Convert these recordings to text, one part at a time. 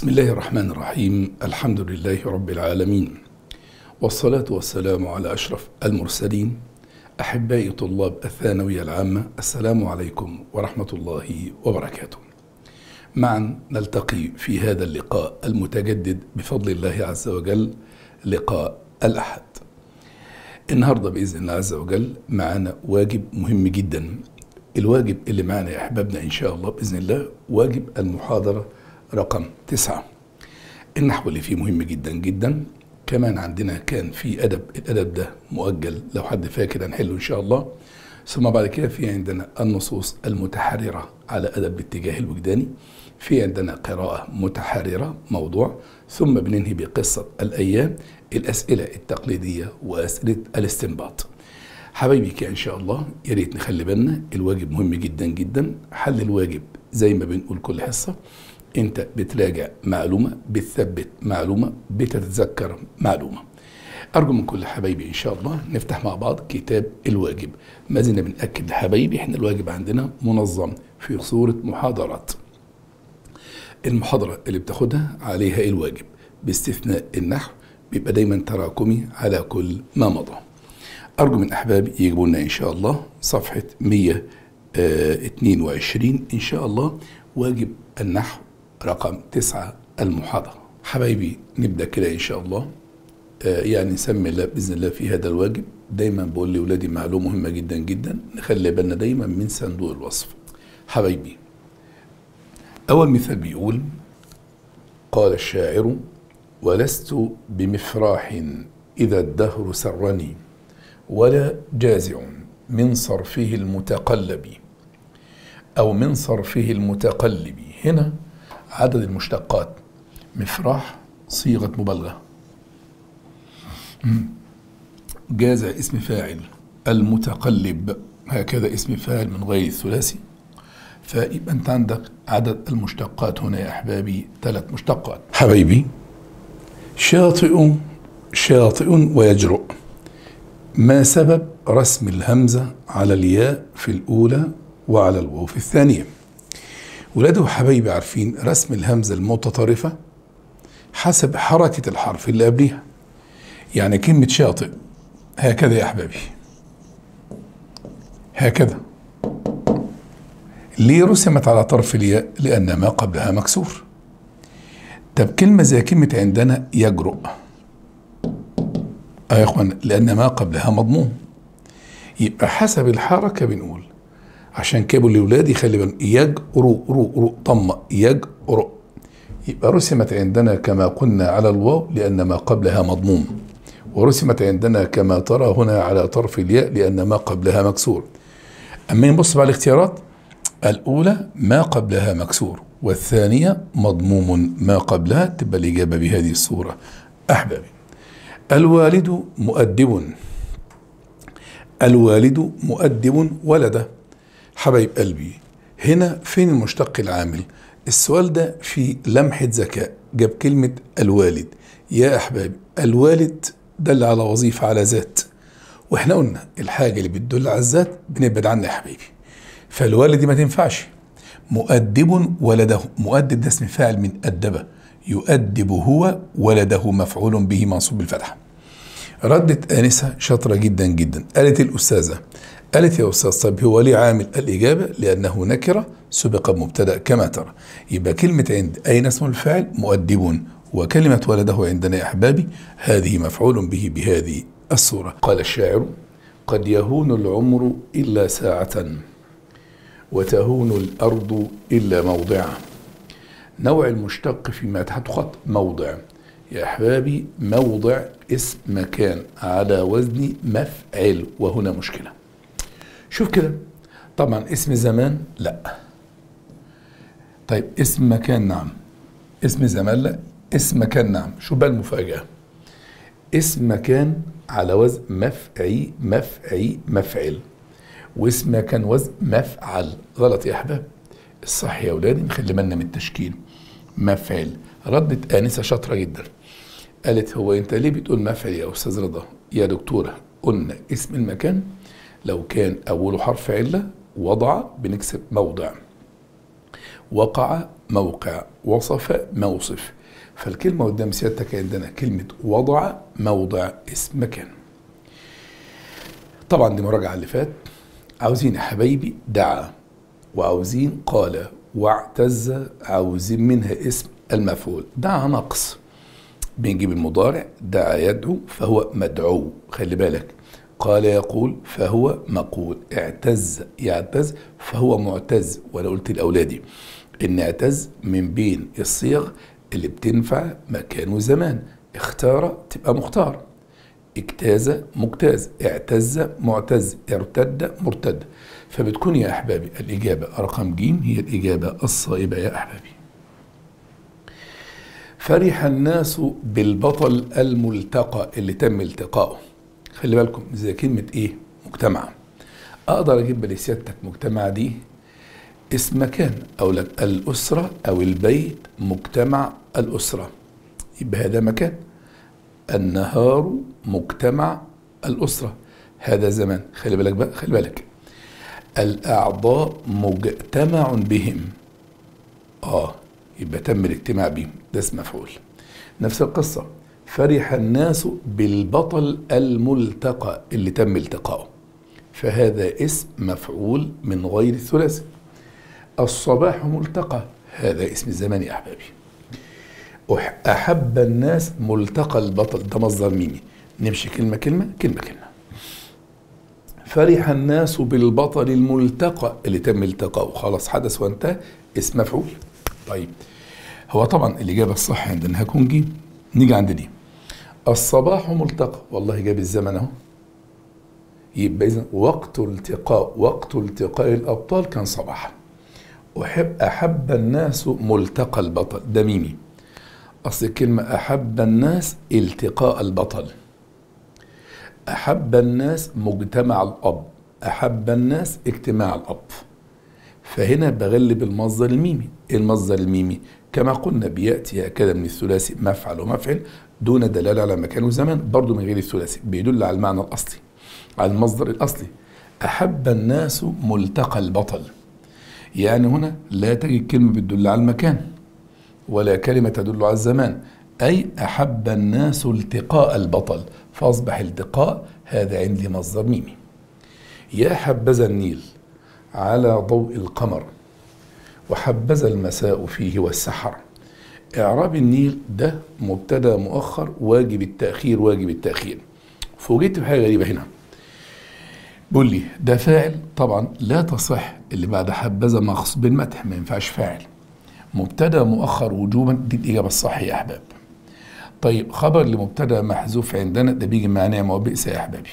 بسم الله الرحمن الرحيم الحمد لله رب العالمين والصلاة والسلام على أشرف المرسلين أحبائي طلاب الثانوية العامة السلام عليكم ورحمة الله وبركاته معا نلتقي في هذا اللقاء المتجدد بفضل الله عز وجل لقاء الأحد النهاردة بإذن الله عز وجل معنا واجب مهم جدا الواجب اللي معنا يا أحبابنا إن شاء الله بإذن الله واجب المحاضرة رقم تسعة النحو اللي فيه مهم جدا جدا كمان عندنا كان في أدب الأدب ده مؤجل لو حد فاكر هنحله إن شاء الله ثم بعد كده في عندنا النصوص المتحررة على أدب الاتجاه الوجداني في عندنا قراءة متحررة موضوع ثم بننهي بقصة الأيام الأسئلة التقليدية وأسئلة الاستنباط حبايبي كده إن شاء الله يا ريت نخلي بالنا الواجب مهم جدا جدا حل الواجب زي ما بنقول كل حصة انت بتراجع معلومة بتثبت معلومة بتتذكر معلومة أرجو من كل حبايبي إن شاء الله نفتح مع بعض كتاب الواجب ما زلنا بنأكد لحبايبي إحنا الواجب عندنا منظم في صورة محاضرات المحاضرة اللي بتاخدها عليها الواجب باستثناء النحو بيبقى دايما تراكمي على كل ما مضى أرجو من أحبابي يجيبوا لنا إن شاء الله صفحة 122 إن شاء الله واجب النحو رقم تسعة المحاضرة حبايبي نبدأ كده إن شاء الله آه يعني نسمي الله بإذن الله في هذا الواجب دايما بقول لأولادي معلومة مهمة جدا جدا نخلي بالنا دايما من صندوق الوصف حبايبي أول مثال بيقول قال الشاعر ولست بمفراح إذا الدهر سرني ولا جازع من صرفه المتقلب أو من صرفه المتقلب هنا عدد المشتقات مفراح صيغة مبالغة جازع اسم فاعل المتقلب هكذا اسم فاعل من غير الثلاثي فيبقى انت عندك عدد المشتقات هنا يا احبابي ثلاث مشتقات حبايبي شاطئ شاطئ ويجرؤ ما سبب رسم الهمزة على الياء في الأولى وعلى الواو في الثانية ولاده وحبايبي عارفين رسم الهمزة المتطرفة حسب حركة الحرف اللي قبليها يعني كلمة شاطئ هكذا يا أحبابي هكذا ليه رسمت على طرف الياء لأن ما قبلها مكسور طب كلمة زي كلمة عندنا يجرؤ آه يا إخوان لأن ما قبلها مضموم يبقى حسب الحركة بنقول عشان كده لأولادي خلي بالهم يجرؤ رو رو طم يجرؤ يبقى رسمت عندنا كما قلنا على الواو لأن ما قبلها مضموم ورسمت عندنا كما ترى هنا على طرف الياء لأن ما قبلها مكسور أما نبص على الاختيارات الأولى ما قبلها مكسور والثانية مضموم ما قبلها تبقى الإجابة بهذه الصورة أحبابي الوالد مؤدب الوالد مؤدب ولده حبايب قلبي هنا فين المشتق العامل السؤال ده في لمحة ذكاء جاب كلمة الوالد يا أحبابي الوالد دل على وظيفة على ذات واحنا قلنا الحاجة اللي بتدل على الذات بنبعد عنها يا حبيبي فالوالد دي ما تنفعش مؤدب ولده مؤدب ده اسم فاعل من أدب يؤدب هو ولده مفعول به منصوب بالفتحة ردت آنسة شاطرة جدا جدا قالت الأستاذة قالت يا أستاذ طب هو ليه عامل الإجابة لأنه نكرة سبق مبتدأ كما ترى يبقى كلمة عند أين اسم الفاعل مؤدب وكلمة ولده عندنا يا أحبابي هذه مفعول به بهذه الصورة قال الشاعر قد يهون العمر إلا ساعة وتهون الأرض إلا موضعا نوع المشتق فيما تحت خط موضع يا أحبابي موضع اسم مكان على وزن مفعل وهنا مشكلة شوف كده طبعا اسم زمان لا طيب اسم مكان نعم اسم زمان لا اسم مكان نعم شو بقى المفاجأة اسم مكان على وزن مفعي مفعي مفعل واسم مكان وزن مفعل غلط يا أحباب الصح يا أولادي نخلي بالنا من التشكيل مفعل ردت آنسة شاطرة جدا قالت هو أنت ليه بتقول مفعل يا أستاذ رضا يا دكتورة قلنا اسم المكان لو كان أوله حرف علة وضع بنكسب موضع وقع موقع وصف موصف فالكلمة قدام سيادتك عندنا كلمة وضع موضع اسم مكان طبعا دي مراجعة اللي فات عاوزين يا حبايبي دعا وعاوزين قال واعتز عاوزين منها اسم المفعول دعا نقص بنجيب المضارع دعا يدعو فهو مدعو خلي بالك قال يقول فهو مقول اعتز يعتز فهو معتز وانا قلت لاولادي ان اعتز من بين الصيغ اللي بتنفع مكان وزمان اختار تبقى مختار اجتاز مجتاز اعتز معتز ارتد مرتد فبتكون يا احبابي الاجابه رقم ج هي الاجابه الصائبه يا احبابي فرح الناس بالبطل الملتقى اللي تم التقائه خلي بالكم زي كلمة ايه مجتمع اقدر اجيب لسيادتك مجتمع دي اسم مكان او لك الاسرة او البيت مجتمع الاسرة يبقى هذا مكان النهار مجتمع الاسرة هذا زمان خلي بالك بقى خلي بالك الاعضاء مجتمع بهم اه يبقى تم الاجتماع بهم ده اسم مفعول نفس القصة فرح الناس بالبطل الملتقى اللي تم التقائه فهذا اسم مفعول من غير الثلاثي الصباح ملتقى هذا اسم الزمان يا أحبابي أحب الناس ملتقى البطل ده مصدر ميمي نمشي كلمة كلمة كلمة كلمة فرح الناس بالبطل الملتقى اللي تم التقائه خلاص حدث وانتهى اسم مفعول طيب هو طبعا الإجابة الصح عندنا هكون جيم نيجي عند دي الصباح ملتقى والله جاب الزمن اهو يبقى اذا وقت التقاء وقت التقاء الابطال كان صباحا احب احب الناس ملتقى البطل ده ميمي اصل الكلمه احب الناس التقاء البطل احب الناس مجتمع الاب احب الناس اجتماع الاب فهنا بغلب المصدر الميمي المصدر الميمي كما قلنا بياتي هكذا من الثلاثي مفعل ومفعل دون دلاله على مكان وزمان برضه من غير الثلاثي بيدل على المعنى الاصلي على المصدر الاصلي احب الناس ملتقى البطل يعني هنا لا تجد كلمه بتدل على المكان ولا كلمه تدل على الزمان اي احب الناس التقاء البطل فاصبح التقاء هذا عندي مصدر ميمي يا حبذا النيل على ضوء القمر وحبذا المساء فيه والسحر إعراب النيل ده مبتدا مؤخر واجب التأخير واجب التأخير فوجئت بحاجة غريبة هنا بيقول لي ده فاعل طبعا لا تصح اللي بعد حبذا مخصوص بالمدح ما ينفعش فاعل مبتدا مؤخر وجوبا دي الإجابة الصح يا أحباب طيب خبر لمبتدا محذوف عندنا ده بيجي مع نعمة وبئس يا أحبابي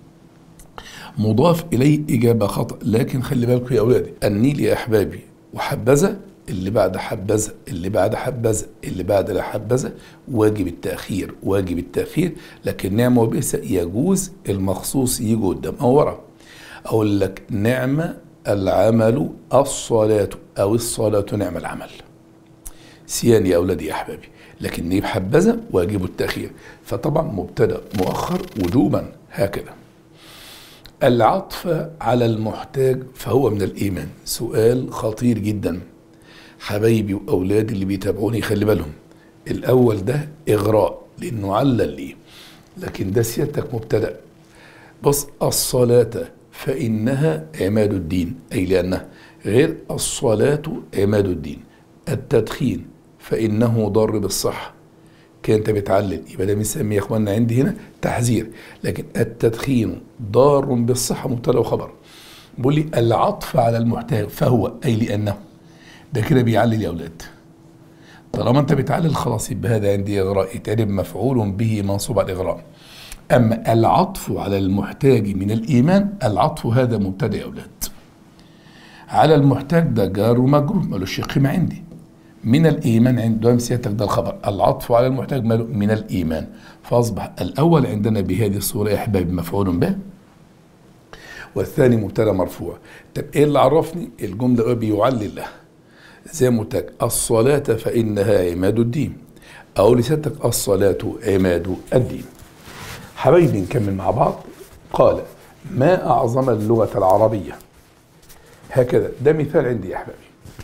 مضاف إليه إجابة خطأ لكن خلي بالكم يا أولادي النيل يا أحبابي وحبذا اللي بعد حبذا اللي بعد حبذا اللي بعد لا حبذا واجب التأخير واجب التأخير لكن نعمة وبئس يجوز المخصوص يجي قدام أو ورا أقول لك نعمة العمل الصلاة أو الصلاة نعم العمل سيان يا أولادي يا أحبابي لكن نجيب حبذا واجب التأخير فطبعا مبتدأ مؤخر وجوبا هكذا العطف على المحتاج فهو من الإيمان سؤال خطير جدا حبايبي وأولادي اللي بيتابعوني خلي بالهم الأول ده إغراء لأنه علل ليه لكن ده سيادتك مبتدأ بص الصلاة فإنها عماد الدين أي لأنها غير الصلاة عماد الدين التدخين فإنه ضار بالصحة كان انت بتعلل يبقى ده بنسميه يا اخواننا عندي هنا تحذير لكن التدخين ضار بالصحه مبتدا وخبر بيقول لي العطف على المحتاج فهو اي لانه ده كده بيعلل يا اولاد طالما انت بتعلل خلاص يبقى هذا عندي اغراء يتعرب مفعول به منصوب على الاغراء اما العطف على المحتاج من الايمان العطف هذا مبتدا يا اولاد على المحتاج ده جار ومجرور ملوش قيمه عندي من الايمان عند دوام سيادتك ده الخبر العطف على المحتاج ماله من الايمان فاصبح الاول عندنا بهذه الصوره يا احبابي مفعول به والثاني مبتدا مرفوع طب ايه اللي عرفني الجمله بيعلل لها زي ما قلت لك الصلاه فانها عماد الدين او لسيادتك الصلاه عماد الدين حبايبي نكمل مع بعض قال ما اعظم اللغه العربيه هكذا ده مثال عندي يا احبابي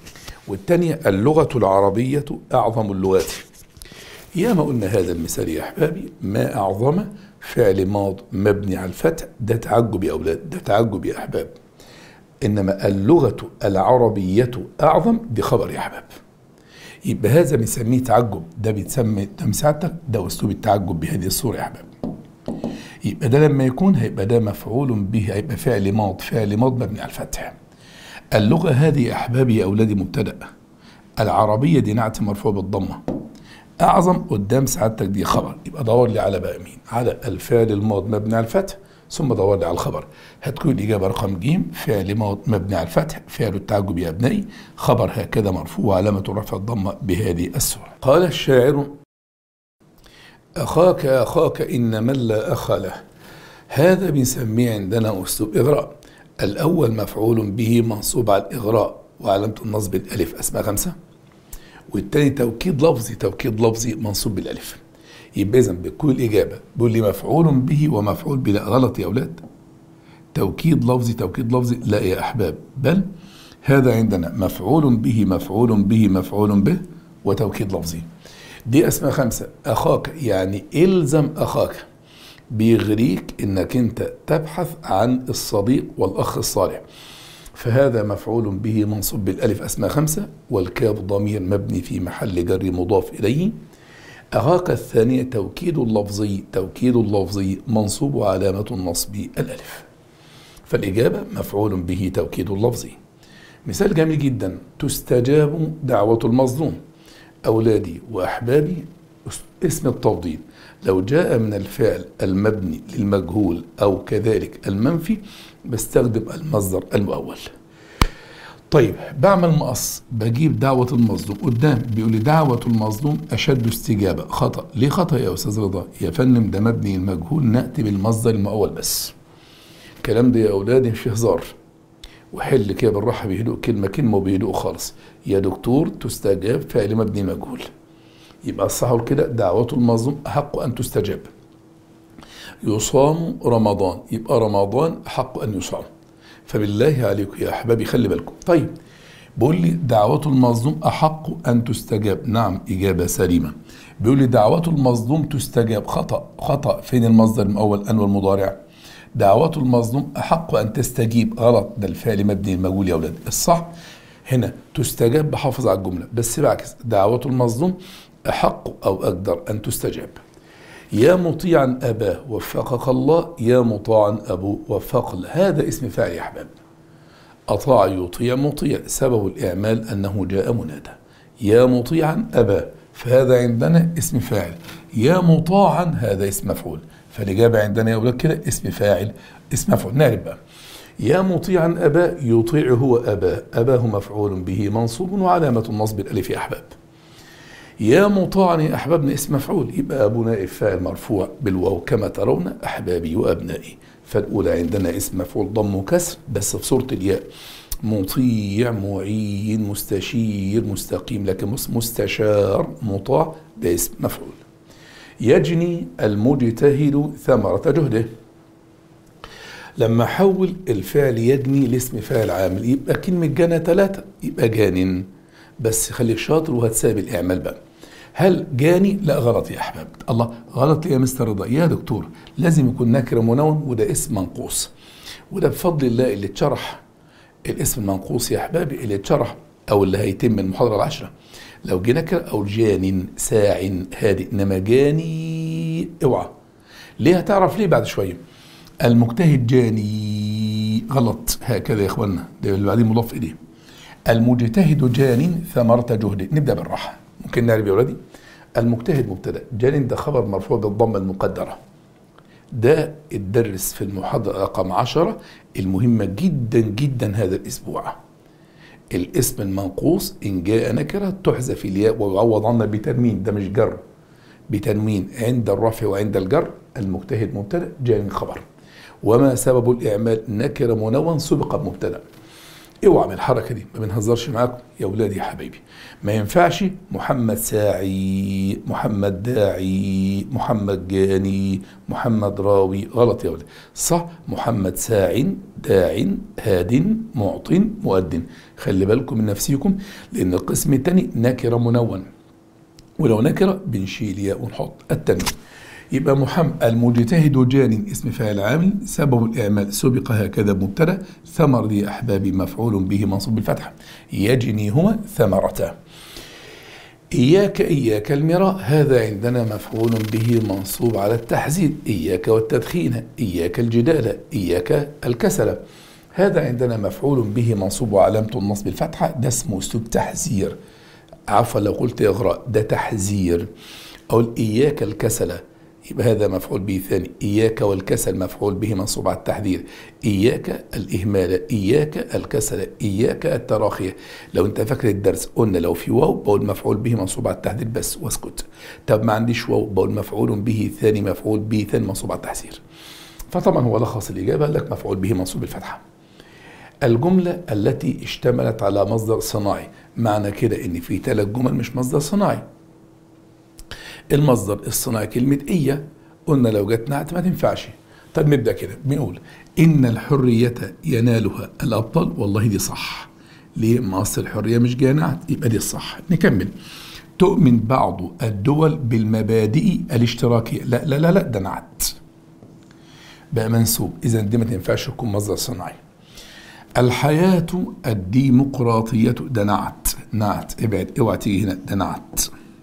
والثانية اللغة العربية أعظم اللغات ياما قلنا هذا المثال يا أحبابي ما أعظم فعل ماض مبني على الفتح ده تعجب يا أولاد ده تعجب يا أحباب إنما اللغة العربية أعظم دي خبر يا أحباب يبقى هذا بنسميه تعجب ده بيتسمى ده مساعدتك ده أسلوب التعجب بهذه الصورة يا أحباب يبقى ده لما يكون هيبقى ده مفعول به هيبقى فعل ماض فعل ماض مبني على الفتح اللغة هذه يا أحبابي يا أولادي مبتدأ العربية دي نعت مرفوع بالضمة أعظم قدام سعادتك دي خبر يبقى دور لي على بقى مين على الفعل الماض مبني على الفتح ثم دور لي على الخبر هتكون الإجابة رقم ج فعل ماض مبني على الفتح فعل التعجب يا ابنائي خبر هكذا مرفوع علامة رفع الضمة بهذه السورة قال الشاعر أخاك أخاك إن من لا أخ له هذا بنسميه عندنا أسلوب إغراء الأول مفعول به منصوب على الإغراء وعلامة النصب الألف أسماء خمسة والتاني توكيد لفظي توكيد لفظي منصوب بالألف يبقى إذا بكل الإجابة بيقول لي مفعول به ومفعول بلا غلط يا أولاد توكيد لفظي توكيد لفظي لا يا أحباب بل هذا عندنا مفعول به مفعول به مفعول به وتوكيد لفظي دي اسماء خمسة أخاك يعني إلزم أخاك بيغريك إنك أنت تبحث عن الصديق والأخ الصالح فهذا مفعول به منصوب بالألف أسماء خمسة والكاف ضمير مبني في محل جر مضاف إليه أخاك الثانية توكيد اللفظي توكيد اللفظي منصوب علامة النصب الألف فالإجابة مفعول به توكيد اللفظي مثال جميل جدا تستجاب دعوة المظلوم أولادي وأحبابي اسم التفضيل لو جاء من الفعل المبني للمجهول أو كذلك المنفي بستخدم المصدر المؤول طيب بعمل مقص بجيب دعوة المظلوم قدام بيقول لي دعوة المظلوم أشد استجابة خطأ ليه خطأ يا أستاذ رضا يا فندم ده مبني المجهول نأتي بالمصدر المؤول بس الكلام ده يا أولادي مش هزار وحل كده بالراحة بهدوء كلمة كلمة وبهدوء خالص يا دكتور تستجاب فعل مبني مجهول يبقى الصح كده دعوة المظلوم أحق أن تستجاب يصام رمضان يبقى رمضان أحق أن يصام فبالله عليكم يا أحبابي خلي بالكم طيب بيقول لي دعوة المظلوم أحق أن تستجاب نعم إجابة سليمة بيقول لي دعوة المظلوم تستجاب خطأ خطأ فين المصدر الأول أن والمضارع دعوة المظلوم أحق أن تستجيب غلط ده الفعل مبني المجهول يا أولاد الصح هنا تستجاب بحافظ على الجملة بس بعكس دعوة المظلوم أحق أو أقدر أن تستجاب يا مطيعا أباه وفقك الله يا مطاعا أبوه وفق الله هذا اسم فاعل يا أحباب أطاع يطيع مطيع سبب الإعمال أنه جاء منادى يا مطيعا أباه فهذا عندنا اسم فاعل يا مطاعا هذا اسم مفعول فالإجابة عندنا يا أولاد كده اسم فاعل اسم مفعول نعرف بقى يا مطيعا أباه يطيع هو أباه أباه مفعول به منصوب وعلامة النصب الألف يا أحباب يا مطاعا يا أحبابنا اسم مفعول يبقى أبو نائب فاعل مرفوع بالواو كما ترون أحبابي وأبنائي فالأولى عندنا اسم مفعول ضم وكسر بس في صورة الياء مطيع معين مستشير مستقيم لكن مستشار مطاع ده اسم مفعول يجني المجتهد ثمرة جهده لما حول الفعل يجني لاسم فاعل عامل يبقى كلمة جنى ثلاثة يبقى جان بس خليك شاطر وهتساب الإعمال بقى هل جاني؟ لا غلط يا أحباب الله غلط يا مستر رضا يا دكتور لازم يكون نكرة منون وده اسم منقوص وده بفضل الله اللي اتشرح الاسم المنقوص يا أحبابي اللي اتشرح أو اللي هيتم من المحاضرة العشرة لو جه نكرة أو جان ساع هادئ إنما جاني اوعى ليه هتعرف ليه بعد شوية المجتهد جاني غلط هكذا يا اخوانا ده اللي بعدين مضاف اليه المجتهد جان ثمرة جهده نبدأ بالراحة ممكن نعرف يا ولادي المجتهد مبتدأ جان ده خبر مرفوع بالضمة المقدرة ده الدرس في المحاضرة رقم عشرة المهمة جدا جدا هذا الأسبوع الاسم المنقوص إن جاء نكرة تحذف الياء ويعوض عنها بتنوين ده مش جر بتنوين عند الرفع وعند الجر المجتهد مبتدأ جان خبر وما سبب الإعمال نكرة منون سبق مبتدأ اوعى من الحركه دي ما بنهزرش معاكم يا ولادي يا حبايبي ما ينفعش محمد ساعي محمد داعي محمد جاني محمد راوي غلط يا ولد صح محمد ساع داع هاد معط مؤذن خلي بالكم من نفسيكم لان القسم الثاني نكره منون ولو نكره بنشيل ياء ونحط التنوين يبقى محمد المجتهد جان اسم فاعل عامل سبب الإعمال سبق هكذا مبتدا ثمر دي أحبابي مفعول به منصوب بالفتحة يجني هو ثمرته إياك إياك المراء هذا عندنا مفعول به منصوب على التحزين إياك والتدخين إياك الجدال إياك الكسل هذا عندنا مفعول به منصوب وعلامة النصب الفتحة ده اسمه أسلوب تحذير عفوا لو قلت إغراء ده تحذير أقول إياك الكسل يبقى هذا مفعول به ثاني إياك والكسل مفعول به منصوب على التحذير إياك الإهمال إياك الكسل إياك التراخية لو أنت فاكر الدرس قلنا لو في واو بقول مفعول به منصوب على التحذير بس واسكت طب ما عنديش واو بقول مفعول به ثاني مفعول به ثاني منصوب على التحذير فطبعا هو لخص الإجابة قال لك مفعول به منصوب الفتحة الجملة التي اشتملت على مصدر صناعي معنى كده ان في ثلاث جمل مش مصدر صناعي المصدر الصناعي كلمة إيا قلنا لو جت نعت ما تنفعش طب نبدأ كده بنقول إن الحرية ينالها الأبطال والله دي صح ليه؟ ما أصل الحرية مش جاية نعت يبقى دي الصح نكمل تؤمن بعض الدول بالمبادئ الاشتراكية لا لا لا لا ده نعت بقى منسوب إذا دي ما تنفعش تكون مصدر صناعي الحياة الديمقراطية ده نعت نعت ابعد اوعى تيجي هنا ده نعت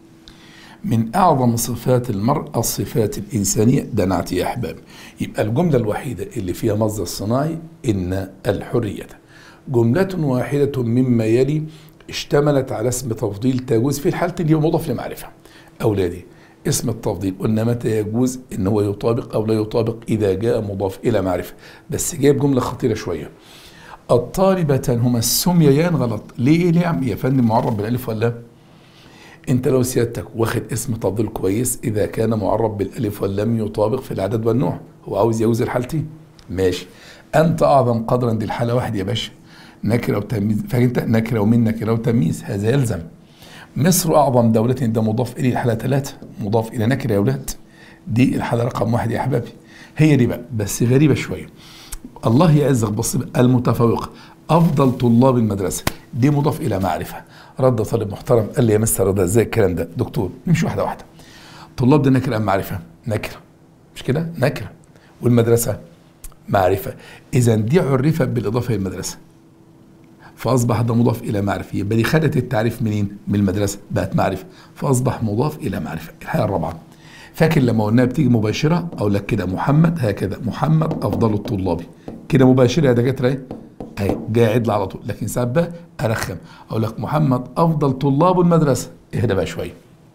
من أعظم صفات المرأة الصفات الإنسانية ده نعت يا أحباب يبقى الجملة الوحيدة اللي فيها مصدر صناعي إن الحرية جملة واحدة مما يلي اشتملت على اسم تفضيل تجوز في الحالة اللي هو مضاف لمعرفة أولادي اسم التفضيل قلنا متى يجوز ان هو يطابق او لا يطابق اذا جاء مضاف الى معرفه بس جايب جمله خطيره شويه الطالبتان هما السميان غلط ليه ليه يا عم يا فندم معرب بالالف ولا انت لو سيادتك واخد اسم تفضيل كويس اذا كان معرب بالالف ولم يطابق في العدد والنوع هو عاوز يجوز الحالتين ماشي انت اعظم قدرا دي الحاله واحد يا باشا نكره وتمييز فانت نكره ومن نكره وتمييز هذا يلزم مصر اعظم دوله ده مضاف اليه الحاله ثلاثه مضاف الى نكره يا اولاد دي الحاله رقم واحد يا احبابي هي دي بقى بس غريبه شويه الله يعزك بص المتفوق افضل طلاب المدرسه دي مضاف الى معرفه رد طالب محترم قال لي يا مستر رضا ازاي الكلام ده دكتور نمشي واحده واحده طلاب دي نكره ام معرفه نكره مش كده نكره والمدرسه معرفه اذا دي عرفت بالاضافه للمدرسه فاصبح ده مضاف الى معرفه يبقى دي خدت التعريف منين من المدرسه بقت معرفه فاصبح مضاف الى معرفه الحاله الرابعه فاكر لما قلناها بتيجي مباشره اقول لك كده محمد هكذا محمد افضل الطلاب كده مباشره يا دكاتره اهي اهي جاي عدل على طول لكن ساعات بقى ارخم اقول لك محمد افضل طلاب المدرسه اهدى بقى شويه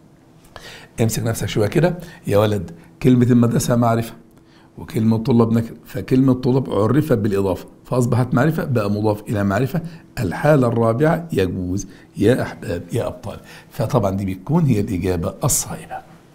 امسك نفسك شويه كده يا ولد كلمه المدرسه معرفه وكلمة طلاب نكرة فكلمة طلاب عرفت بالإضافة فأصبحت معرفة بقى مضاف إلى معرفة الحالة الرابعة يجوز يا أحباب يا أبطال فطبعا دي بتكون هي الإجابة الصائبة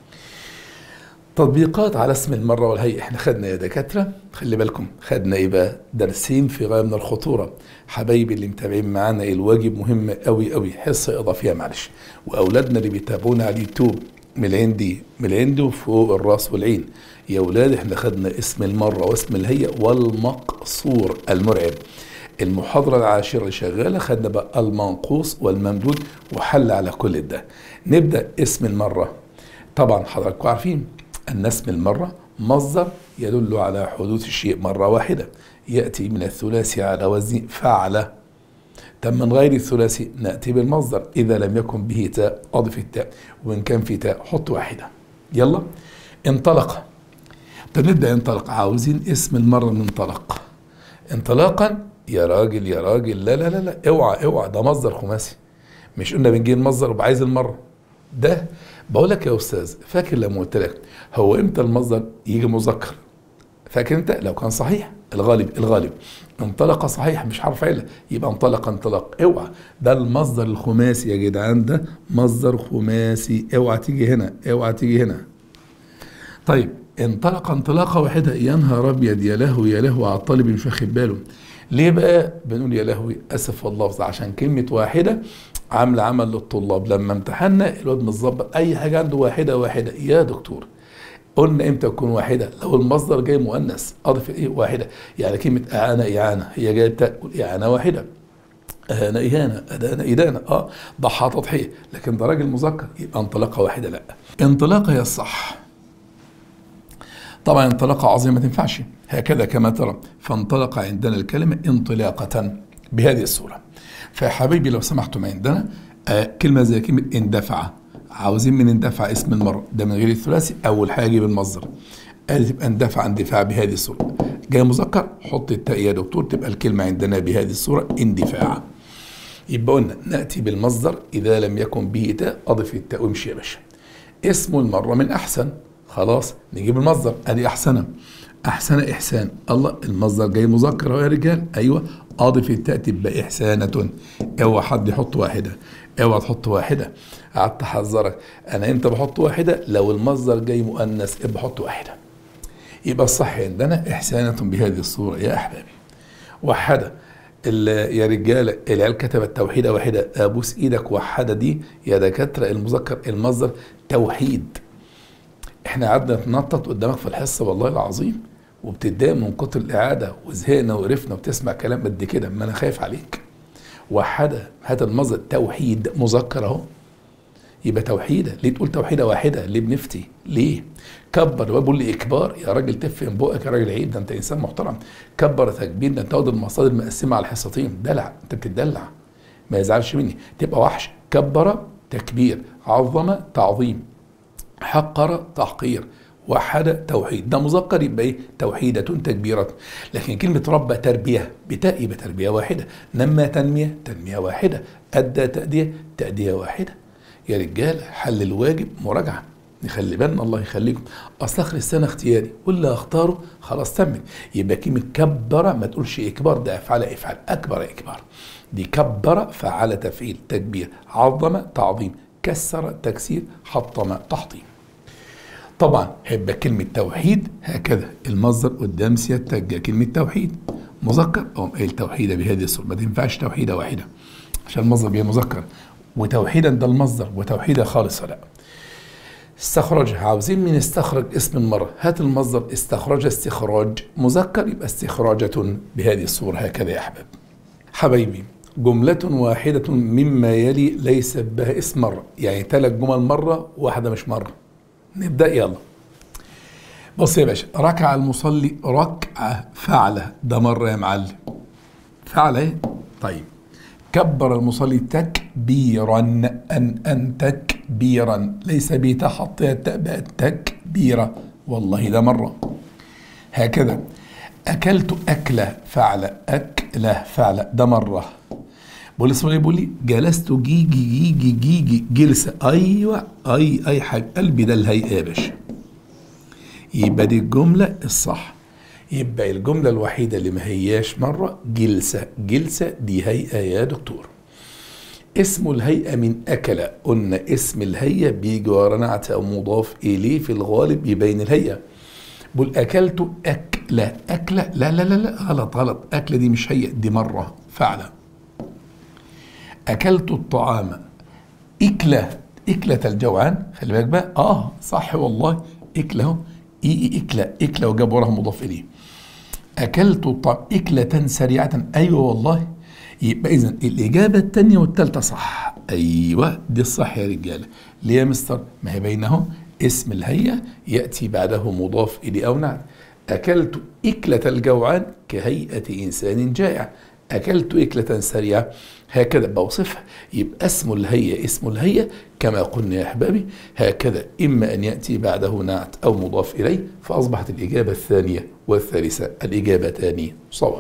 تطبيقات على اسم المرة والهيئة احنا خدنا يا دكاترة خلي بالكم خدنا ايه بقى درسين في غاية من الخطورة حبايبي اللي متابعين معانا الواجب مهم قوي قوي حصة إضافية معلش وأولادنا اللي بيتابعونا على اليوتيوب من العندي من العندي وفوق الراس والعين يا أولاد احنا خدنا اسم المرة واسم الهيئة والمقصور المرعب المحاضرة العاشرة اللي شغالة خدنا بقى المنقوص والممدود وحل على كل ده نبدأ اسم المرة طبعا حضراتكم عارفين أن اسم المرة مصدر يدل على حدوث الشيء مرة واحدة يأتي من الثلاثي على وزن فعل طب من غير الثلاثي نأتي بالمصدر إذا لم يكن به تاء أضف التاء وإن كان في تاء حط واحدة يلا انطلق طب نبدأ انطلق عاوزين اسم المرة من انطلق انطلاقا يا راجل يا راجل لا لا لا لا اوعى اوعى ده مصدر خماسي مش قلنا بنجيب المصدر وبعايز المرة ده بقول لك يا استاذ فاكر لما قلت لك هو امتى المصدر يجي مذكر فاكر انت لو كان صحيح الغالب الغالب انطلق صحيح مش حرف عله يبقى انطلق انطلاق اوعى ده المصدر الخماسي يا جدعان ده مصدر خماسي اوعى تيجي هنا اوعى تيجي هنا طيب انطلق انطلاقه واحده يا نهار ابيض يا لهو يا لهو على الطالب مش واخد باله ليه بقى بنقول يا لهوي اسف واللفظ عشان كلمه واحده عامله عمل للطلاب لما امتحنا الواد متظبط اي حاجه عنده واحده واحده يا دكتور قلنا امتى تكون واحده لو المصدر جاي مؤنث اضف ايه واحده يعني كلمه اعانه اعانه هي جايه تقول اعانه واحده اهانه اهانه ادانه ادانه اه ضحى تضحيه لكن ده راجل مذكر يبقى انطلاقه واحده لا انطلاقه هي الصح طبعا انطلاقه عظيمه ما تنفعش هكذا كما ترى فانطلق عندنا الكلمه انطلاقه بهذه الصوره فيا حبيبي لو سمحتم عندنا آه كلمه زي كلمه اندفع عاوزين من اندفع اسم المرء ده من غير الثلاثي اول حاجه اجيب المصدر قال تبقى اندفع اندفاع بهذه الصوره جاي مذكر حط التاء يا دكتور تبقى الكلمه عندنا بهذه الصوره اندفاع يبقى قلنا ناتي بالمصدر اذا لم يكن به تاء اضف التاء وامشي يا باشا اسم المره من احسن خلاص نجيب المصدر ادي احسن احسن احسان الله المصدر جاي مذكر اهو يا رجال ايوه اضف التاء تبقى احسانه اوعى حد يحط واحده اوعى تحط واحده قعدت احذرك انا امتى بحط واحده لو المصدر جاي مؤنث ابقى بحط واحده يبقى الصح عندنا احسانه بهذه الصوره يا احبابي وحده يا رجاله العيال كتبت توحيده واحده ابوس ايدك وحده دي يا دكاتره المذكر المصدر توحيد احنا قعدنا نتنطط قدامك في الحصه والله العظيم وبتتضايق من كتر الاعاده وزهقنا وقرفنا وبتسمع كلام قد كده ما انا خايف عليك وحده هات المصدر توحيد مذكر اهو يبقى توحيده ليه تقول توحيده واحده ليه بنفتي ليه كبر هو بيقول لي اكبار يا راجل تفهم بقك يا راجل عيب ده انت انسان محترم كبر تكبير ده انت واخد المصادر مقسمه على الحصتين دلع انت بتدلع ما يزعلش مني تبقى وحش كبر تكبير عظم تعظيم حقر تحقير وحد توحيد ده مذكر يبقى ايه توحيدة تكبيرة لكن كلمة رب تربية بتاء يبقى تربية واحدة نمى تنمية تنمية واحدة أدى تأدية تأدية واحدة يا رجال حل الواجب مراجعة نخلي بالنا الله يخليكم اصل اخر السنه اختياري واللي اختاره خلاص تمت يبقى كلمه كبر ما تقولش اكبار ده افعل افعل اكبر اكبار دي كبر فعل تفعيل تكبير عظم تعظيم كسر تكسير حطم تحطيم طبعا هيبقى كلمة توحيد هكذا المصدر قدام سيادتك جاء كلمة توحيد مذكر أو قايل توحيدة بهذه الصورة ما تنفعش توحيدة واحدة عشان المصدر بيه مذكر وتوحيدا ده المصدر وتوحيدا خالصة لا استخرج عاوزين من استخرج اسم المرة هات المصدر استخرج استخراج مذكر يبقى استخراجة بهذه الصورة هكذا يا أحباب حبايبي جملة واحدة مما يلي ليس بها اسم مرة يعني ثلاث جمل مرة واحدة مش مرة نبدأ يلا بص يا باشا ركع المصلي ركعة فعلة ده مرة يا معلم فعلة ايه طيب كبر المصلي تكبيرا أن أن تكبيرا ليس بيتا حطيها التاء تكبيرة والله ده مرة هكذا أكلت أكلة فعلة أكلة فعلة ده مرة بقول اسمه بيقول لي جلست جيجي جيجي جيجي جلسة أيوة أي أي حاجة قلبي ده الهيئة يا باشا يبقى دي الجملة الصح يبقى الجملة الوحيدة اللي ما هياش مرة جلسة جلسة دي هيئة يا دكتور اسم الهيئة من أكل قلنا اسم الهيئة بيجي ورا نعت أو مضاف إليه في الغالب يبين الهيئة بقول أكلت أكلة أكلة لا لا لا لا غلط غلط أكلة دي مش هيئة دي مرة فعلا أكلت الطعام إكلة إكلة الجوعان خلي بالك بقى آه صح والله إكلة إي إي إكلة إكلة وجاب وراها مضاف إليه أكلت الطعام إكلة سريعة أيوة والله يبقى إذا الإجابة الثانية والثالثة صح أيوة دي الصح يا رجالة ليه يا مستر ما هي بينهم اسم الهيئة يأتي بعده مضاف إليه أو نعم أكلت إكلة الجوعان كهيئة إنسان جائع أكلت إكلة سريعة هكذا بوصفها يبقى اسم الهيئة اسم الهيئة كما قلنا يا أحبابي هكذا إما أن يأتي بعده نعت أو مضاف إليه فأصبحت الإجابة الثانية والثالثة الإجابتان صواب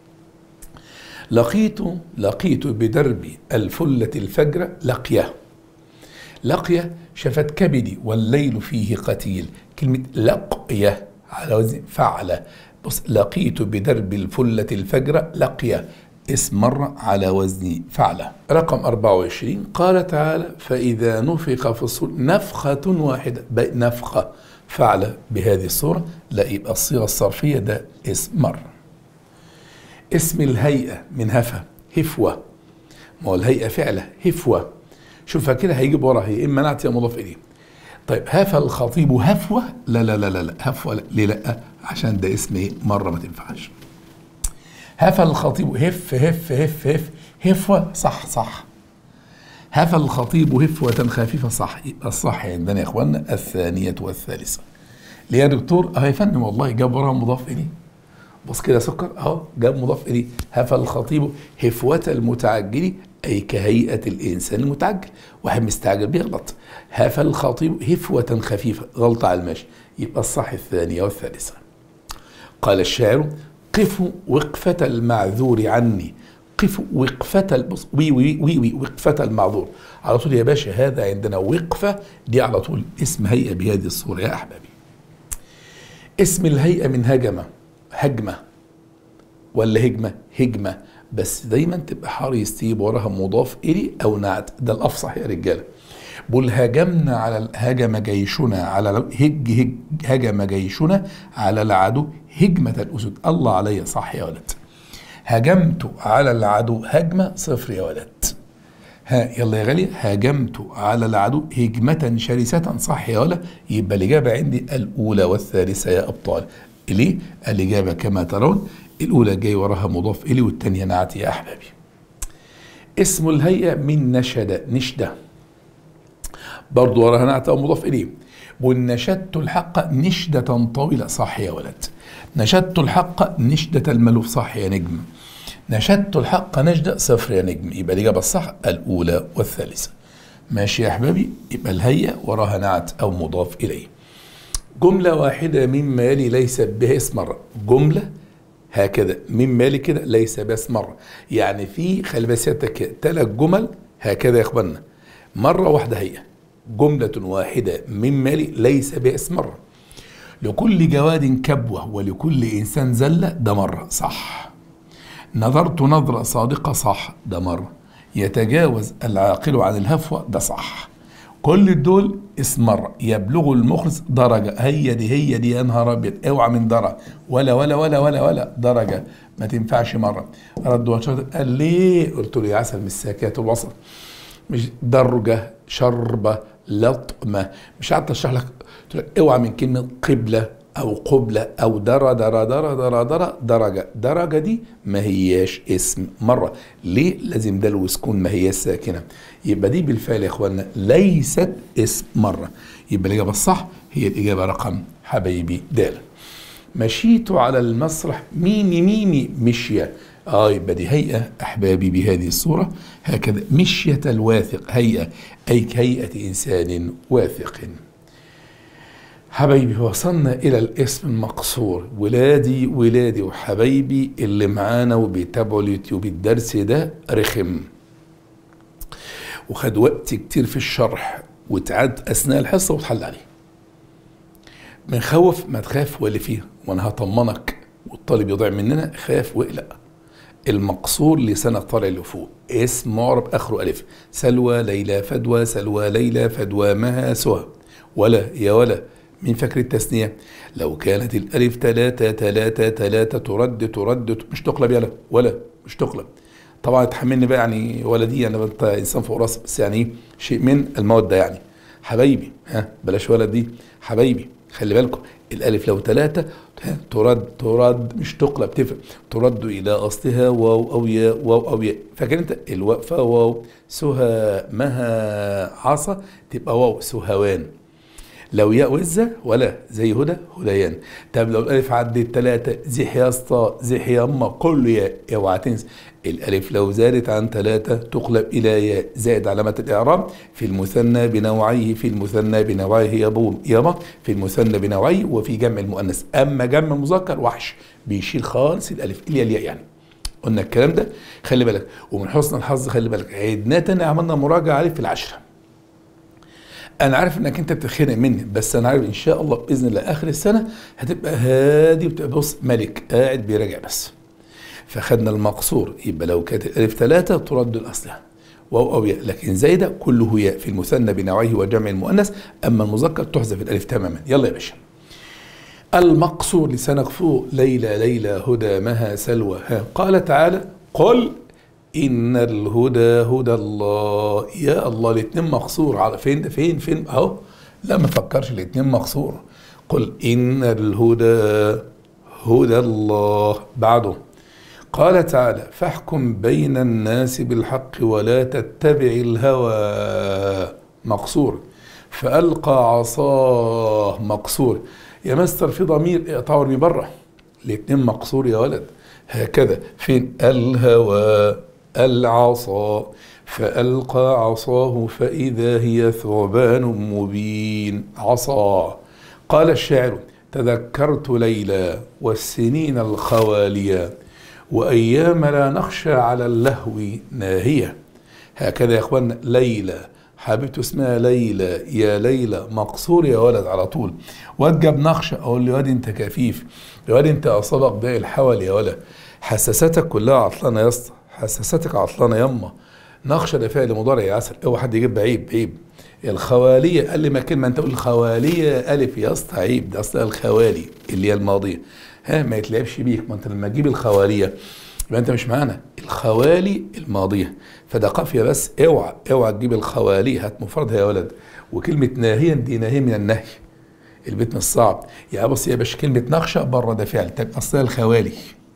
لقيت لقيت بدرب الفلة الفجر لقيه لقيه شفت كبدي والليل فيه قتيل كلمة لقيه على وزن فعل بص لقيت بدرب الفلة الفجر لقيه اسم مرة على وزن فعلة رقم 24 قال تعالى فإذا نفخ في الصور نفخة واحدة نفخة فعلة بهذه الصورة لا يبقى الصيغة الصرفية ده اسم مرة اسم الهيئة من هفا هفوة ما هو الهيئة فعلة هفوة شوفها كده هيجيب وراها يا إما نعت يا مضاف إليه طيب هفا الخطيب هفوة لا لا لا لا, لا. هفوة لا. ليه لا عشان ده اسم ايه مرة ما تنفعش هفا الخطيب هف هف هف هف هفوة صح صح هفا الخطيب هفوة خفيفة صح يبقى الصح عندنا يا اخوانا الثانية والثالثة ليه يا دكتور اه يا فندم والله جاب وراها مضاف اليه بص كده سكر اهو جاب مضاف اليه هفا الخطيب هفوة المتعجل اي كهيئة الانسان المتعجل واحد مستعجل بيغلط هفا الخطيب هفوة خفيفة غلطة على المشي يبقى الصح الثانية والثالثة قال الشاعر قفوا وقفة المعذور عني قفوا وقفة بص وي وي وي وي وقفة المعذور على طول يا باشا هذا عندنا وقفة دي على طول اسم هيئة بهذه الصورة يا أحبابي اسم الهيئة من هجمة هجمة ولا هجمة هجمة بس دايما تبقى حريص تجيب وراها مضاف إلي أو نعت ده الأفصح يا رجالة بقول هاجمنا على هجم جيشنا على هج هج هجم جيشنا على العدو هجمة الأسد الله علي صح يا ولد هجمت على العدو هجمة صفر يا ولد ها يلا يا غالي هاجمت على العدو هجمة شرسة صح يا ولد يبقى الإجابة عندي الأولى والثالثة يا أبطال ليه؟ الإجابة كما ترون الأولى جاي وراها مضاف إلي والثانية نعت يا أحبابي اسم الهيئة من نشد نشدة برضو وراها نعت أو مضاف إليه والنشدت الحق نشدة طويلة صح يا ولد نشدت الحق نشدة الملوف صح يا نجم نشدت الحق نجدة صفر يا نجم يبقى الإجابة الصح الأولى والثالثة ماشي يا أحبابي يبقى الهيئة وراها نعت أو مضاف إليه جملة واحدة مما يلي ليس بها اسم مرة جملة هكذا مما يلي كده ليس بها اسم مرة يعني في خلي بالك سيادتك ثلاث جمل هكذا يا إخوانا مرة واحدة هي جملة واحدة مما يلي ليس بها اسم مرة لكل جواد كبوة ولكل إنسان زلة ده مرة صح نظرت نظرة صادقة صح ده مرة يتجاوز العاقل عن الهفوة ده صح كل دول اسم مرة يبلغ المخلص درجة هي دي هي دي يا نهار أبيض اوعى من درجة ولا ولا ولا ولا ولا درجة ما تنفعش مرة رد وشرط قال ليه قلت له يا عسل مش ساكات الوسط مش درجة شربة لطمة مش قعدت اشرح لك قلت لك اوعى من كلمة قبلة او قبلة او درى درى درى درى درى درجة درجة دي ما هياش اسم مرة ليه لازم ده وسكون ما هياش ساكنة يبقى دي بالفعل يا اخوانا ليست اسم مرة يبقى الإجابة الصح هي الإجابة رقم حبايبي دال مشيت على المسرح ميمي ميمي مشية اه يبقى دي هيئة أحبابي بهذه الصورة هكذا مشية الواثق هيئة أي كهيئة إنسان واثق حبايبي وصلنا إلى الاسم المقصور ولادي ولادي وحبايبي اللي معانا وبيتابعوا اليوتيوب الدرس ده رخم وخد وقت كتير في الشرح وتعاد أثناء الحصة وتحل عليه بنخوف ما تخاف واللي فيه وانا هطمنك والطالب يضيع مننا خاف واقلق المقصور لسنة طالع اللي فوق اسم معرب اخره الف سلوى ليلى فدوى سلوى ليلى فدوى مها سهى ولا يا ولا مين فاكر التثنية لو كانت الألف تلاتة تلاتة تلاتة ترد ترد مش تقلب يلا ولا مش تقلب طبعا تحملني بقى يعني ولدي انا انت انسان فوق راسي بس يعني شيء من المودة يعني حبايبي ها بلاش ولد دي حبايبي خلي بالكم الالف لو ثلاثة ترد ترد مش تقلب تفرق ترد الى اصلها واو او ياء واو او ياء فاكر انت الوقفه واو سهى مها عصا تبقى واو سهوان لو ياء وزة ولا زي هدى هديان طب لو الالف عدت ثلاثة زح يا اسطى زح يا اما كله ياء اوعى تنسى الالف لو زادت عن ثلاثة تقلب الى ياء زائد علامة الاعراب في المثنى بنوعيه في المثنى بنوعيه يبون يابا في المثنى بنوعيه وفي جمع المؤنث اما جمع المذكر وحش بيشيل خالص الالف الياء الياء يعني قلنا الكلام ده خلي بالك ومن حسن الحظ خلي بالك عدنا تاني عملنا مراجعة عليه في العشرة انا عارف انك انت بتتخانق مني بس انا عارف ان شاء الله باذن الله اخر السنه هتبقى هادي وتبقى بص ملك قاعد بيراجع بس فخدنا المقصور يبقى لو كانت الالف ثلاثه ترد الاصلها واو او ياء لكن زايده كله ياء في المثنى بنوعيه وجمع المؤنث اما المذكر تحذف الالف تماما يلا يا باشا المقصور لسانك فوق ليلى ليلى هدى مها سلوى ها قال تعالى قل إن الهدى هدى الله يا الله الاتنين مقصور على فين ده فين فين أهو لا ما تفكرش الاتنين مقصور قل إن الهدى هدى الله بعده قال تعالى فاحكم بين الناس بالحق ولا تتبع الهوى مقصور فألقى عصاه مقصور يا مستر في ضمير اقطعوا من بره الاتنين مقصور يا ولد هكذا فين الهوى العصا فألقى عصاه فإذا هي ثعبان مبين عصا قال الشاعر تذكرت ليلى والسنين الخوالية وأيام لا نخشى على اللهو ناهية هكذا يا اخوانا ليلى حبيبته اسمها ليلى يا ليلى مقصور يا ولد على طول واد جاب نخشة اقول له يا واد انت كفيف يا واد انت اصابك باقي الحول يا ولد حساساتك كلها عطلانه يا اسطى حساساتك عطلانه يما نخشة ده فعل مضارع يا عسل اوعى حد يجيب عيب عيب الخوالية قال لي ما كلمة انت تقول الخوالية ألف يا اسطى عيب ده أصلها الخوالي اللي هي الماضية ها ما يتلعبش بيك ما انت لما تجيب الخوالية يبقى انت مش معانا الخوالي الماضية فده قافية بس اوعى اوعى تجيب الخوالي هات مفردها يا ولد وكلمة ناهيا دي ناهية من النهي البيت مش صعب يا بص يا باشا كلمة نخشة بره ده فعل طب أصلها الخوالي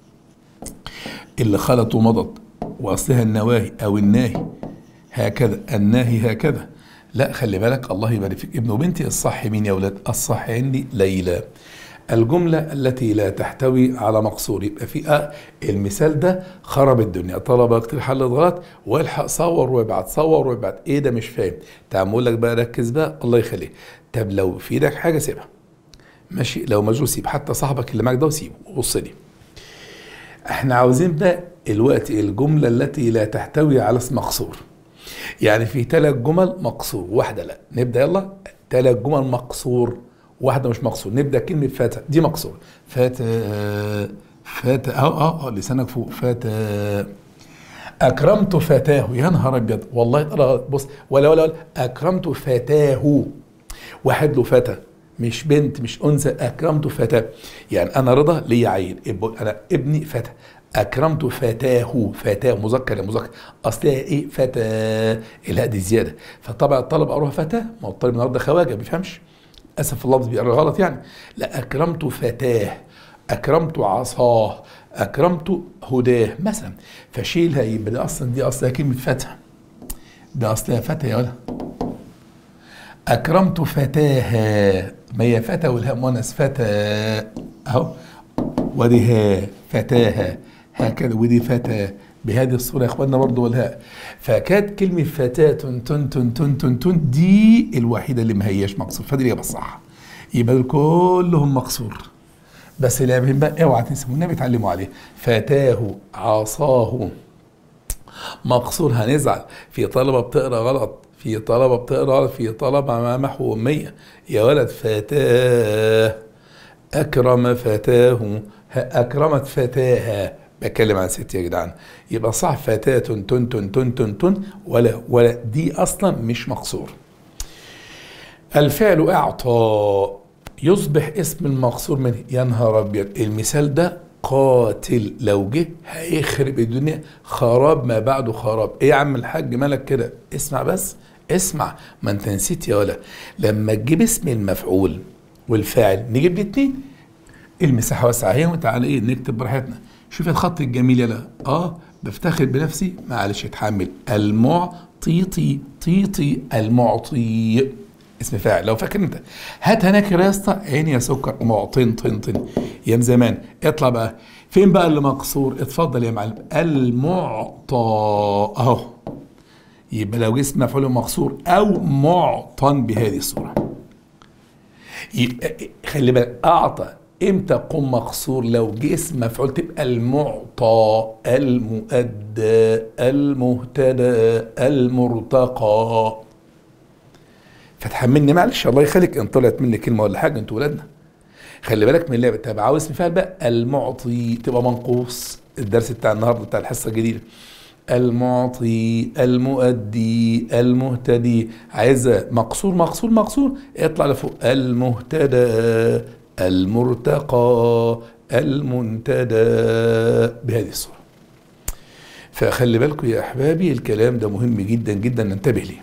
اللي خلط ومضت وأصلها النواهي أو الناهي هكذا الناهي هكذا لا خلي بالك الله يبارك فيك ابن وبنتي الصح مين يا ولاد الصح عندي ليلى الجملة التي لا تحتوي على مقصور يبقى في أه المثال ده خرب الدنيا طلبة كتير حلت غلط والحق صور وابعت صور وابعت ايه ده مش فاهم تعال اقول لك بقى ركز بقى الله يخليك طب لو في ايدك حاجة سيبها ماشي لو مجهول سيب حتى صاحبك اللي معاك ده وسيبه وبص لي احنا عاوزين بقى الوقت الجملة التي لا تحتوي على اسم مقصور يعني في ثلاث جمل مقصور واحدة لا نبدأ يلا ثلاث جمل مقصور واحدة مش مقصور نبدأ كلمة فتى دي مقصور فتى فتى اه اه اه لسانك فوق فتى أكرمت فتاه يا نهار أبيض والله ترى بص ولا ولا ولا أكرمت فتاه واحد له فتى مش بنت مش أنثى أكرمت فتاه يعني أنا رضا ليا عيل أنا ابني فتى اكرمت فتاه فتاه مذكر يا مذكر اصلها ايه فتى الهاء دي زياده فطبعا الطالب اروح فتاه ما هو الطالب النهارده خواجه ما بيفهمش اسف في اللفظ بيقرا غلط يعني لا اكرمت فتاه اكرمت عصاه اكرمت هداه مثلا فشيلها يبقى ده اصلا دي اصلها كلمه فتى ده اصلها فتى يا ولد اكرمت فتاها ما هي فتى والهاء مؤنث فتى اهو ودي ها فتاها هكذا ودي فتى بهذه الصورة يا اخواننا برضه والهاء فكانت كلمة فتاة تن تن تن تن تن دي الوحيدة اللي ما هياش مقصور فدي الإجابة الصح يبقى دول كلهم مقصور بس اللي يعملهم بقى اوعى تنسوا النبي اتعلموا عليه فتاه عصاه مقصور هنزعل في طلبة بتقرا غلط في طلبة بتقرا غلط في طلبة مع محو أمية يا ولد فتاه أكرم فتاه أكرمت فتاها بتكلم عن ست يا جدعان يبقى صح فتاة تن تن تن تن تن ولا ولا دي أصلا مش مقصور الفعل أعطى يصبح اسم المقصور منه يا نهار أبيض المثال ده قاتل لو جه هيخرب الدنيا خراب ما بعده خراب ايه يا عم الحاج مالك كده اسمع بس اسمع ما انت نسيت يا ولا لما تجيب اسم المفعول والفاعل نجيب الاثنين المساحه واسعه اهي وتعالى ايه نكتب براحتنا شوف الخط الجميل يلا اه بفتخر بنفسي معلش اتحمل المعطي طي طي طي المعطي اسم فاعل لو فاكر انت هات هناك يا اسطى عيني يا سكر معطن طن طن ايام زمان اطلع بقى فين بقى اللي مقصور اتفضل يا معلم المعطى اهو يبقى لو اسم مفعول مقصور او معطن بهذه الصوره يبقى خلي بالك اعطى امتى قم مقصور لو جه اسم مفعول تبقى المعطى المؤدى المهتدى المرتقى فتحملني معلش الله يخليك ان طلعت مني كلمه ولا حاجه انتوا ولادنا خلي بالك من اللعبه طب عاوز اسم فعل بقى المعطي تبقى منقوص الدرس بتاع النهارده بتاع الحصه الجديده المعطي المؤدي المهتدي عايزة مقصور مقصور مقصور اطلع لفوق المهتدى المرتقى المنتدى بهذه الصورة فخلي بالكم يا أحبابي الكلام ده مهم جدا جدا ننتبه ليه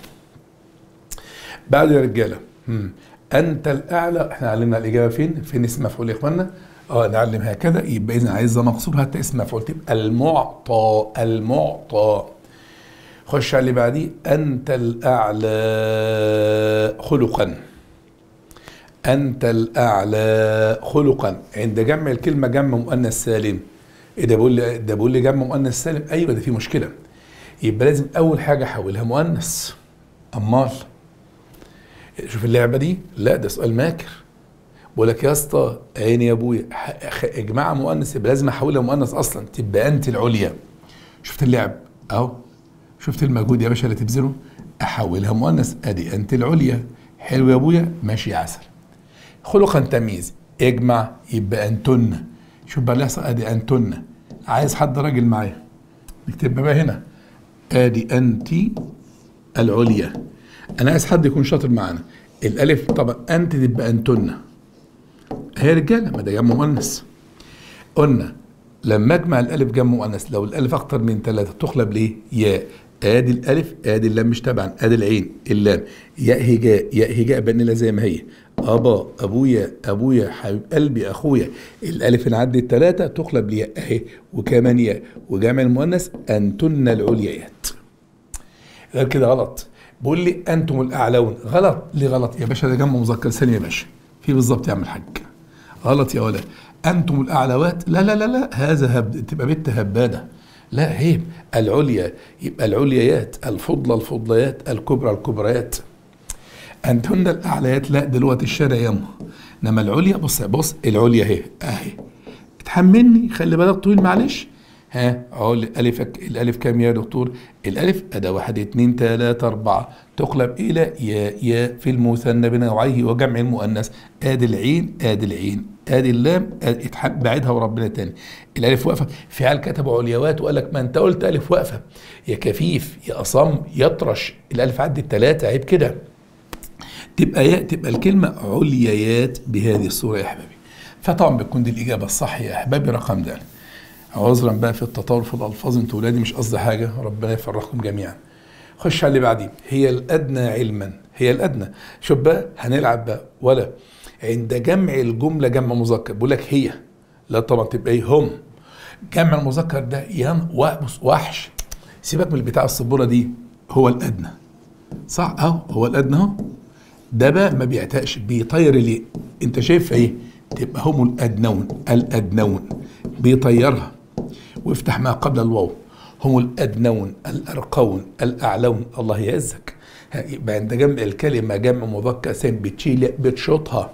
بعد يا رجالة مم. أنت الأعلى احنا علمنا الإجابة فين؟ فين اسم مفعول يا إخوانا؟ اه نعلم هكذا يبقى إذا عايزة مقصور هات اسم مفعول تبقى المعطى المعطى خش على اللي بعديه أنت الأعلى خلقا أنت الأعلى خلقا عند جمع الكلمة جمع مؤنث سالم إيه ده بيقول لي ده بيقول لي جمع مؤنث سالم أيوه ده في مشكلة يبقى لازم أول حاجة أحولها مؤنث أمال شوف اللعبة دي لا ده سؤال ماكر بقول لك يا اسطى عيني يا ابويا اجماع مؤنث يبقى لازم احولها مؤنث اصلا تبقى انت العليا شفت اللعب اهو شفت المجهود يا باشا اللي تبذله احولها مؤنث ادي انت العليا حلو يا ابويا ماشي عسل خلقا تمييز اجمع يبقى انتن شوف بقى اللي يحصل ادي انتن عايز حد راجل معايا نكتب بقى هنا ادي انت العليا انا عايز حد يكون شاطر معانا الالف طبعا انت تبقى انتن هي رجاله ما ده جمع مؤنث قلنا لما اجمع الالف جمع مؤنث لو الالف اكتر من ثلاثه تقلب ليه؟ ياء ادي الالف ادي اللام مش تبعا ادي العين اللام ياء هجاء ياء هجاء بنيلها زي ما هي ابا ابويا ابويا حبيب قلبي اخويا الالف اللي عدت ثلاثه تقلب لياء اهي وكمان ياء وجمع المؤنث انتن العليات غير كده غلط بيقول لي انتم الاعلون غلط ليه غلط يا باشا ده جمع مذكر سالم يا باشا في بالظبط يا عم الحاج غلط يا ولد انتم الاعلوات لا لا لا لا هذا هب تبقى بنت هباده لا عيب العليا يبقى العليات الفضلى الفضليات الكبرى الكبريات انتن الاعليات لا دلوقتي الشارع يما انما العليا بص بص العليا اهي اهي اتحملني خلي بالك طويل معلش ها عل الفك الالف كام يا دكتور الالف ادا واحد اتنين تلاته اربعه تقلب الى يا يا في المثنى بنوعيه وجمع المؤنث ادي العين ادي العين ادي اللام آدي بعدها وربنا تاني الالف واقفه في عيال كتبوا عليوات وقال لك ما انت قلت الف واقفه يا كفيف يا اصم يطرش الالف عدت ثلاثه عيب كده تبقى ياء تبقى الكلمه عليات بهذه الصوره يا احبابي فطبعا بتكون دي الاجابه الصح يا احبابي رقم ده عذرا بقى في التطور في الالفاظ انتوا ولادي مش قصدي حاجه ربنا يفرحكم جميعا خش على اللي بعديه هي الادنى علما هي الادنى شوف بقى هنلعب بقى ولا عند جمع الجمله جمع مذكر بقول لك هي لا طبعا تبقى ايه هم جمع المذكر ده ين وحش سيبك من البتاع السبوره دي هو الادنى صح اهو هو الادنى اهو ده بقى ما بيعتقش بيطير ليه انت شايف ايه تبقى هم الادنون الادنون بيطيرها وافتح ما قبل الواو هم الأدنون الأرقون الأعلون الله يعزك يبقى عند جمع الكلمة جمع مذكر سين بتشيل بتشطها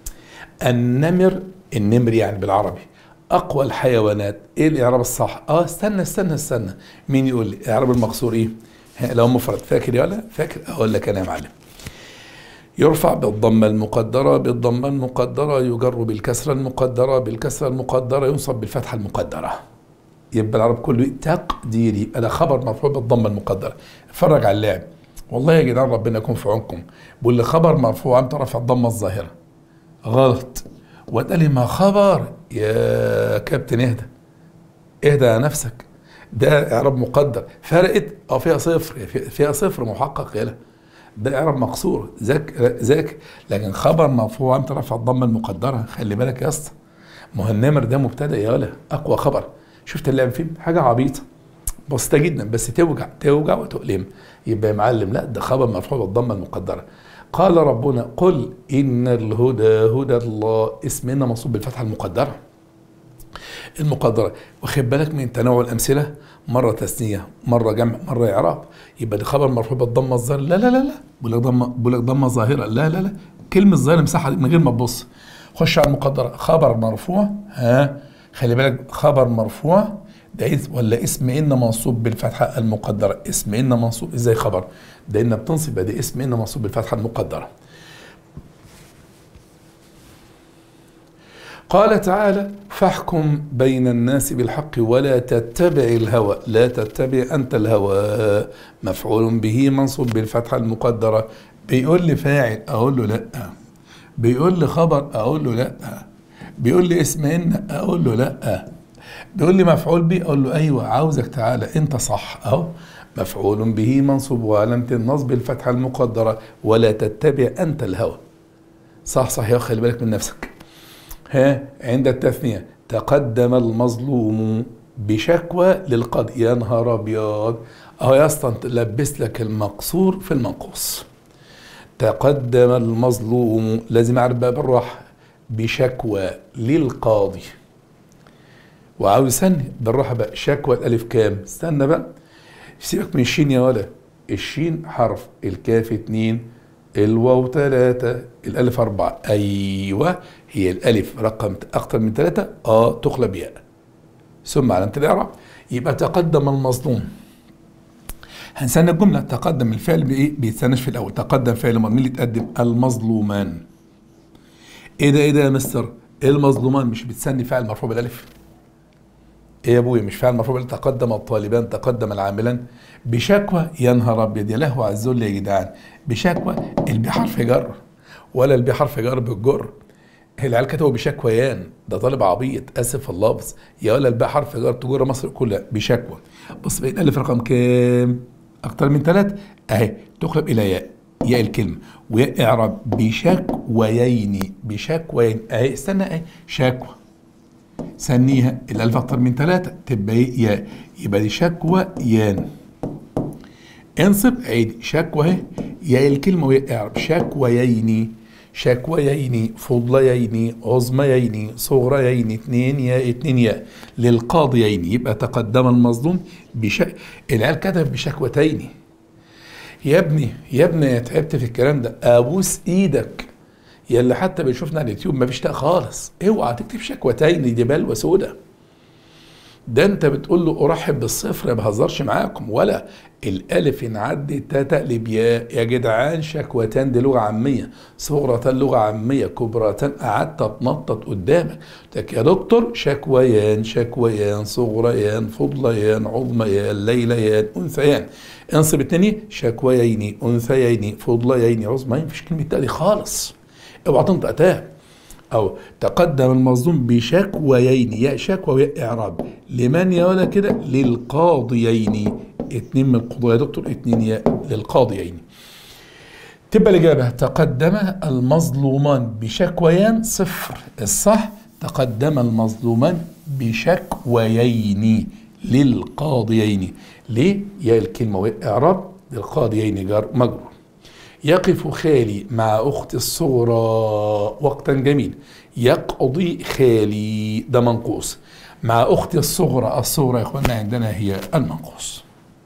النمر النمر يعني بالعربي أقوى الحيوانات إيه الإعراب الصح؟ آه استنى استنى استنى مين يقول لي الإعراب المقصور إيه؟ لو مفرد فاكر يا ولا؟ فاكر أقول لك أنا يا معلم يرفع بالضمة المقدرة بالضمة المقدرة يجر بالكسرة المقدرة بالكسرة المقدرة ينصب بالفتحة المقدرة يبقى العرب كله تقديري يبقى ده خبر مرفوع بالضمة المقدرة اتفرج على اللعب والله يا جدعان ربنا يكون في عونكم بقول لي خبر مرفوع انت رافع الضمة الظاهرة غلط وتقال لي ما خبر يا كابتن اهدى اهدى يا نفسك ده اعراب مقدر فرقت اه فيها صفر فيها صفر محقق يلا ده اعراب مقصور ذاك ذاك لكن خبر مرفوع انت رافع الضمه المقدره خلي بالك يا اسطى ما هو النمر ده مبتدا يا ولا اقوى خبر شفت اللعب فيه حاجه عبيطه بسيطه جدا بس توجع توجع وتؤلم يبقى يا معلم لا ده خبر مرفوع بالضمه المقدره قال ربنا قل ان الهدى هدى الله اسمنا منصوب بالفتحه المقدره المقدره واخد بالك من تنوع الامثله مره تثنيه مره جمع مره اعراب يبقى ده خبر مرفوع بالضمه الظاهره لا لا لا لا بقول لك ضمه بقول لك ضمه ظاهره لا لا لا كلمه ظاهره مساحه من غير ما تبص خش على المقدره خبر مرفوع ها خلي بالك خبر مرفوع ده ولا اسم ان منصوب بالفتحه المقدره اسم ان منصوب ازاي خبر ده ان بتنصب ده اسم ان منصوب بالفتحه المقدره قال تعالى فاحكم بين الناس بالحق ولا تتبع الهوى لا تتبع أنت الهوى مفعول به منصوب بالفتحة المقدرة بيقول لي فاعل أقول له لا بيقول لي خبر اقول له لا بيقول لي اسم ان اقول له لا بيقول لي مفعول به اقول له ايوه عاوزك تعالى انت صح اهو مفعول به منصوب وعلامة النصب الفتحة المقدرة ولا تتبع أنت الهوى صح صح يا خلي بالك من نفسك ها عند التثنية تقدم المظلوم بشكوى للقاضي يا نهار ابيض اهو يا اسطى لبس لك المقصور في المنقوص تقدم المظلوم لازم اعرف بقى بالراحه بشكوى للقاضي وعاوز استنى بالراحه بقى شكوى الالف كام استنى بقى سيبك من الشين يا ولا الشين حرف الكاف اتنين الواو تلاتة الألف أربعة أيوة هي الألف رقم أكتر من تلاتة آه تقلب ياء ثم علامة الإعراب يبقى تقدم المظلوم هنستنى الجملة تقدم الفعل بإيه؟ بيتستناش في الأول تقدم فعل مين اللي اتقدم؟ المظلومان إيه ده إيه ده يا مستر؟ المظلومان مش بتسني فعل مرفوع بالألف؟ ايه يا ابويا مش فعل مرفوع تقدم الطالبان تقدم العاملان بشكوى يا نهار ابيض يا لهو على الذل يا جدعان بشكوى البي حرف جر ولا البي حرف جر بالجر العيال كتبوا بشكويان ده طالب عبيط اسف اللفظ يا ولا الباء حرف جر تجر مصر كلها بشكوى بص بقيت الف رقم كام اكتر من ثلاث اهي تقلب الى ياء ياء الكلمه وياء اعراب بشكويين بشكويين اهي استنى اهي شكوى سنيها الالف اكتر من ثلاثة تبقى ايه يا يبقى دي شكوى يان انصب عيد شكوى اهي يا الكلمة وهي اعرب شكويين شكويين فضليين عظميين صغريين اتنين يا اتنين يا للقاضيين يبقى تقدم المظلوم بش العيال كتب بشكوتين يا ابني يا ابني تعبت في الكلام ده ابوس ايدك يلي حتى بيشوفنا على اليوتيوب ما فيش تاء خالص اوعى تكتب شكوتين دي بلوى سودة ده انت بتقول له ارحب بالصفر ما بهزرش معاكم ولا الالف ان عدت تقلب يا يا جدعان شكوتان دي لغه عاميه صغرتان لغه عاميه كبرتان قعدت اتنطط قدامك لك يا دكتور شكويان شكويان صغريان فضليان عظميان ليليان انثيان انصب التاني شكويين انثيين فضليين عظميين مفيش كلمه تالي خالص اوعى تنطق تاء او تقدم المظلوم بشكويين يا شكوى ويا اعراب لمن يا ولا كده للقاضيين اتنين من القضاة يا دكتور اتنين يا للقاضيين تبقى الإجابة تقدم المظلومان بشكويان صفر الصح تقدم المظلومان بشكويين للقاضيين ليه؟ يا الكلمة وإعراب للقاضيين جار مجرور يقف خالي مع أختي الصغرى وقتا جميل يقضي خالي ده منقوص مع أختي الصغرى الصغرى يا إخواننا عندنا هي المنقوص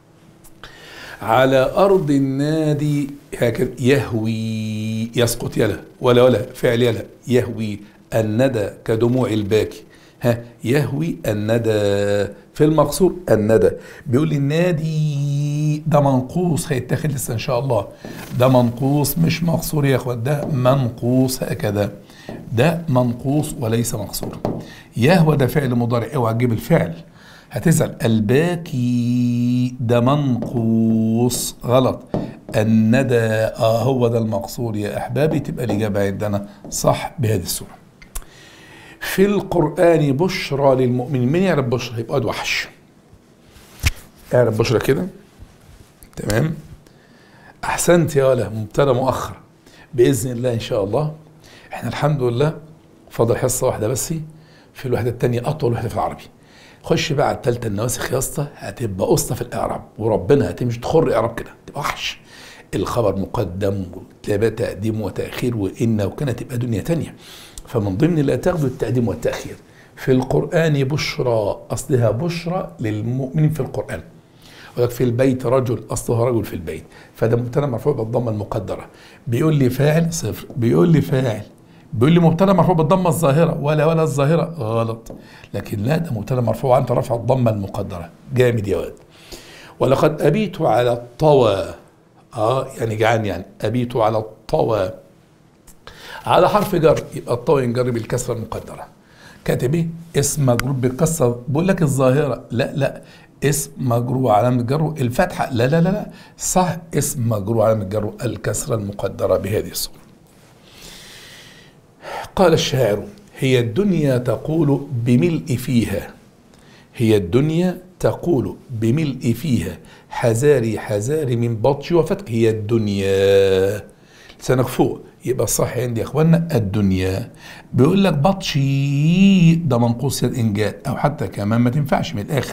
على أرض النادي هكذا يهوي يسقط يلا ولا ولا فعل يلا يهوي الندى كدموع الباكي ها يهوي الندى في المقصور الندى بيقول النادي ده منقوص هيتاخد لسه ان شاء الله ده منقوص مش مقصور يا اخوان ده منقوص هكذا ده منقوص وليس مقصور يهوى ده فعل مضارع اوعى تجيب الفعل هتزعل الباكي ده منقوص غلط الندى اه هو ده المقصور يا احبابي تبقى الاجابه عندنا صح بهذه الصوره في القرآن بشرى للمؤمنين مين يعرف بشرى يبقى وحش اعرف بشرى كده تمام احسنت يا ولا مبتدا مؤخر باذن الله ان شاء الله احنا الحمد لله فاضل حصه واحده بس في الوحده الثانيه اطول وحده في العربي خش بقى على الثالثه النواسخ يا اسطى هتبقى قصه في الاعراب وربنا هتمشي تخر اعراب كده تبقى وحش الخبر مقدم وتبقى تقديم وتاخير وان وكانت تبقى دنيا تانية فمن ضمن لا تاخذ التقديم والتاخير في القران بشرى اصلها بشرى للمؤمنين في القران ولك في البيت رجل اصلها رجل في البيت فده مبتدا مرفوع بالضمه المقدره بيقول لي فاعل صفر بيقول لي فاعل بيقول لي مبتدا مرفوع بالضمه الظاهره ولا ولا الظاهره غلط لكن لا ده مبتدا مرفوع عن رفع الضمه المقدره جامد يا واد ولقد ابيت على الطوى اه يعني جعان يعني ابيت على الطوى على حرف جر يبقى الطوى ينجر بالكسره المقدره كاتب ايه اسم مجرور بالكسره بقول لك الظاهره لا لا اسم مجرور علامة جره الفتحة لا لا لا لا صح اسم مجرور علامة جره الكسرة المقدرة بهذه الصورة قال الشاعر هي الدنيا تقول بملء فيها هي الدنيا تقول بملء فيها حذاري حذاري من بطش وفتك هي الدنيا لسانك فوق يبقى الصح عندي يا اخوانا الدنيا بيقول لك بطشي ده منقوص الانجاز او حتى كمان ما تنفعش من الاخر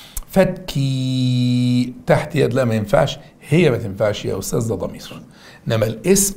فتكي تحت يد لا ما ينفعش هي ما تنفعش يا استاذ ده ضمير انما الاسم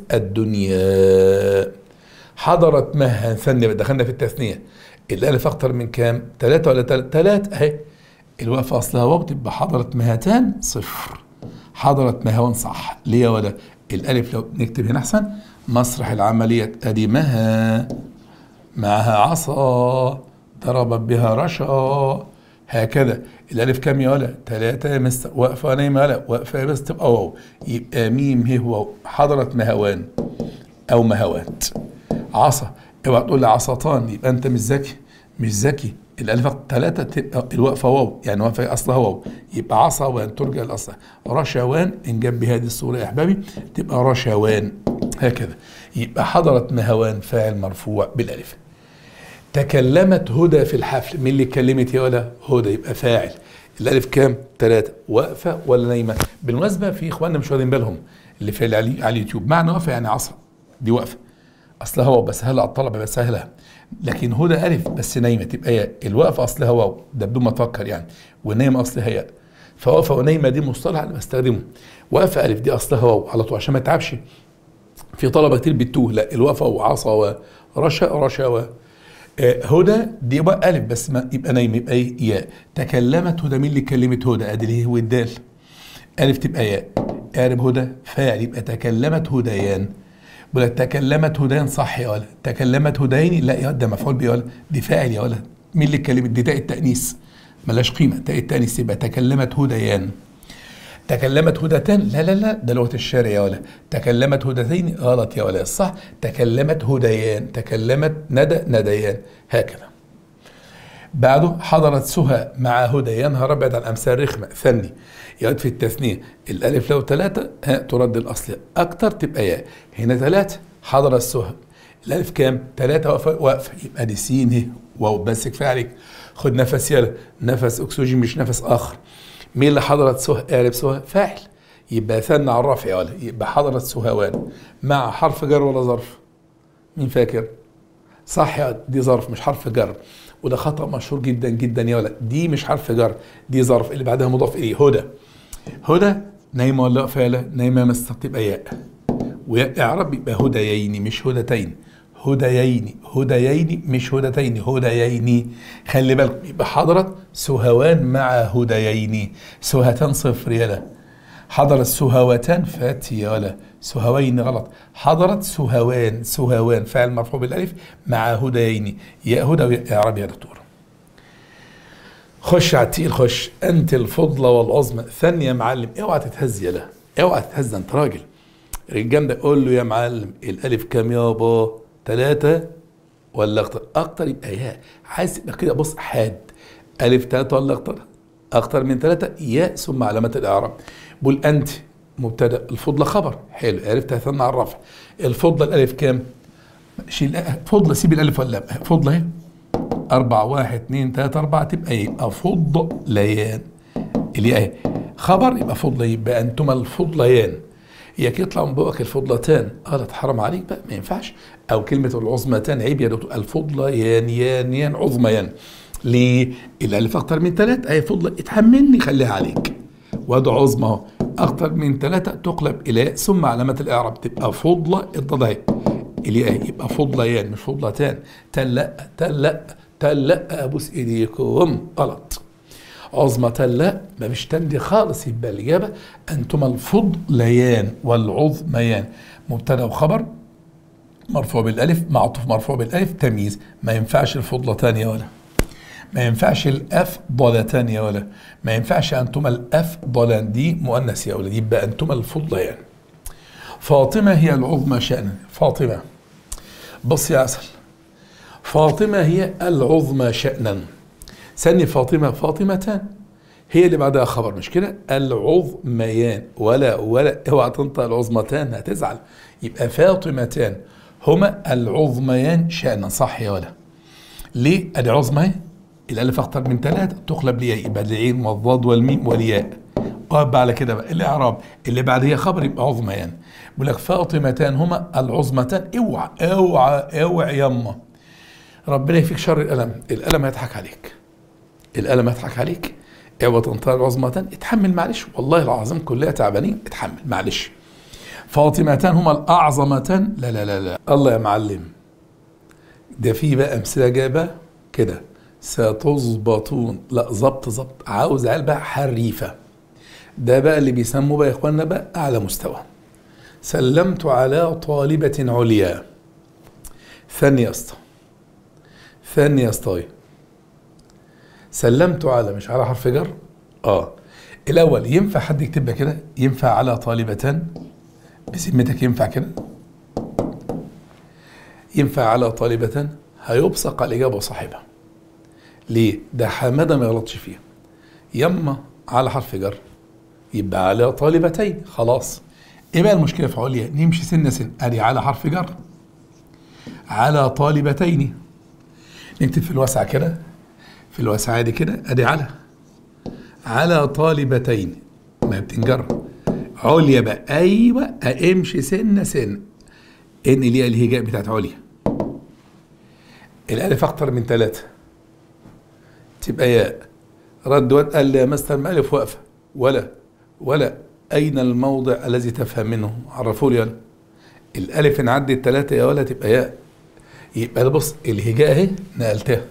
الدنيا حضرت مها ثانية دخلنا في التثنية الألف أكتر من كام؟ ثلاثة ولا ثلاثة؟ ثلاثة أهي الوقفة أصلها واو تبقى حضرت مهتان صفر حضرت مهوان صح ليه ولا الألف لو نكتب هنا أحسن مسرح العمليات أدي مها معها عصا ضربت بها رشا هكذا الألف كام يا ولا؟ ثلاثة يا مستر واقفة نايمة ولا واقفة يا مستر تبقى واو يبقى ميم هي واو حضرت مهوان أو مهوات عصا اوعى تقول لي عصتان يبقى انت مش ذكي مش ذكي الالف ثلاثه تبقى الوقفه واو يعني وقفه اصلها واو يبقى عصا وان ترجع لاصلها رشوان ان جاب بهذه الصوره يا احبابي تبقى رشوان هكذا يبقى حضرت مهوان فاعل مرفوع بالالف تكلمت هدى في الحفل مين اللي اتكلمت يا ولا هدى يبقى فاعل الالف كام ثلاثه واقفه ولا نايمه بالمناسبه في اخواننا مش واخدين بالهم اللي في على اليوتيوب معنى واقفه يعني عصا دي واقفه اصلها واو بسهلها على الطلبه بسهلها لكن هدى الف بس نايمه تبقى ياء الواقفه اصلها واو ده بدون ما تفكر يعني والنايمه اصلها ياء فواقفه ونايمه دي مصطلح انا بستخدمه واقفه الف دي اصلها واو على طول عشان ما تتعبش في طلبه كتير بتوه لا الواقفه وعصا ورشا رشا و هدى دي بقى الف بس ما يبقى نايم يبقى ايه ياء تكلمت هدى مين اللي كلمت هدى ادي اللي هو الدال الف تبقى ياء قارب هدى فاعل يبقى تكلمت هديان بقول لك تكلمت هديان صح يا ولد تكلمت هديني لا يا ده مفعول به يا ولد دي فاعل يا ولد مين اللي اتكلمت دي تاء التانيث ملاش قيمه تاء التانيث يبقى تكلمت هديان تكلمت هدتان لا لا لا ده لغه الشارع يا ولد تكلمت هدتين غلط يا ولد الصح تكلمت هديان تكلمت ندى نديان هكذا بعده حضرت سهى مع هدى يا نهار ابيض عن امثال رخمه ثني يقعد في التثنيه الالف لو ثلاثه ها ترد الاصل اكتر تبقى ياء هنا ثلاثه حضر السهى الالف كام؟ ثلاثه واقفه يبقى دي سين اهي واو بس كفايه عليك خد نفس يلا نفس اكسجين مش نفس اخر مين اللي حضرت سهى؟ قارب سهى فاعل يبقى ثنى على الرفع يا ولد يبقى حضرت سهوان مع حرف جر ولا ظرف؟ مين فاكر؟ صح يا دي ظرف مش حرف جر وده خطا مشهور جدا جدا يا ولد دي مش حرف جر دي ظرف اللي بعدها مضاف اليه هدى هدى نايمه ولا فعله نايمه مستر تبقى ياء وياء اعرب يبقى هديين مش هدتين هديين هديين مش هدتين هديين خلي بالك يبقى حضرت سهوان مع هديين سهتان صفر يلا حضرت سهوتان فات يا ولا سهوين غلط حضرت سهوان سهوان فعل مرفوع بالالف مع هديين يا هدى ويا اعراب يا دكتور خش على التقيل خش انت الفضلى والعظمى ثانيه يا معلم اوعى تتهز يلا اوعى تتهز انت راجل الرجال ده قول له يا معلم الالف كام يابا ثلاثه ولا اكتر اكتر يبقى ياء عايز تبقى كده بص حاد الف ثلاثه ولا اكتر اكتر من ثلاثه ياء ثم علامات الاعراب بقول انت مبتدا الفضلى خبر حلو عرفت ثنى على الرفع الفضلى الالف كام شيل فضلى سيب الالف ولا فضلى اهي أربعة واحد اثنين ثلاثة أربعة تبقى يبقى فضليان اللي اهي خبر يبقى فضل يبقى أنتما الفضليان هي يطلع من بقك الفضلتان قالت حرام عليك بقى ما ينفعش أو كلمة العظمتان عيب يا دكتور الفضليان يان يان عظميان ليه؟ الألف أكتر من ثلاثة أهي فضلة اتحملني خليها عليك وادي عظمى اهو أكتر من ثلاثة تقلب إلى ثم علامة الإعراب تبقى فضلة الضاد اهي الياء يبقى فضليان مش فضلتان تلا تلا تلا ابوس ايديكم غلط عظمة لا ما فيش تندي خالص يبقى الإجابة أنتما الفضليان والعظميان مبتدأ وخبر مرفوع بالألف معطوف مرفوع بالألف تمييز ما ينفعش الفضلتان يا ولا ما ينفعش الأفضلتان يا ولا ما ينفعش أنتما الأفضلان دي مؤنث يا ولا يبقى أنتما الفضليان فاطمة هي العظمى شأنا فاطمة بص يا عسل فاطمة هي العظمى شأنا سني فاطمة فاطمتان هي اللي بعدها خبر مش كده العظميان ولا ولا اوعى تنطق العظمتان هتزعل يبقى فاطمتان هما العظميان شأنا صح يا ولا ليه ادي عظمى الالف اكتر من ثلاثة تقلب لياء يبقى العين والضاد والميم والياء اقعد على كده بقى الاعراب اللي بعد هي خبر يبقى عظميان بيقول لك فاطمتان هما العظمتان اوعى اوعى اوعى يما ربنا يفيك شر الالم الالم هيضحك عليك الالم هيضحك عليك اوعى تنطق العظمتان اتحمل معلش والله العظيم كلها تعبانين اتحمل معلش فاطمتان هما الاعظمتان لا لا لا لا الله يا معلم ده في بقى امثله جايبه كده ستظبطون لا ظبط ظبط عاوز عيال بقى حريفه ده بقى اللي بيسموه بقى يا اخوانا بقى اعلى مستوى سلمت على طالبة عليا ثانية يا اسطى ثانية يا اسطى سلمت على مش على حرف جر اه الاول ينفع حد يكتبها كده ينفع على طالبتان بذمتك ينفع كده ينفع على طالبة هيبصق الإجابة صاحبها ليه؟ ده حمادة ما يغلطش فيها يما على حرف جر يبقى على طالبتين خلاص ايه بقى المشكلة في عليا؟ نمشي سنة سنة ادي على حرف جر على طالبتين نكتب في الواسعة كده في الواسعة دي كده ادي على على طالبتين ما بتنجر عليا بقى ايوه امشي سنة سنة ان اللي هي الهجاء بتاعت عليا الالف اكتر من ثلاثة تبقى ياء رد واد قال لي يا مستر ما الف واقفة ولا ولا اين الموضع الذي تفهم منه عرفوا لي يلا الالف ان عدت ثلاثة يا ولا تبقى ياء يبقى بص الهجاء اهي نقلتها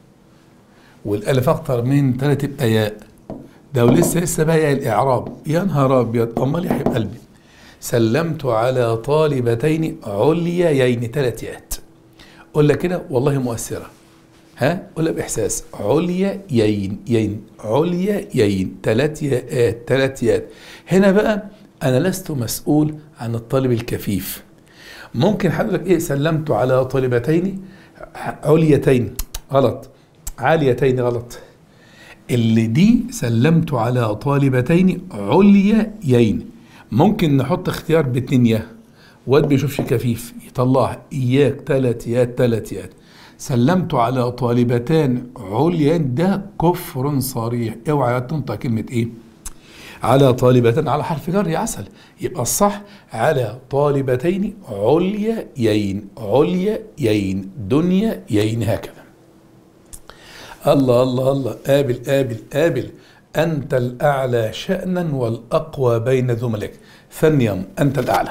والالف اكتر من ثلاثة تبقى ياء ده ولسه لسه بقى الاعراب يا نهار ابيض امال يا حبيب قلبي سلمت على طالبتين عليين ثلاث ياءات قول لك كده والله مؤثره ها قولها باحساس عليا يين يين عليا يين ثلاث ياءات ثلاث ياءات هنا بقى انا لست مسؤول عن الطالب الكفيف ممكن حضرتك ايه سلمت على طالبتين عليتين غلط عاليتين غلط اللي دي سلمت على طالبتين عليين ممكن نحط اختيار باتنين يا واد بيشوفش كفيف يطلعها اياك تلات يات تلات يات سلمت على طالبتان عليان ده كفر صريح اوعى تنطق كلمه ايه على طالبتان على حرف جر يا عسل يبقى الصح على طالبتين عليين عليين دنيا يين هكذا الله الله الله قابل قابل قابل أنت الأعلى شأنا والأقوى بين زملائك ثانيا أنت الأعلى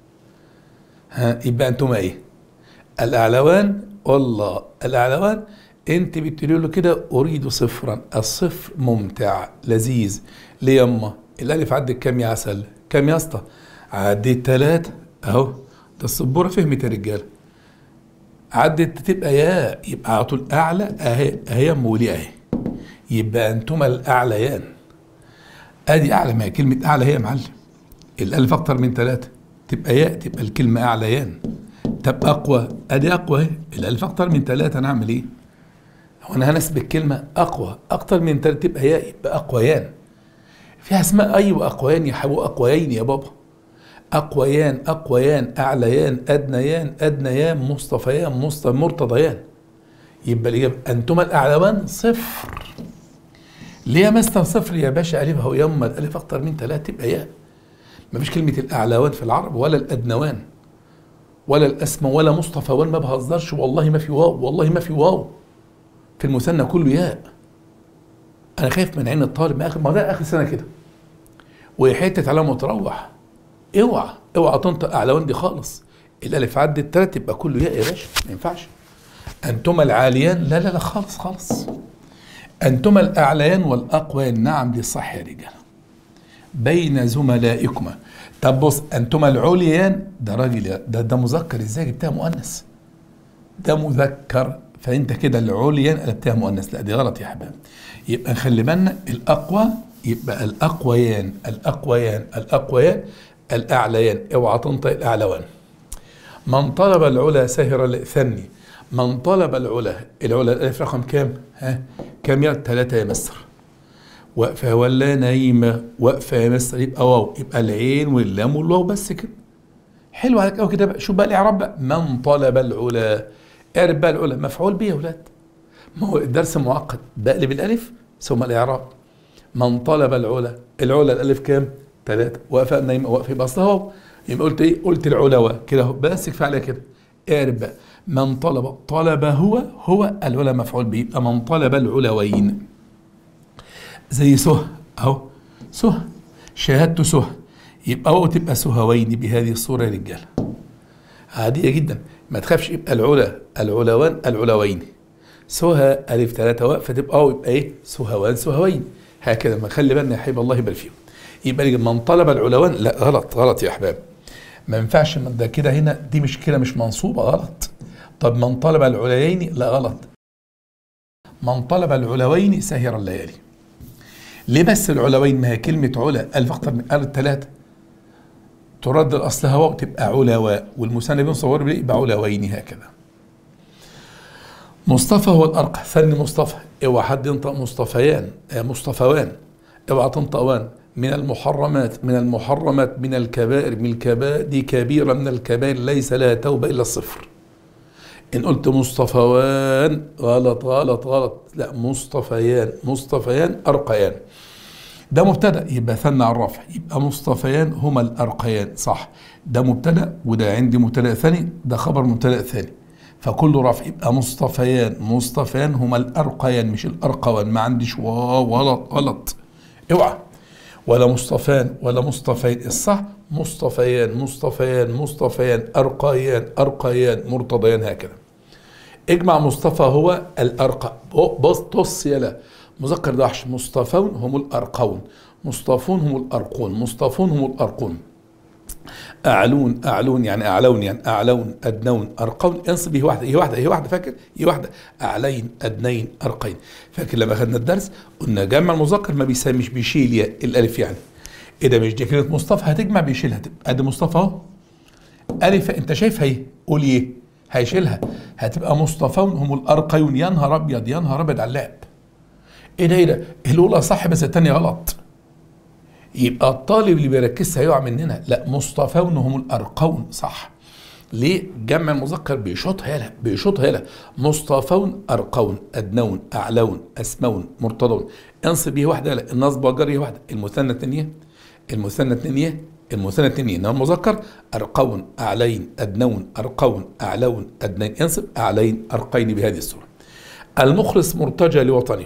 ها يبقى أنتما إيه الأعلوان والله الأعلوان أنت بتقولي له كده أريد صفرا الصفر ممتع لذيذ ليه يما الألف عدت كام يا عسل كام يا اسطى عدت ثلاثة أهو ده السبورة فهمت يا رجالة عدت تبقى يا يبقى على طول أعلى أهي أهي مولي أهي يبقى انتما الاعليان ادي اعلى ما هي كلمه اعلى هي يا معلم الالف اكتر من ثلاثه تبقى ياء تبقى الكلمه اعليان طب اقوى ادي اقوى اهي الالف اكتر من ثلاثه انا اعمل ايه؟ هو انا هنسب الكلمه اقوى اكتر من ثلاثه تبقى ياء يبقى اقويان فيها اسماء ايوه اقويان يا حبو اقويين يا بابا اقويان اقويان اعليان ادنيان ادنيان مصطفيان مصطفى مرتضيان يبقى الاجابه انتما الاعلوان صفر ليه يا مستر صفر يا باشا الف اهو يما الالف اكتر من ثلاثه تبقى ياء مفيش كلمه الاعلوان في العرب ولا الادنوان ولا الاسمى ولا مصطفى ما بهزرش والله ما في واو والله ما في واو في المثنى كله ياء انا خايف من عين الطالب ما اخر ما ده اخر سنه كده وحته علامه وتروح اوعى اوعى تنطق اعلوان دي خالص الالف عدت ثلاثه يبقى كله ياء يا باشا ما ينفعش انتما العاليان لا لا لا خالص خالص أنتما الأعليان والأقويان نعم دي صح يا رجال بين زملائكما طب بص أنتما العليان ده راجل ده ده مذكر إزاي جبتها مؤنث ده مذكر فأنت كده العليان قلبتها مؤنث لا دي غلط يا حباب يبقى نخلي بالنا الأقوى يبقى الأقويان الأقويان الأقويان الأعليان اوعى تنطق الأعلوان من طلب العلا سهر الثني من طلب العلا العلا الالف رقم كام ها كام يا ثلاثة يا مستر واقفة ولا نايمة واقفة يا مستر يبقى واو يبقى العين واللام والواو بس كده حلو عليك قوي كده بقى شوف بقى الاعراب بقى من طلب العلا اعرف بقى العلا مفعول به يا اولاد ما هو الدرس معقد بقلب الالف ثم الاعراب من طلب العلا العلا الالف كام؟ ثلاثة واقفة نايمة واقفة يبقى اصلها اهو يبقى قلت ايه؟ قلت العلوى كده اهو بس كفايه عليها كده اعرف بقى من طلب طلب هو هو العلا مفعول به يبقى من طلب العلوين زي سه اهو سه شاهدت سه يبقى هو تبقى سهوين بهذه الصوره يا رجاله عاديه جدا ما تخافش يبقى العلا العلوان العلوين سهى الف ثلاثه واقفه تبقى اه يبقى ايه سهوان سهوين هكذا ما خلي بالنا يا حبيب الله يبارك فيهم يبقى من طلب العلوان لا غلط غلط يا احباب ما ينفعش من ده كده هنا دي مش كده مش منصوبه غلط طب من طلب العليين لا غلط من طلب العلوين سهر الليالي ليه بس العلوين ما هي كلمة علا ألف أكتر من ألف ثلاثة ترد الأصل هواء تبقى علواء والمثنى بنصور بيه يبقى علوين هكذا مصطفى هو الأرقى ثاني مصطفى اوعى حد ينطق مصطفيان آه مصطفوان اوعى تنطق وان من المحرمات من المحرمات من الكبائر من الكبائر دي كبيرة من الكبائر ليس لها توبة إلا الصفر إن قلت مصطفوان غلط غلط غلط لا مصطفيان مصطفيان أرقيان ده مبتدا يبقى ثنى على الرفع يبقى مصطفيان هما الأرقيان صح ده مبتدا وده عندي مبتدا ثاني ده خبر مبتدا ثاني فكل رفع يبقى مصطفيان مصطفيان هما الأرقيان مش الأرقوان ما عنديش واو غلط غلط اوعى ولا مصطفان ولا مصطفين الصح مصطفيان مصطفيان مصطفيان أرقيان أرقيان مرتضيان هكذا اجمع مصطفى هو الأرقى بص بص يلا مذكر ده وحش مصطفون هم الأرقون مصطفون هم الأرقون مصطفون هم الأرقون أعلون أعلون يعني أعلون يعني أعلون أدنون أرقون انصب هي واحدة هي واحدة هي واحدة فاكر هي واحدة أعلين أدنين أرقين فاكر لما أخذنا الدرس قلنا جمع المذكر ما بيسميش بيشيل يا الألف يعني إيه ده مش دي كلمة مصطفى هتجمع بيشيلها تبقى أدي مصطفى أهو ألف أنت شايفها إيه؟ قول إيه؟ هيشيلها هتبقى مصطفون هم الأرقيون يا نهار أبيض يا نهار أبيض على اللعب إيه ده إيه ده؟ الأولى صح بس الثانية غلط يبقى الطالب اللي بيركز هيقع مننا لا مصطفون هم الارقون صح ليه جمع المذكر بيشوطها يلا بيشوطها يلا مصطفون ارقون ادنون اعلون اسمون مرتضون انصب به واحده يلا النصب والجر واحده المثنى الثانيه المثنى الثانيه المثنى الثانيه انما المذكر ارقون اعلين ادنون ارقون اعلون ادنين انصب اعلين ارقين بهذه الصوره المخلص مرتجى لوطنه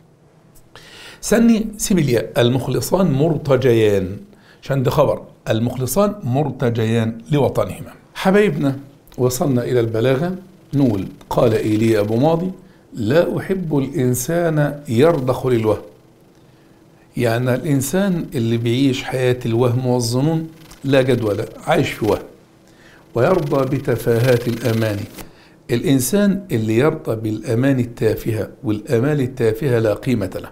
سني سيب الياء المخلصان مرتجيان عشان ده خبر المخلصان مرتجيان لوطنهما حبايبنا وصلنا إلى البلاغة نقول قال إيلي أبو ماضي لا أحب الإنسان يرضخ للوهم يعني الإنسان اللي بيعيش حياة الوهم والظنون لا جدول عايش في وهم ويرضى بتفاهات الأماني الإنسان اللي يرضى بالأمان التافهة والأمال التافهة لا قيمة له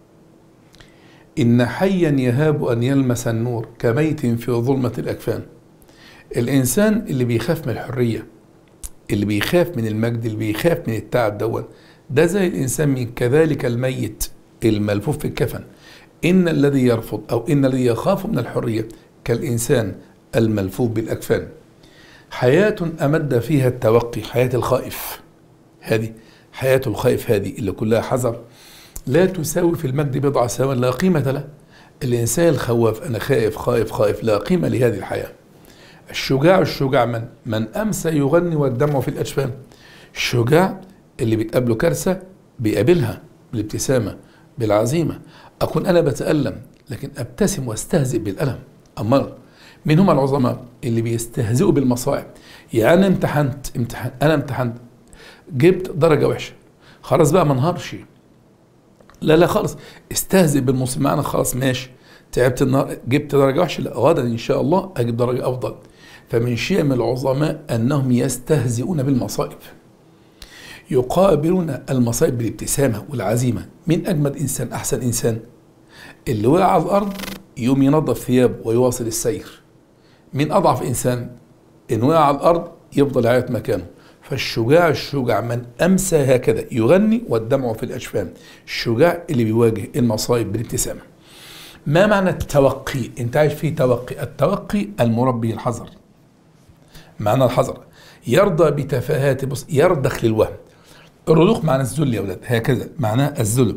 إن حيا يهاب أن يلمس النور كميت في ظلمة الأكفان الإنسان اللي بيخاف من الحرية اللي بيخاف من المجد اللي بيخاف من التعب دون ده زي الإنسان من كذلك الميت الملفوف في الكفن إن الذي يرفض أو إن الذي يخاف من الحرية كالإنسان الملفوف بالأكفان حياة أمد فيها التوقي حياة الخائف هذه حياة الخائف هذه اللي كلها حذر لا تساوي في المجد بضع سواء لا قيمة له الإنسان الخواف أنا خائف خائف خائف لا قيمة لهذه الحياة الشجاع الشجاع من من أمسى يغني والدمع في الأجفان الشجاع اللي بتقابله كارثة بيقابلها بالابتسامة بالعزيمة أكون أنا بتألم لكن أبتسم واستهزئ بالألم أمال من هم العظماء اللي بيستهزئوا بالمصائب يعني أنا امتحنت امتحان أنا امتحنت جبت درجة وحشة خلاص بقى ما انهارش لا لا خالص استهزئ بالمصيبة معنا خلاص ماشي تعبت النهار جبت درجة وحشة لا غدا إن شاء الله أجيب درجة أفضل فمن شيم العظماء أنهم يستهزئون بالمصائب يقابلون المصائب بالابتسامة والعزيمة من أجمد إنسان أحسن إنسان اللي وقع على الأرض يوم ينظف ثياب ويواصل السير من أضعف إنسان إن وقع على الأرض يفضل يعيط مكانه فالشجاع الشجاع من أمسى هكذا يغني والدمع في الأجفان الشجاع اللي بيواجه المصائب بالابتسامة ما معنى التوقي انت عايش فيه توقي التوقي المربي الحذر معنى الحذر يرضى بتفاهات بص يرضخ للوهم الرضوخ معنى الذل يا ولاد هكذا معناه الذل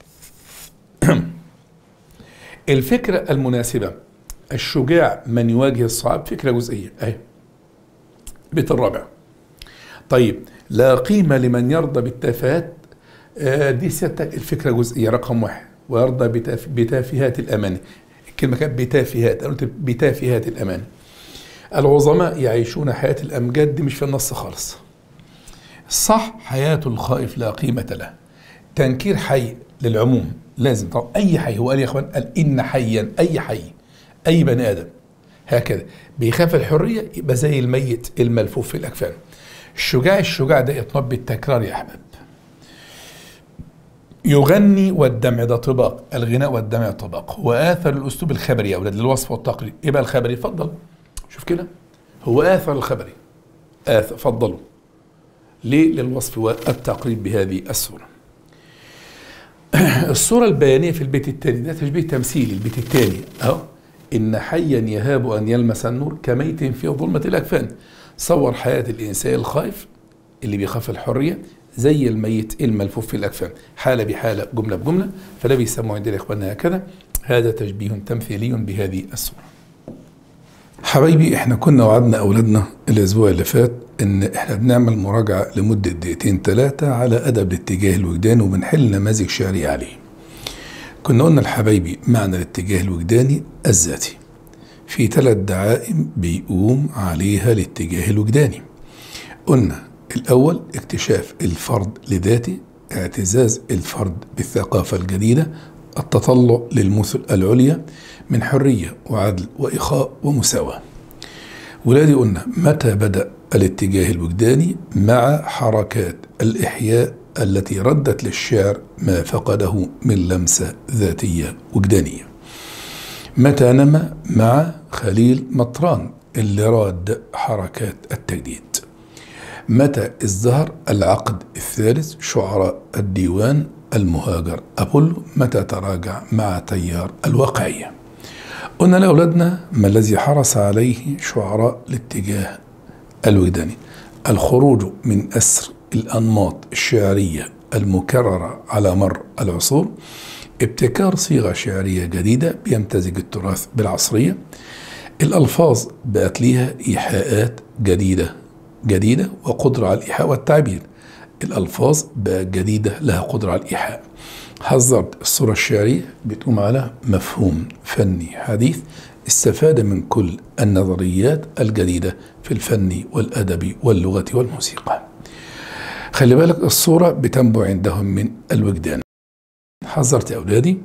الفكرة المناسبة الشجاع من يواجه الصعاب فكرة جزئية اهي بيت الرابع طيب لا قيمة لمن يرضى بالتافهات آه دي ستة الفكرة جزئية رقم واحد ويرضى بتاف بتافهات الأماني الكلمة كانت بتافهات أنا قلت بتافهات الأماني العظماء يعيشون حياة الأمجاد دي مش في النص خالص صح حياة الخائف لا قيمة له تنكير حي للعموم لازم طبعا أي حي هو قال يا إخوان قال إن حيا أي حي أي بني آدم هكذا بيخاف الحرية يبقى زي الميت الملفوف في الأكفان الشجاع الشجاع ده إطناب بالتكرار يا أحباب يغني والدمع ده طباق الغناء والدمع طباق وآثر الأسلوب الخبري يا أولاد للوصف والتقرير إيه بقى الخبري اتفضل شوف كده هو آثر الخبري آثر فضلوا ليه للوصف والتقريب بهذه الصورة الصورة البيانية في البيت الثاني ده تشبيه تمثيلي البيت الثاني أهو إن حيا يهاب أن يلمس النور كميت في ظلمة الأكفان صور حياة الإنسان الخائف اللي بيخاف الحرية زي الميت الملفوف في الأكفان حالة بحالة جملة بجملة فده بيسموه عندنا يا إخواننا هكذا هذا تشبيه تمثيلي بهذه الصورة حبايبي احنا كنا وعدنا أولادنا الأسبوع اللي فات إن احنا بنعمل مراجعة لمدة دقيقتين ثلاثة على أدب الاتجاه الوجداني وبنحل نماذج شعرية عليه كنا قلنا لحبايبي معنى الاتجاه الوجداني الذاتي في ثلاث دعائم بيقوم عليها الاتجاه الوجداني قلنا الأول اكتشاف الفرد لذاته اعتزاز الفرد بالثقافة الجديدة التطلع للمثل العليا من حرية وعدل وإخاء ومساواة ولادي قلنا متى بدأ الاتجاه الوجداني مع حركات الإحياء التي ردت للشعر ما فقده من لمسة ذاتية وجدانية متى نما مع خليل مطران اللي راد حركات التجديد متى ازدهر العقد الثالث شعراء الديوان المهاجر أبولو متى تراجع مع تيار الواقعية قلنا لأولادنا ما الذي حرص عليه شعراء الاتجاه الوجداني الخروج من أسر الأنماط الشعرية المكررة على مر العصور ابتكار صيغة شعرية جديدة بيمتزج التراث بالعصرية الألفاظ بقت ليها إيحاءات جديدة جديدة وقدرة على الإيحاء والتعبير الألفاظ بقت جديدة لها قدرة على الإيحاء حذرت الصورة الشعرية بتقوم على مفهوم فني حديث استفاد من كل النظريات الجديدة في الفن والأدب واللغة والموسيقى خلي بالك الصورة بتنبع عندهم من الوجدان حذرت يا أولادي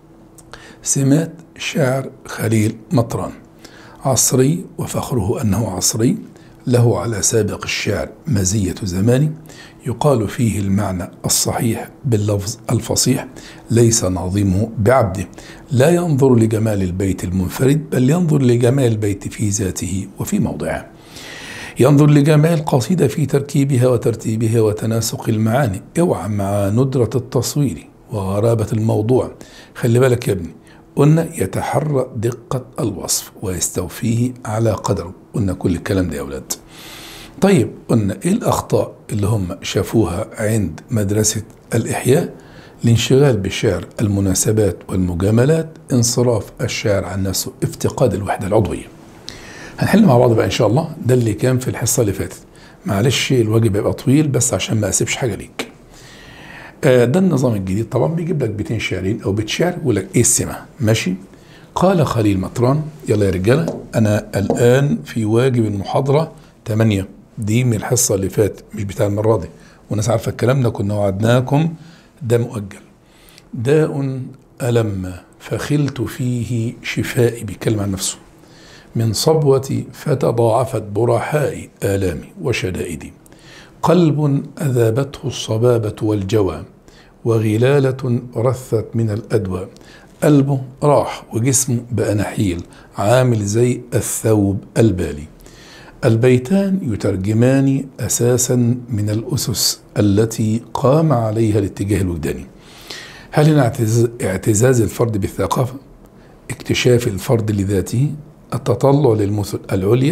سمات شعر خليل مطران عصري وفخره أنه عصري له على سابق الشعر مزية زمان يقال فيه المعنى الصحيح باللفظ الفصيح ليس ناظمه بعبده لا ينظر لجمال البيت المنفرد بل ينظر لجمال البيت في ذاته وفي موضعه ينظر لجمال القصيدة في تركيبها وترتيبها وتناسق المعاني اوعى مع ندرة التصوير وغرابة الموضوع خلي بالك يا ابني قلنا يتحرى دقة الوصف ويستوفيه على قدره قلنا كل الكلام ده يا أولاد طيب قلنا إيه الأخطاء اللي هم شافوها عند مدرسة الإحياء الانشغال بشعر المناسبات والمجاملات انصراف الشاعر عن نفسه افتقاد الوحدة العضوية هنحل مع بعض بقى إن شاء الله ده اللي كان في الحصة اللي فاتت معلش الواجب هيبقى طويل بس عشان ما أسيبش حاجة ليك آه ده النظام الجديد طبعا بيجيب لك بيتين شعرين او بيت شعر ويقول لك ايه السمه ماشي قال خليل مطران يلا يا رجاله انا الان في واجب المحاضره 8 دي من الحصه اللي فات مش بتاع المره دي والناس عارفه الكلام ده كنا وعدناكم ده مؤجل داء ألم فخلت فيه شفائي بيتكلم عن نفسه من صبوتي فتضاعفت برحاء آلامي وشدائدي قلب أذابته الصبابة والجوى وغلالة رثت من الأدوى قلبه راح وجسمه بقى نحيل عامل زي الثوب البالي البيتان يترجمان أساسا من الأسس التي قام عليها الاتجاه الوجداني هل هنا اعتزاز الفرد بالثقافة اكتشاف الفرد لذاته التطلع للمثل العليا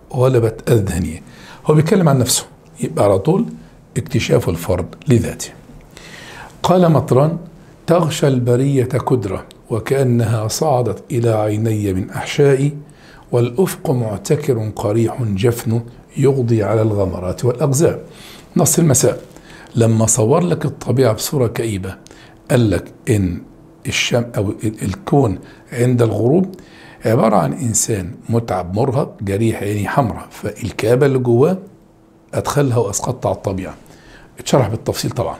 غلبت أذهانية هو بيتكلم عن نفسه يبقى على طول اكتشاف الفرد لذاته قال مطران تغشى البرية كدرة وكأنها صعدت إلى عيني من أحشائي والأفق معتكر قريح جفن يغضي على الغمرات والأغزال نص المساء لما صور لك الطبيعة بصورة كئيبة قال لك إن الشم أو الكون عند الغروب عبارة عن إنسان متعب مرهق جريح عيني حمراء فالكآبة اللي جواه أدخلها وأسقطها على الطبيعة اتشرح بالتفصيل طبعا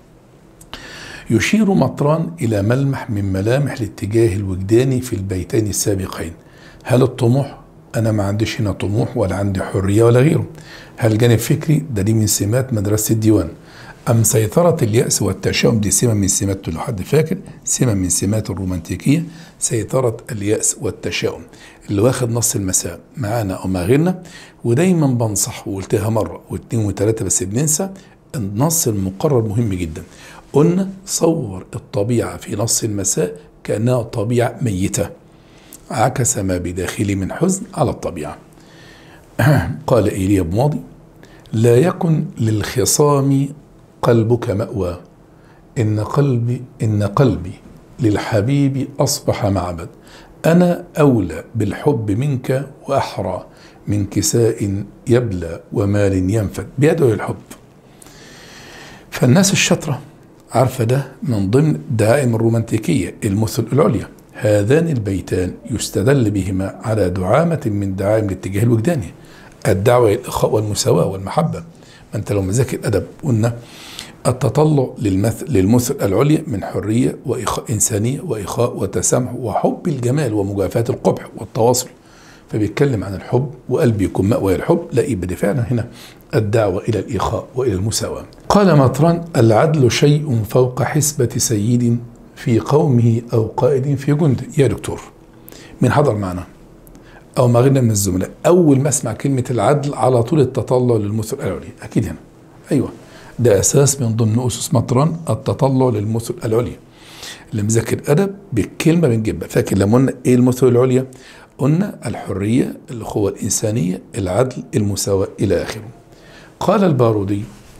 يشير مطران إلى ملمح من ملامح الاتجاه الوجداني في البيتين السابقين هل الطموح أنا ما عنديش هنا طموح ولا عندي حرية ولا غيره هل جانب فكري ده دي من سمات مدرسة الديوان أم سيطرة اليأس والتشاؤم دي سمة من سمات لو حد فاكر سمة من سمات الرومانتيكية سيطرة اليأس والتشاؤم اللي واخد نص المساء معانا أو ما غيرنا ودايما بنصح وقلتها مرة واثنين وثلاثة بس بننسى النص المقرر مهم جدا قلنا صور الطبيعة في نص المساء كأنها طبيعة ميتة عكس ما بداخلي من حزن على الطبيعة قال إيليا بماضي لا يكن للخصام قلبك مأوى إن قلبي إن قلبي للحبيب أصبح معبد أنا أولى بالحب منك وأحرى من كساء يبلى ومال ينفد بيده الحب فالناس الشطرة عارفة ده من ضمن دعائم الرومانتيكية المثل العليا هذان البيتان يستدل بهما على دعامة من دعائم الاتجاه الوجداني الدعوة إلى الإخاء والمساواة والمحبة ما أنت لو مذاكر الأدب قلنا التطلع للمثل للمثل العليا من حرية وإخاء إنسانية وإخاء وتسامح وحب الجمال ومجافاة القبح والتواصل فبيتكلم عن الحب وقلبي يكون مأوى الحب لا يبقى فعلا هنا الدعوة إلى الإخاء وإلى المساواة قال مطران العدل شيء فوق حسبة سيد في قومه أو قائد في جند يا دكتور من حضر معنا أو ما غيرنا من الزملاء أول ما أسمع كلمة العدل على طول التطلع للمثل العليا أكيد هنا أيوه ده أساس من ضمن أسس مطران التطلع للمثل العليا اللي مذاكر أدب بالكلمة بنجيبها فاكر لما قلنا إيه المثل العليا قلنا الحرية الأخوة الإنسانية العدل المساواة إلى آخره قال البارودي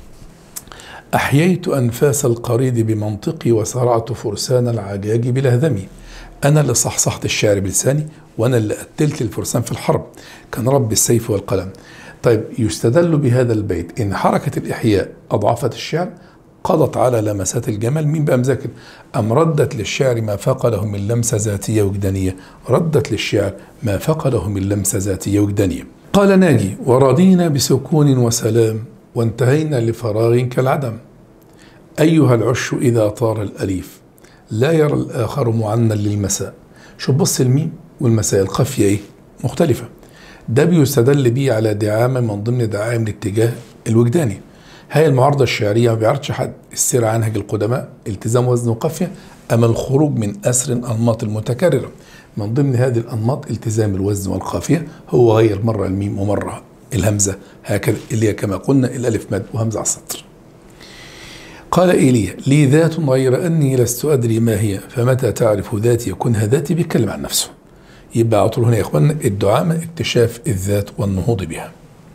أحييت أنفاس القريد بمنطقي وصرعت فرسان العجاج بلهذمي أنا اللي صحصحت الشعر بلساني وأنا اللي قتلت الفرسان في الحرب كان رب السيف والقلم طيب يستدل بهذا البيت إن حركة الإحياء أضعفت الشعر قضت على لمسات الجمال مين بقى مذاكر أم ردت للشعر ما فقده من لمسة ذاتية وجدانية ردت للشعر ما فقده من لمسة ذاتية وجدانية قال ناجي ورضينا بسكون وسلام وانتهينا لفراغ كالعدم أيها العش إذا طار الأليف لا يرى الآخر معنا للمساء شوف بص الميم والمساء القافية إيه مختلفة ده بيستدل بيه على دعامة من ضمن دعائم الاتجاه الوجداني هاي المعارضة الشعرية ما بيعرضش حد السير عنهج القدماء التزام وزن وقافية أما الخروج من أسر الأنماط المتكررة من ضمن هذه الأنماط التزام الوزن والقافية هو غير مرة الميم ومرة الهمزة هكذا اللي هي كما قلنا الألف مد وهمزة على السطر قال إيليا لي ذات غير أني لست أدري ما هي فمتى تعرف ذاتي يكونها ذاتي بيتكلم عن نفسه يبقى على طول هنا يا إخواننا الدعامة اكتشاف الذات والنهوض بها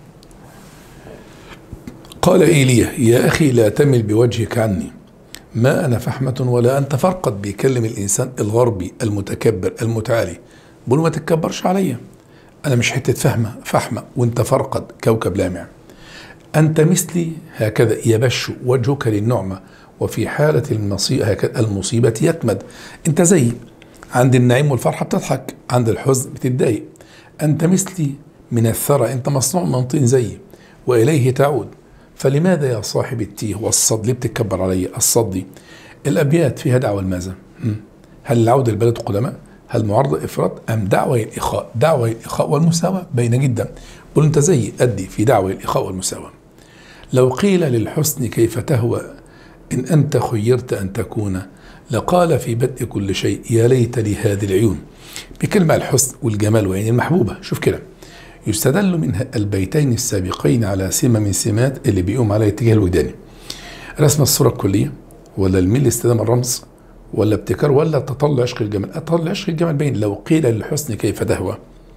قال إيليا يا أخي لا تمل بوجهك عني ما أنا فحمة ولا أنت فرقد بيكلم الإنسان الغربي المتكبر المتعالي بقول ما تتكبرش عليا أنا مش حتة فهمة فحمة وأنت فرقد كوكب لامع أنت مثلي هكذا يبش وجهك للنعمة وفي حالة المصيبة هكذا المصيبة يكمد أنت زيي عند النعيم والفرحة بتضحك عند الحزن بتتضايق أنت مثلي من الثرى أنت مصنوع من طين زيي وإليه تعود فلماذا يا صاحب التيه والصد ليه بتتكبر علي الصد دي الأبيات فيها دعوة لماذا هل العودة لبلد القدماء هل معارضة إفراط أم دعوة الإخاء دعوة الإخاء والمساواة باينة جدا قل أنت زي أدي في دعوة الإخاء والمساواة لو قيل للحسن كيف تهوى إن أنت خيرت أن تكون لقال في بدء كل شيء يا ليت لي هذه العيون بكلمة الحسن والجمال وعين المحبوبة شوف كده يستدل من البيتين السابقين على سمة من سمات اللي بيقوم عليها الاتجاه الوجداني رسم الصورة الكلية ولا الميل استخدام الرمز ولا ابتكار ولا تطلع عشق الجمال تطلع عشق الجمال باين لو قيل للحسن كيف تهوى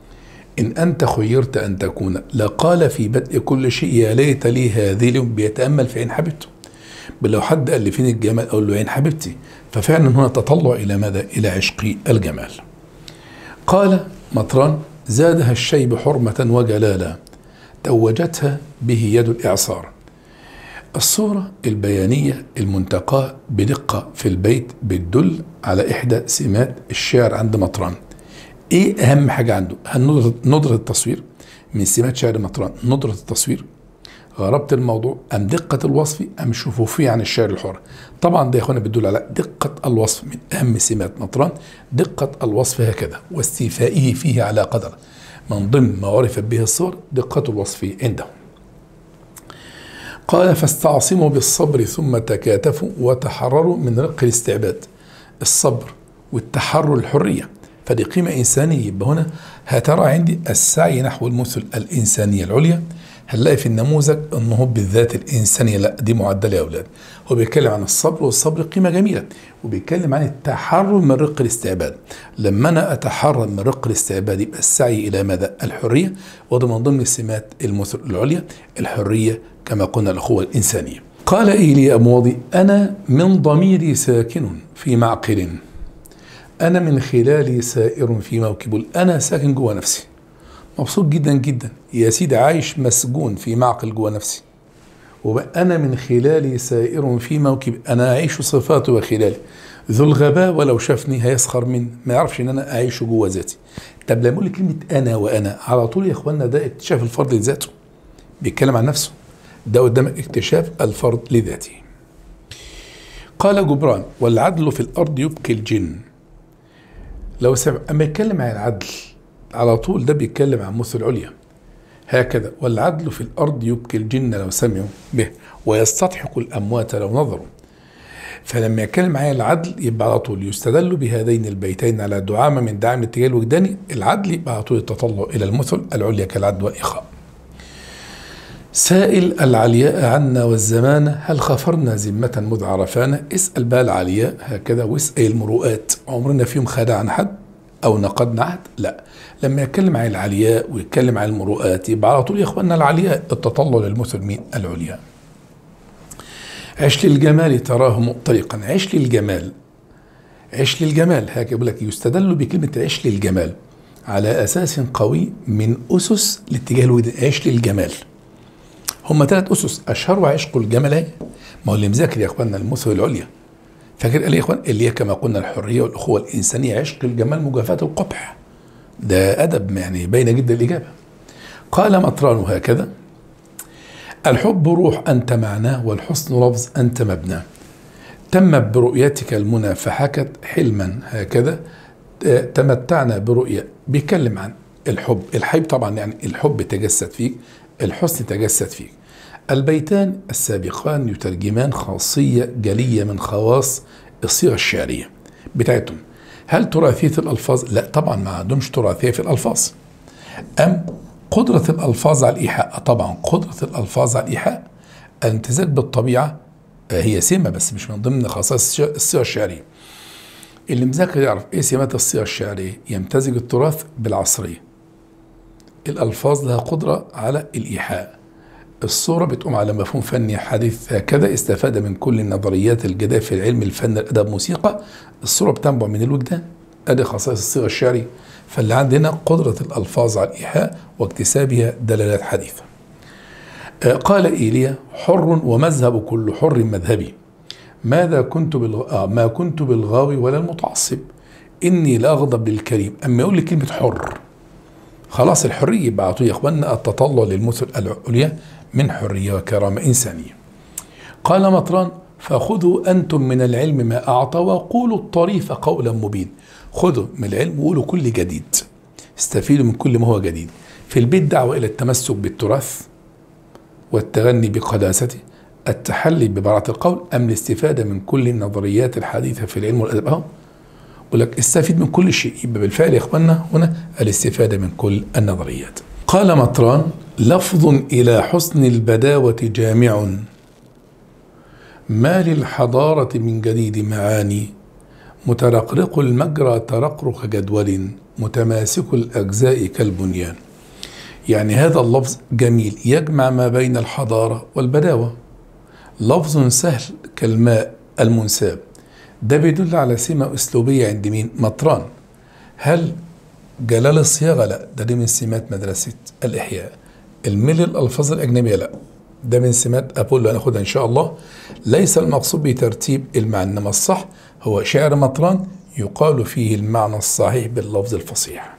إن أنت خيرت أن تكون لقال في بدء كل شيء يا ليت لي هذه اليوم بيتأمل في عين حبيبته بل لو حد قال لي فين الجمال أقول له عين حبيبتي ففعلا هنا تطلع إلى ماذا؟ إلى عشق الجمال قال مطران زادها الشيب حرمة وجلالا توجتها به يد الإعصار الصورة البيانية المنتقاة بدقة في البيت بتدل على إحدى سمات الشعر عند مطران إيه أهم حاجة عنده؟ هل ندرة, ندرة التصوير من سمات شعر مطران ندرة التصوير غرابة الموضوع أم دقة الوصف أم شفوفية عن الشعر الحر طبعا ده يا أخوانا بيدل على دقة الوصف من أهم سمات مطران دقة الوصف هكذا واستيفائه فيه على قدر من ضمن ما عرفت به الصور دقة الوصف عنده قال فاستعصموا بالصبر ثم تكاتفوا وتحرروا من رق الاستعباد الصبر والتحرر الحرية فدي قيمة إنسانية يبقى هنا هترى عندي السعي نحو المثل الإنسانية العليا هنلاقي في النموذج النهوض بالذات الإنسانية لا دي معدلة يا أولاد هو بيتكلم عن الصبر والصبر قيمة جميلة وبيتكلم عن التحرر من رق الاستعباد لما أنا أتحرر من رق الاستعباد يبقى السعي إلى مدى الحرية وده من ضمن سمات المثل العليا الحرية كما قلنا الأخوة الإنسانية قال إيليا أمواضي أنا من ضميري ساكن في معقل أنا من خلالي سائر في موكب أنا ساكن جوه نفسي مبسوط جدا جدا يا سيدي عايش مسجون في معقل جوه نفسي وأنا من خلالي سائر في موكب أنا أعيش صفاتي وخلالي ذو الغباء ولو شافني هيسخر مني ما يعرفش ان انا اعيش جوه ذاتي طب لما اقول كلمه انا وانا على طول يا اخوانا ده اكتشاف الفرد لذاته بيتكلم عن نفسه ده قدامك اكتشاف الفرد لذاته قال جبران والعدل في الارض يبكي الجن لو سمع اما يتكلم عن العدل على طول ده بيتكلم عن مثل العليا هكذا والعدل في الارض يبكي الجن لو سمعوا به ويستضحك الاموات لو نظروا فلما يتكلم عن العدل يبقى على طول يستدل بهذين البيتين على دعامه من دعم الاتجاه الوجداني العدل يبقى على طول التطلع الى المثل العليا كالعدل والاخاء سائل العلياء عنا والزمان هل خفرنا ذمة مذ عرفانا اسأل بقى العلياء هكذا واسأل المروءات عمرنا فيهم خدع عن حد أو نقدنا عهد لا لما يتكلم عن العلياء ويتكلم عن المروءات يبقى على طول يا اخواننا العلياء التطلع للمثل مين العلياء عش للجمال تراه مطلقا عش للجمال عش للجمال هكذا يقول لك يستدل بكلمة عش للجمال على أساس قوي من أسس الاتجاه الودي عش للجمال هم ثلاث أسس أشهرها عشق الجمال اهي ما هو اللي مذاكر يا إخواننا المثل العليا فاكر قال يا إخوان اللي هي كما قلنا الحرية والأخوة الإنسانية عشق الجمال مجافاة القبح ده أدب يعني باينة جدا الإجابة قال مطران هكذا الحب روح أنت معناه والحسن لفظ أنت مبناه تم برؤيتك المنى فحكت حلما هكذا تمتعنا برؤية بيتكلم عن الحب الحب طبعا يعني الحب تجسد فيك الحسن تجسد فيك البيتان السابقان يترجمان خاصية جلية من خواص الصيغة الشعرية بتاعتهم هل تراثية الألفاظ؟ لا طبعا ما عندهمش تراثية في الألفاظ أم قدرة الألفاظ على الإيحاء طبعا قدرة الألفاظ على الإيحاء الامتزاج بالطبيعة هي سمة بس مش من ضمن خصائص الصيغة الشعرية اللي مذاكر يعرف ايه سمات الصيغة الشعرية يمتزج التراث بالعصرية الألفاظ لها قدرة على الإيحاء الصورة بتقوم على مفهوم فني حديث هكذا استفاد من كل النظريات الجديدة في العلم الفن الأدب موسيقى الصورة بتنبع من الوجدان أدي خصائص الصيغة الشعرية فاللي عندنا قدرة الألفاظ على الإيحاء واكتسابها دلالات حديثة قال إيليا حر ومذهب كل حر مذهبي ماذا كنت بالغ... ما كنت بالغاوي ولا المتعصب إني لأغضب للكريم أما يقول لي كلمة حر خلاص الحرية يبقى أعطوا يا إخواننا التطلع للمثل العليا من حرية وكرامة إنسانية قال مطران فخذوا أنتم من العلم ما أعطى وقولوا الطريف قولا مبين خذوا من العلم وقولوا كل جديد استفيدوا من كل ما هو جديد في البيت دعوة إلى التمسك بالتراث والتغني بقداسته التحلي ببراعة القول أم الاستفادة من كل النظريات الحديثة في العلم والأدب أهو يقول لك استفيد من كل شيء يبقى بالفعل يا إخواننا هنا الاستفادة من كل النظريات قال مطران لفظ إلى حسن البداوة جامع ما للحضارة من جديد معاني مترقرق المجرى ترقرق جدول متماسك الأجزاء كالبنيان يعني هذا اللفظ جميل يجمع ما بين الحضارة والبداوة لفظ سهل كالماء المنساب ده بيدل على سمة أسلوبية عند مين؟ مطران هل جلال الصياغة؟ لا ده دي من سمات مدرسة الإحياء الملل الألفاظ الأجنبية لا ده من سمات أبولو هناخدها إن شاء الله ليس المقصود بترتيب المعنى إنما الصح هو شعر مطران يقال فيه المعنى الصحيح باللفظ الفصيح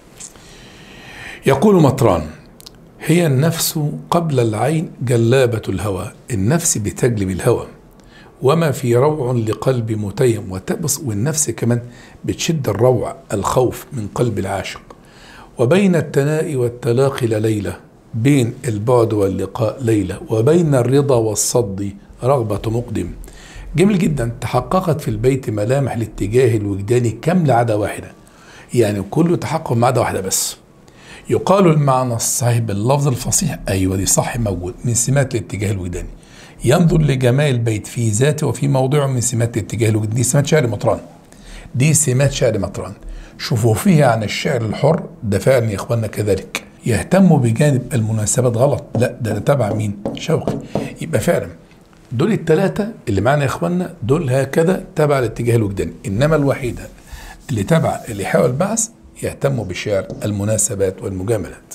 يقول مطران هي النفس قبل العين جلابة الهوى النفس بتجلب الهوى وما في روع لقلب متيم وتبص والنفس كمان بتشد الروع الخوف من قلب العاشق وبين التناء والتلاقي ليلة بين البعد واللقاء ليلة وبين الرضا والصد رغبة مقدم جميل جدا تحققت في البيت ملامح الاتجاه الوجداني كاملة عدا واحدة يعني كله تحقق ما عدا واحدة بس يقال المعنى الصحيح باللفظ الفصيح أيوة دي صح موجود من سمات الاتجاه الوجداني ينظر لجمال البيت في ذاته وفي موضعه من سمات الاتجاه الوجداني دي سمات شعر مطران دي سمات شعر مطران شوفوا فيها عن الشعر الحر ده فعلا يا اخواننا كذلك يهتموا بجانب المناسبات غلط لا ده تبع مين شوقي يبقى فعلا دول الثلاثة اللي معنا يا اخواننا دول هكذا تبع الاتجاه الوجداني انما الوحيدة اللي تبع الإيحاء والبعث يهتم بشعر المناسبات والمجاملات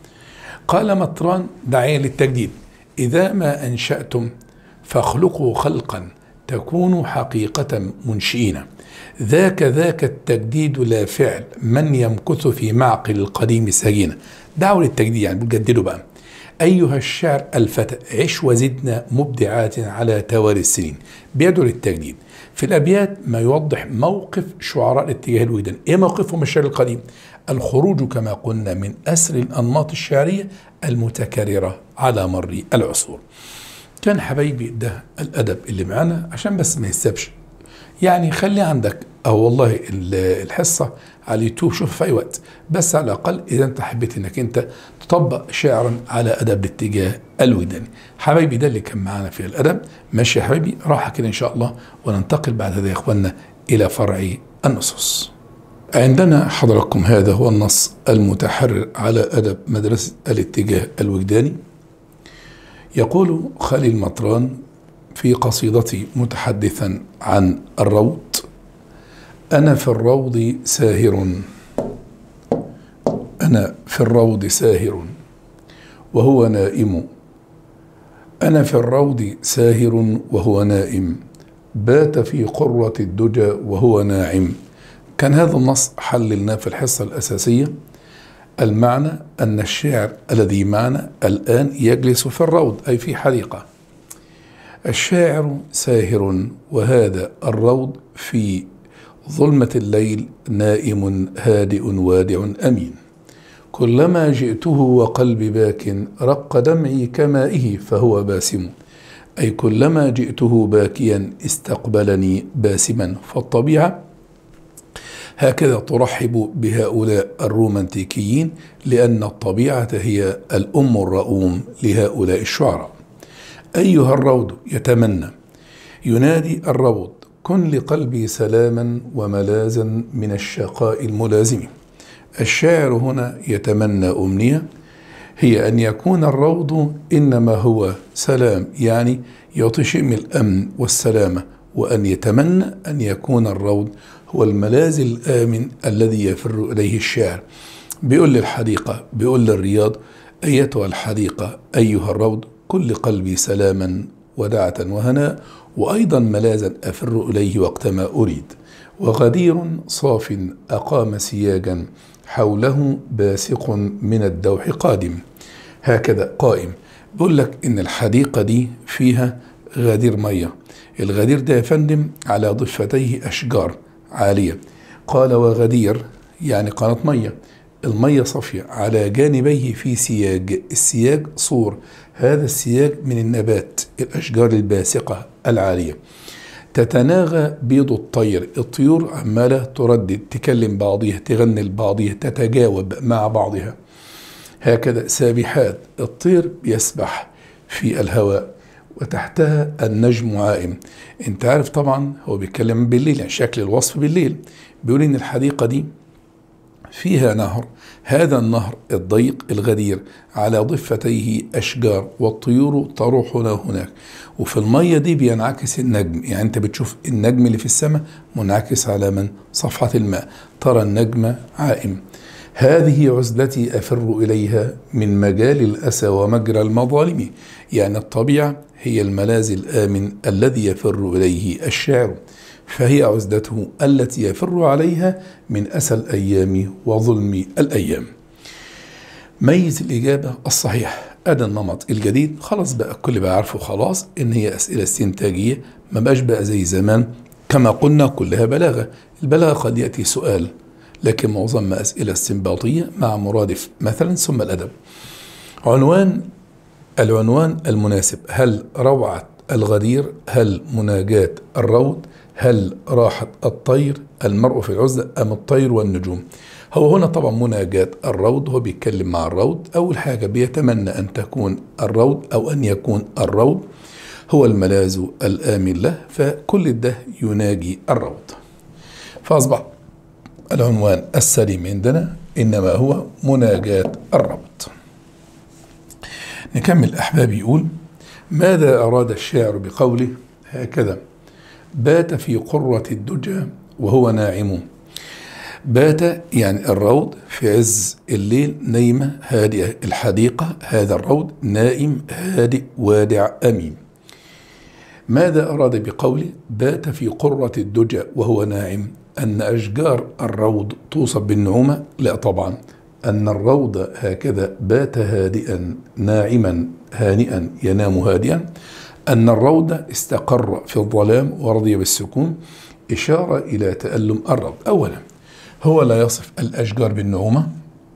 قال مطران داعيا للتجديد إذا ما أنشأتم فاخلقوا خلقا تكونوا حقيقة منشئين ذاك ذاك التجديد لا فعل من يمكث في معقل القديم سجينا دعوا للتجديد يعني بتجددوا بقى أيها الشعر الفتى عش وزدنا مبدعات على توالي السنين بيدعو للتجديد في الأبيات ما يوضح موقف شعراء الاتجاه الوجداني إيه موقفهم الشعر القديم الخروج كما قلنا من أسر الأنماط الشعرية المتكررة على مر العصور كان حبايبي ده الأدب اللي معانا عشان بس ما يسابش يعني خلي عندك أو والله الحصة على اليوتيوب شوف في أي وقت بس على الأقل إذا أنت حبيت إنك أنت تطبق شعرا على أدب الاتجاه الوداني حبايبي ده اللي كان معانا في الأدب ماشي يا حبايبي راحة كده إن شاء الله وننتقل بعد هذا يا إخواننا إلى فرع النصوص عندنا حضراتكم هذا هو النص المتحرر على أدب مدرسة الاتجاه الوجداني يقول خليل مطران في قصيدتي متحدثا عن الروض أنا في الروض ساهر أنا في الروض ساهر وهو نائم أنا في الروض ساهر وهو نائم بات في قرة الدجى وهو ناعم كان هذا النص حللناه في الحصة الأساسية المعنى أن الشاعر الذي معنا الآن يجلس في الروض أي في حديقة الشاعر ساهر وهذا الروض في ظلمة الليل نائم هادئ وادع أمين كلما جئته وقلبي باك رق دمعي كمائه فهو باسم أي كلما جئته باكيا استقبلني باسما فالطبيعة هكذا ترحب بهؤلاء الرومانتيكيين لأن الطبيعة هي الأم الرؤوم لهؤلاء الشعراء أيها الروض يتمنى ينادي الروض كن لقلبي سلاما وملاذا من الشقاء الملازم الشاعر هنا يتمنى أمنية هي أن يكون الروض إنما هو سلام يعني يطشم الأمن والسلامة وأن يتمنى أن يكون الروض هو الملاذ الآمن الذي يفر إليه الشاعر بيقول للحديقة بيقول للرياض أيتها الحديقة أيها الروض كل قلبي سلاما ودعة وهناء وأيضا ملاذا أفر إليه وقت ما أريد وغدير صاف أقام سياجا حوله باسق من الدوح قادم هكذا قائم بقول لك إن الحديقة دي فيها غدير مية الغدير ده يا فندم على ضفتيه أشجار عالية قال وغدير يعني قناة مية المية صافية على جانبيه في سياج السياج صور هذا السياج من النبات الأشجار الباسقة العالية تتناغى بيض الطير الطيور عمالة تردد تكلم بعضها تغني لبعضها تتجاوب مع بعضها هكذا سابحات الطير يسبح في الهواء وتحتها النجم عائم انت عارف طبعا هو بيتكلم بالليل يعني شكل الوصف بالليل بيقول ان الحديقة دي فيها نهر هذا النهر الضيق الغدير على ضفتيه أشجار والطيور تروح هنا وهناك وفي المية دي بينعكس النجم يعني أنت بتشوف النجم اللي في السماء منعكس على من صفحة الماء ترى النجم عائم هذه عزلتي أفر إليها من مجال الأسى ومجرى المظالم يعني الطبيعة هي الملاذ الآمن الذي يفر إليه الشاعر فهي عزلته التي يفر عليها من أسى الأيام وظلم الأيام ميز الإجابة الصحيح أدى النمط الجديد خلاص بقى الكل بقى عارفه خلاص إن هي أسئلة استنتاجية ما بقاش بقى زي زمان كما قلنا كلها بلاغة البلاغة قد يأتي سؤال لكن معظمها أسئلة استنباطية مع مرادف مثلا ثم الأدب عنوان العنوان المناسب هل روعة الغدير هل مناجاة الروض هل راحة الطير المرء في العزلة أم الطير والنجوم هو هنا طبعا مناجاة الروض هو بيتكلم مع الروض أول حاجة بيتمنى أن تكون الروض أو أن يكون الروض هو الملاذ الآمن له فكل ده يناجي الروض فأصبح العنوان السليم عندنا إنما هو مناجاة الروض نكمل أحبابي يقول ماذا أراد الشاعر بقوله هكذا بات في قرة الدجى وهو ناعم بات يعني الروض في عز الليل نايمة هادئة الحديقة هذا الروض نائم هادئ وادع أمين ماذا أراد بقوله بات في قرة الدجى وهو ناعم أن أشجار الروض توصف بالنعومة لا طبعا أن الروض هكذا بات هادئا ناعما هانئا ينام هادئا أن الروض استقر في الظلام ورضي بالسكون إشارة إلى تألم الروض أولا هو لا يصف الأشجار بالنعومة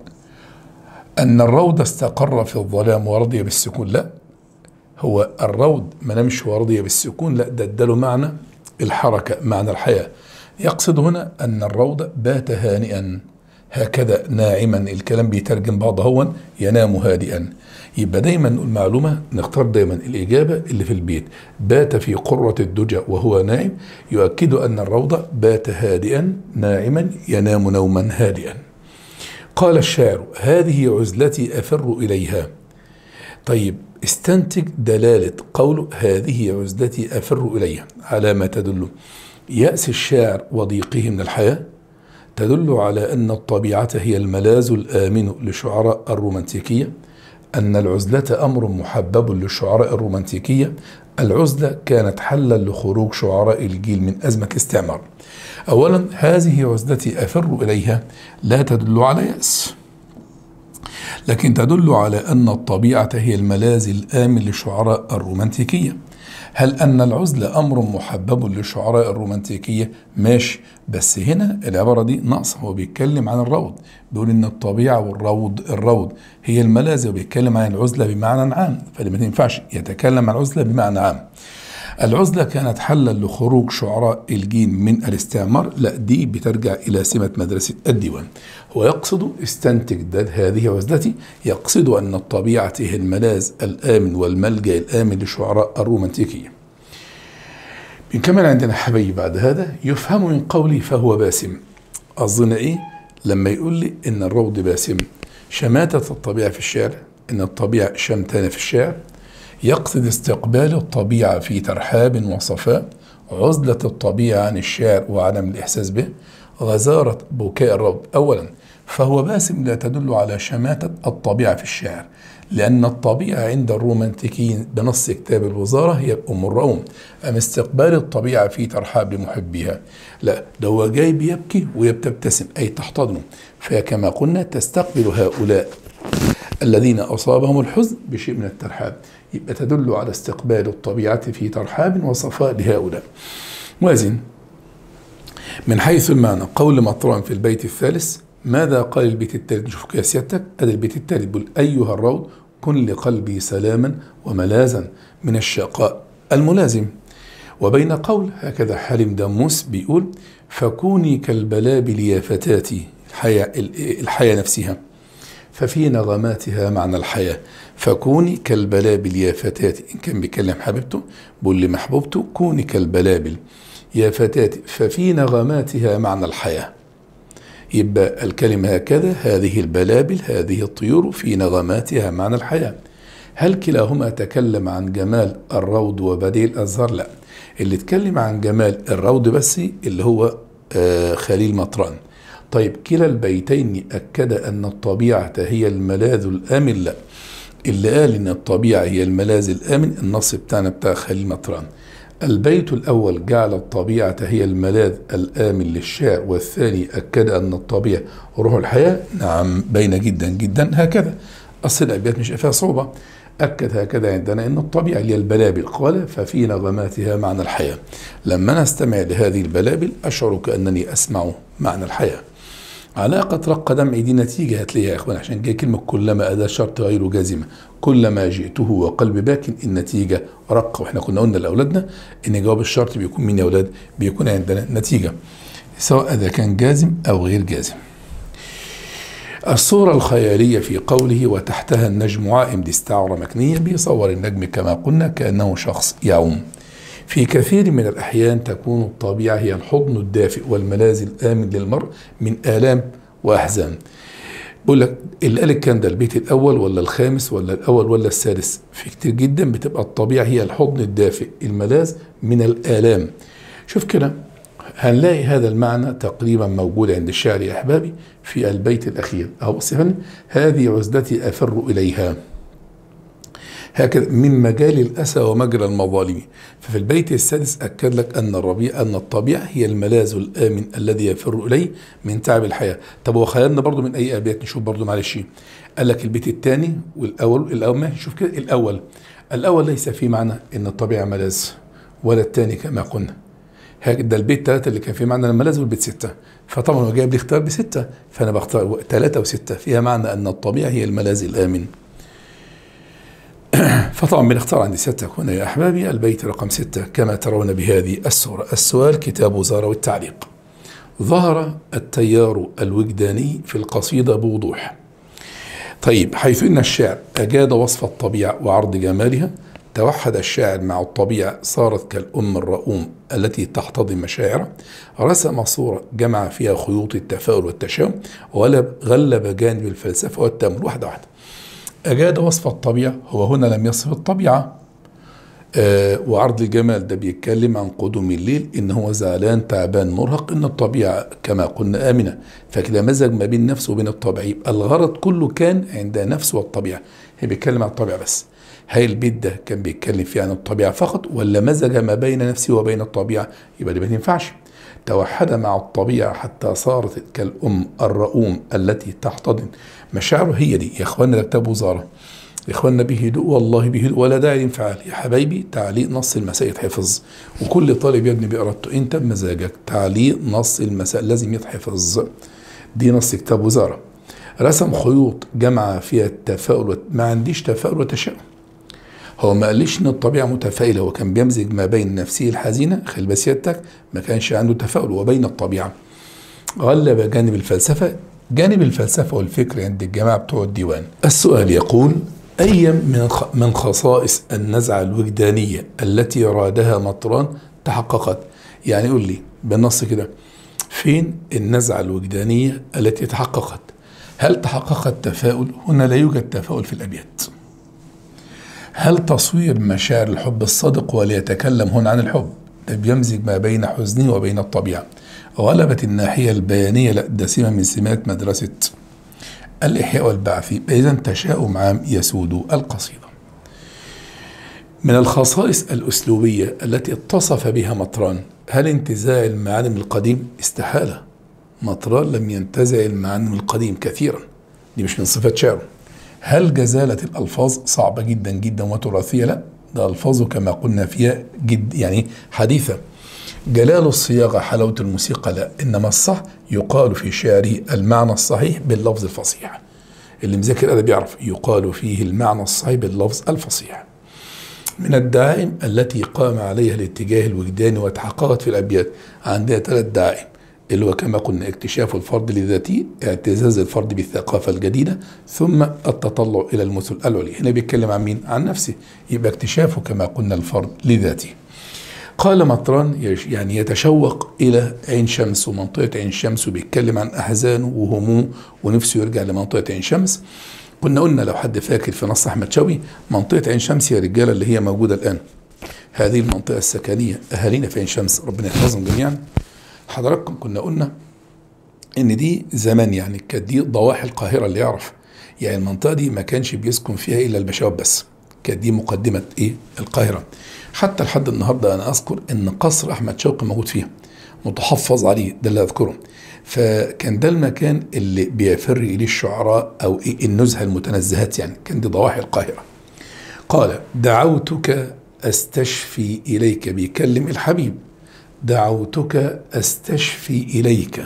أن الروض استقر في الظلام ورضي بالسكون لا هو الروض ما نمش ورضي بالسكون لا ده اداله معنى الحركة معنى الحياة يقصد هنا أن الروض بات هانئا هكذا ناعما الكلام بيترجم بعض هو ينام هادئا يبقى دايما نقول معلومة نختار دايما الإجابة اللي في البيت بات في قرة الدجى وهو نائم يؤكد أن الروضة بات هادئا ناعما ينام نوما هادئا قال الشاعر هذه عزلتي أفر إليها طيب استنتج دلالة قوله هذه عزلتي أفر إليها على ما تدل يأس الشاعر وضيقه من الحياة تدل على أن الطبيعة هي الملاذ الآمن لشعراء الرومانتيكية أن العزلة أمر محبب للشعراء الرومانتيكية العزلة كانت حلا لخروج شعراء الجيل من أزمة الاستعمار أولا هذه عزلتي أفر إليها لا تدل على يأس لكن تدل على أن الطبيعة هي الملاذ الآمن للشعراء الرومانتيكية هل أن العزلة أمر محبب للشعراء الرومانتيكية؟ ماشي بس هنا العبارة دي ناقصة هو بيتكلم عن الروض بيقول إن الطبيعة والروض الروض هي الملاذ وبيتكلم عن العزلة بمعنى عام فلما تنفعش يتكلم عن العزلة بمعنى عام العزلة كانت حلا لخروج شعراء الجيل من الاستعمار لا دي بترجع إلى سمة مدرسة الديوان هو يقصد استنتج هذه عزلتي يقصد أن الطبيعة هي الملاذ الآمن والملجأ الآمن لشعراء الرومانتيكية بنكمل عندنا حبيبي بعد هذا يفهم من قولي فهو باسم أظن إيه لما يقول لي إن الروض باسم شماتة الطبيعة في الشعر إن الطبيعة شمتانة في الشعر يقصد استقبال الطبيعة في ترحاب وصفاء عزلة الطبيعة عن الشعر وعدم الإحساس به غزارة بكاء الروض أولا فهو باسم لا تدل على شماتة الطبيعة في الشعر لأن الطبيعة عند الرومانتيكيين بنص كتاب الوزارة هي أم الرؤوم أم استقبال الطبيعة في ترحاب لمحبيها لا ده هو جاي بيبكي وهي بتبتسم أي تحتضنه فكما قلنا تستقبل هؤلاء الذين أصابهم الحزن بشيء من الترحاب يبقى تدل على استقبال الطبيعة في ترحاب وصفاء لهؤلاء وازن من حيث المعنى قول مطران في البيت الثالث ماذا قال البيت الثالث نشوف كده سيادتك ادي البيت الثالث بيقول ايها الروض كن لقلبي سلاما وملاذا من الشقاء الملازم وبين قول هكذا حليم دموس بيقول فكوني كالبلابل يا فتاتي الحياة, الحياة نفسها ففي نغماتها معنى الحياة فكوني كالبلابل يا فتاتي إن كان بيكلم حبيبته بيقول لمحبوبته كوني كالبلابل يا فتاتي ففي نغماتها معنى الحياة يبقى الكلمة هكذا هذه البلابل هذه الطيور في نغماتها معنى الحياة هل كلاهما تكلم عن جمال الروض وبديع الأزهار لا اللي اتكلم عن جمال الروض بس اللي هو آه خليل مطران طيب كلا البيتين أكد أن الطبيعة هي الملاذ الآمن لا اللي قال ان الطبيعه هي الملاذ الامن النص بتاعنا بتاع خليل مطران البيت الاول جعل الطبيعه هي الملاذ الامن للشاعر والثاني اكد ان الطبيعه روح الحياه نعم باينه جدا جدا هكذا اصل الابيات مش فيها صعوبه أكد هكذا عندنا أن الطبيعة اللي هي البلابل قال ففي نغماتها معنى الحياة لما نستمع لهذه البلابل أشعر كأنني أسمع معنى الحياة علاقة رق دمعي دي نتيجة هتلاقيها يا إخوان عشان جاي كلمة كلما أداة شرط غير جازمة كلما جئته وقلب باك النتيجة رق وإحنا كنا قلنا لأولادنا إن جواب الشرط بيكون مين يا أولاد؟ بيكون عندنا نتيجة سواء إذا كان جازم أو غير جازم الصورة الخيالية في قوله وتحتها النجم عائم دي استعارة مكنية بيصور النجم كما قلنا كأنه شخص يعوم في كثير من الأحيان تكون الطبيعة هي الحضن الدافئ والملاذ الآمن للمرء من آلام وأحزان بقول لك اللي قال الكلام ده البيت الأول ولا الخامس ولا الأول ولا السادس في كتير جدا بتبقى الطبيعة هي الحضن الدافئ الملاذ من الآلام شوف كده هنلاقي هذا المعنى تقريبا موجود عند الشاعر يا أحبابي في البيت الأخير أو بص هذه عزلتي أفر إليها هكذا من مجال الأسى ومجرى المظالم ففي البيت السادس أكد لك أن الربيع أن الطبيعة هي الملاذ الآمن الذي يفر إليه من تعب الحياة طب هو خيالنا برضو من أي أبيات نشوف برضو معلش قال لك البيت الثاني والأول الأول ما شوف كده الأول الأول ليس في معنى أن الطبيعة ملاذ ولا الثاني كما قلنا ده البيت ثلاثة اللي كان فيه معنى الملاذ والبيت ستة فطبعا هو جايب لي اختيار بستة فأنا بختار ثلاثة وستة فيها معنى أن الطبيعة هي الملاذ الآمن فطبعا بنختار عندي ستة هنا يا أحبابي البيت رقم ستة كما ترون بهذه السورة السؤال كتاب وزارة والتعليق ظهر التيار الوجداني في القصيدة بوضوح طيب حيث أن الشعر أجاد وصف الطبيعة وعرض جمالها توحد الشاعر مع الطبيعة صارت كالأم الرؤوم التي تحتضن مشاعره رسم صورة جمع فيها خيوط التفاؤل والتشاؤم وغلب جانب الفلسفة والتأمل واحدة واحدة أجاد وصف الطبيعة هو هنا لم يصف الطبيعة آه وعرض الجمال ده بيتكلم عن قدوم الليل ان هو زعلان تعبان مرهق ان الطبيعه كما قلنا امنه فكده مزج ما بين نفسه وبين الطبيعه يبقى الغرض كله كان عند نفسه والطبيعه هي بيتكلم عن الطبيعه بس هل البيت ده كان بيتكلم فيه عن الطبيعه فقط ولا مزج ما بين نفسه وبين الطبيعه يبقى دي ما تنفعش توحد مع الطبيعه حتى صارت كالام الرؤوم التي تحتضن مشاعره هي دي يا اخوانا ده كتاب وزاره يا اخوانا بهدوء والله بهدوء ولا داعي للانفعال يا حبايبي تعليق نص المساء يتحفظ وكل طالب يا ابني بإرادته انت بمزاجك تعليق نص المساء لازم يتحفظ دي نص كتاب وزاره رسم خيوط جمع فيها التفاؤل ما عنديش تفاؤل وتشاؤم هو ما قاليش ان الطبيعه متفائله هو كان بيمزج ما بين نفسه الحزينه خلي بسيادتك ما كانش عنده تفاؤل وبين الطبيعه غلب جانب الفلسفه جانب الفلسفة والفكر عند الجماعة بتوع الديوان السؤال يقول أي من من خصائص النزعة الوجدانية التي رادها مطران تحققت يعني يقول لي بالنص كده فين النزعة الوجدانية التي تحققت هل تحقق التفاؤل هنا لا يوجد تفاؤل في الأبيات هل تصوير مشاعر الحب الصادق وليتكلم هنا عن الحب ده بيمزج ما بين حزنه وبين الطبيعة غلبت الناحية البيانية الدسمة من سمات مدرسة الإحياء والبعث إذا تشاؤم عام يسود القصيدة من الخصائص الأسلوبية التي اتصف بها مطران هل انتزاع المعاني من القديم استحالة مطران لم ينتزع المعاني من القديم كثيرا دي مش من صفات شعره هل جزالة الألفاظ صعبة جدا جدا وتراثية لا ده ألفاظه كما قلنا فيها جد يعني حديثة جلال الصياغة حلاوة الموسيقى لا إنما الصح يقال في شعره المعنى الصحيح باللفظ الفصيح اللي مذاكر أدب يعرف يقال فيه المعنى الصحيح باللفظ الفصيح من الدعائم التي قام عليها الاتجاه الوجداني وتحققت في الأبيات عندها ثلاث دعائم اللي هو كما قلنا اكتشاف الفرد لذاته اعتزاز الفرد بالثقافة الجديدة ثم التطلع إلى المثل العليا هنا بيتكلم عن مين؟ عن نفسه يبقى اكتشافه كما قلنا الفرد لذاته قال مطران يش- يعني يتشوق إلى عين شمس ومنطقة عين شمس وبيتكلم عن أحزانه وهمومه ونفسه يرجع لمنطقة عين شمس كنا قلنا لو حد فاكر في نص أحمد شوقي منطقة عين شمس يا رجالة اللي هي موجودة الآن هذه المنطقة السكنية أهالينا في عين شمس ربنا يحفظهم جميعا حضراتكم كنا قلنا ان دي زمان يعني كانت دي ضواحي القاهره اللي يعرف يعني المنطقه دي ما كانش بيسكن فيها الا البشوات بس كانت دي مقدمه ايه القاهره حتى لحد النهارده انا اذكر ان قصر احمد شوقي موجود فيها متحفظ عليه ده اللي اذكره فكان ده المكان اللي بيفر اليه الشعراء او إيه النزهه المتنزهات يعني كان دي ضواحي القاهره قال دعوتك استشفي اليك بيكلم الحبيب دعوتك استشفي اليك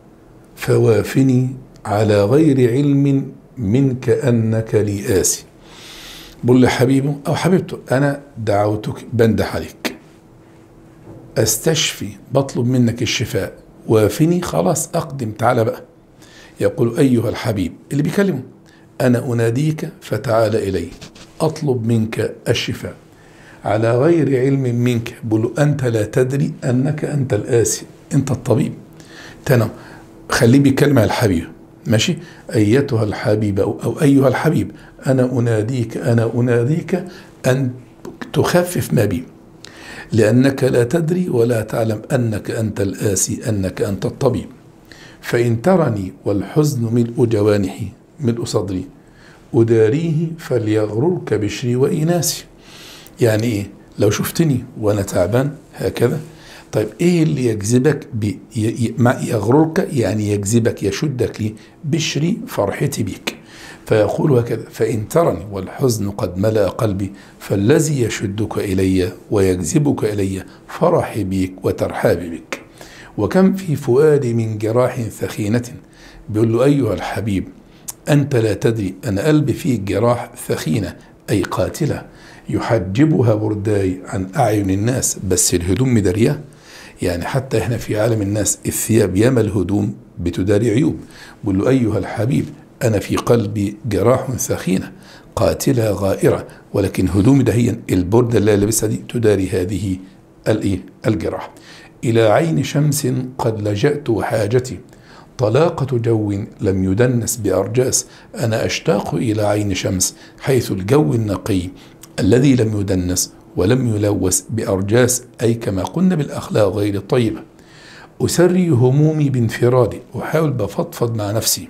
فوافني على غير علم منك انك لي آسي بقول لحبيبه او حبيبته انا دعوتك بنده عليك استشفي بطلب منك الشفاء وافني خلاص اقدم تعالى بقى يقول ايها الحبيب اللي بيكلمه انا اناديك فتعال الي اطلب منك الشفاء على غير علم منك بقول له انت لا تدري انك انت الآسي انت الطبيب تنم خليه بيتكلم على الحبيب ماشي ايتها الحبيبه او, أو ايها الحبيب انا اناديك انا اناديك ان تخفف ما بي لانك لا تدري ولا تعلم انك انت الاسي انك انت الطبيب فان ترني والحزن ملء جوانحي ملء صدري اداريه فليغررك بشري واناسي يعني ايه لو شفتني وانا تعبان هكذا طيب ايه اللي يجذبك بي ي- ي- ما يغررك يعني يجذبك يشدك لي بشري فرحتي بك فيقول هكذا فإن ترني والحزن قد ملأ قلبي فالذي يشدك إلي ويجذبك إلي فرحي بك وترحابي بك وكم في فؤادي من جراح ثخينة بيقول له أيها الحبيب أنت لا تدري أن قلبي فيه جراح ثخينة أي قاتلة يحجبها برداي عن أعين الناس بس الهدوم مدارية يعني حتى احنا في عالم الناس الثياب ياما الهدوم بتداري عيوب بقول له أيها الحبيب أنا في قلبي جراح ثخينة قاتلة غائرة ولكن هدومي دهيا البردة اللي لابسها دي تداري هذه الإيه الجراح إلى عين شمس قد لجأت حاجتي طلاقة جو لم يدنس بأرجاس أنا أشتاق إلى عين شمس حيث الجو النقي الذي لم يدنس ولم يلوث بأرجاس أي كما قلنا بالأخلاق غير الطيبة أسري همومي بانفرادي أحاول بفضفض مع نفسي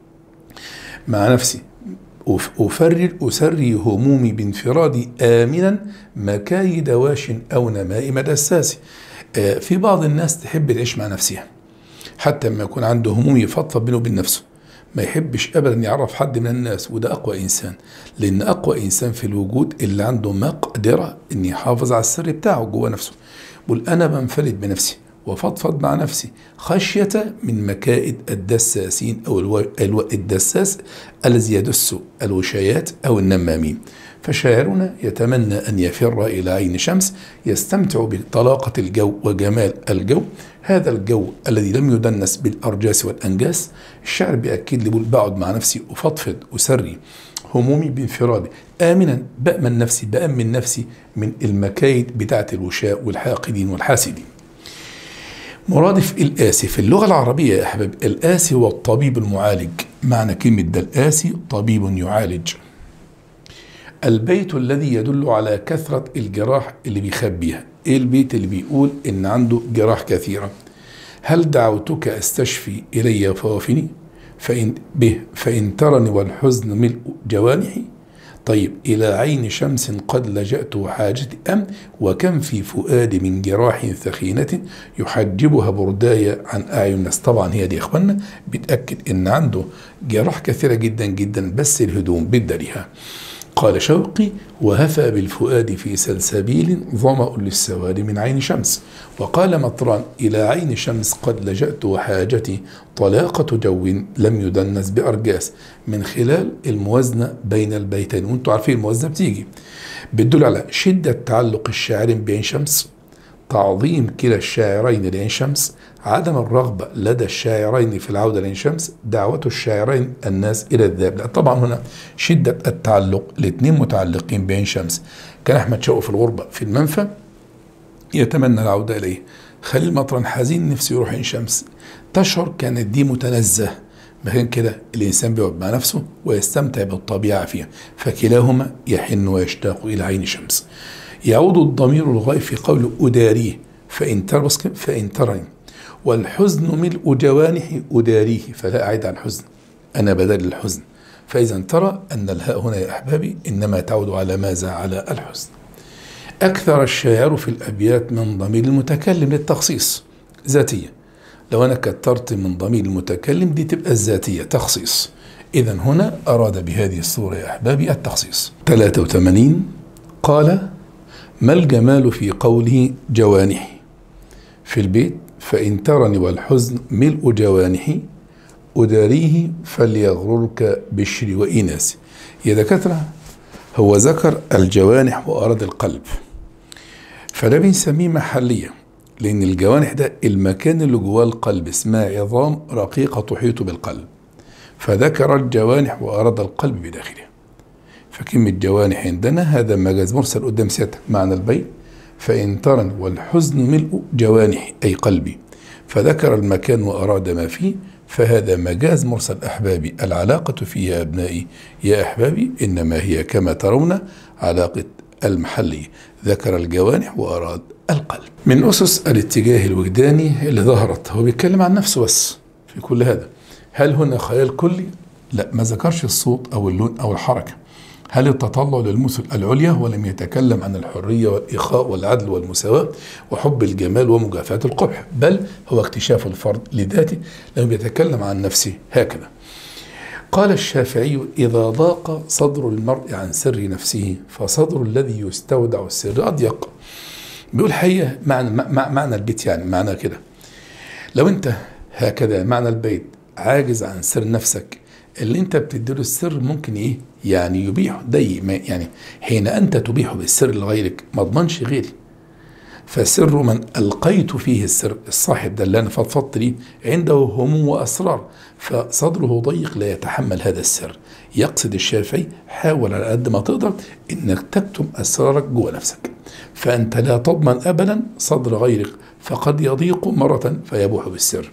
مع نفسي أف- أفرر أسري همومي بانفرادي آمنا مكايد واش أو نمائم دساس آه، في بعض الناس تحب تعيش مع نفسها حتى لما يكون عنده هموم يفضفض بينه وبين نفسه ما يحبش ابدا يعرف حد من الناس وده اقوى انسان لان اقوى انسان في الوجود اللي عنده مقدره ان يحافظ على السر بتاعه جوه نفسه بقول انا بنفرد بنفسي وفضفض مع نفسي خشية من مكائد الدساسين أو الو... الو... الدساس الذي يدس الوشايات أو النمامين فشاعرنا يتمنى أن يفر إلى عين شمس يستمتع بطلاقة الجو وجمال الجو هذا الجو الذي لم يدنس بالأرجاس والأنجاس الشعر بيأكد لي بقول بقعد مع نفسي أفضفض أسري همومي بانفرادي آمنا بأمن نفسي بأمن نفسي من المكايد بتاعة الوشاء والحاقدين والحاسدين مرادف الآسي في اللغة العربية يا أحباب الآسي هو الطبيب المعالج معنى كلمة ده الآسي طبيب يعالج البيت الذي يدل على كثرة الجراح اللي بيخبيها ايه البيت اللي بيقول ان عنده جراح كثيرة هل دعوتك استشفي الي فوافني فإن به فإن ترني والحزن ملء جوانحي طيب إلى عين شمس قد لجأت حاجتي أم وكم في فؤادي من جراح ثخينة يحجبها برداية عن أعين الناس طبعا هي دي يا إخوانا بتأكد إن عنده جراح كثيرة جدا جدا بس الهدوم بدلها قال شوقي وهفى بالفؤاد في سلسبيل ظمأ للسواد من عين شمس وقال مطران إلى عين شمس قد لجأت وحاجتي طلاقة جو لم يدنس بأرجاس من خلال الموازنة بين البيتين وانتم عارفين الموازنة بتيجي بتدل على شدة تعلق الشاعرين بعين شمس تعظيم كلا الشاعرين لعين شمس عدم الرغبة لدى الشاعرين في العودة لعين شمس دعوة الشاعرين الناس إلى الذهاب لا طبعا هنا شدة التعلق الاثنين متعلقين بعين شمس كان أحمد شوقي في الغربة في المنفى يتمنى العودة إليه خليل مطران حزين نفسه يروح عين شمس تشعر كانت دي متنزه مكان كده الإنسان بيقعد مع نفسه ويستمتع بالطبيعة فيها فكلاهما يحن ويشتاق إلى عين شمس يعود الضمير الغائب في قول أداريه فإن ترى فإن ترني والحزن ملء جوانحي أداريه فلا أعد عن الحزن أنا بدل الحزن فإذا ترى أن الهاء هنا يا أحبابي إنما تعود على ماذا على الحزن أكثر الشاعر في الأبيات من ضمير المتكلم للتخصيص ذاتية لو أنا كترت من ضمير المتكلم دي تبقى الذاتية تخصيص إذا هنا أراد بهذه الصورة يا أحبابي التخصيص 83 قال ما الجمال في قوله جوانحي في البيت فإن ترني والحزن ملء جوانحي أداريه فليغررك بشري وإناسي يا دكاترة هو ذكر الجوانح وأراد القلب فده بنسميه محلية لأن الجوانح ده المكان اللي جواه القلب اسمها عظام رقيقة تحيط بالقلب فذكر الجوانح وأراد القلب بداخله فكلمة جوانح عندنا هذا مجاز مرسل قدام سيادتك معنى البيت فإن ترن والحزن ملء جوانحي أي قلبي فذكر المكان وأراد ما فيه فهذا مجاز مرسل أحبابي العلاقة فيه يا أبنائي يا أحبابي إنما هي كما ترون علاقة المحلي ذكر الجوانح وأراد القلب من أسس الاتجاه الوجداني اللي ظهرت هو بيتكلم عن نفسه بس في كل هذا هل هنا خيال كلي؟ لا ما ذكرش الصوت أو اللون أو الحركة هل التطلع للمثل العليا ولم يتكلم عن الحرية والإخاء والعدل والمساواة وحب الجمال ومجافاة القبح بل هو اكتشاف الفرد لذاته لم يتكلم عن نفسه هكذا قال الشافعي إذا ضاق صدر المرء عن سر نفسه فصدر الذي يستودع السر أضيق بيقول حقيقة معنى, معنى البيت يعني معنى كده لو أنت هكذا معنى البيت عاجز عن سر نفسك اللي انت بتديله السر ممكن ايه يعني يبيح ضيق يعني حين انت تبيح بالسر لغيرك ما اضمنش غيري فسر من القيت فيه السر الصاحب ده اللي انا فضفضت ليه عنده هموم واسرار فصدره ضيق لا يتحمل هذا السر يقصد الشافعي حاول على قد ما تقدر انك تكتم اسرارك جوه نفسك فانت لا تضمن ابدا صدر غيرك فقد يضيق مره فيبوح بالسر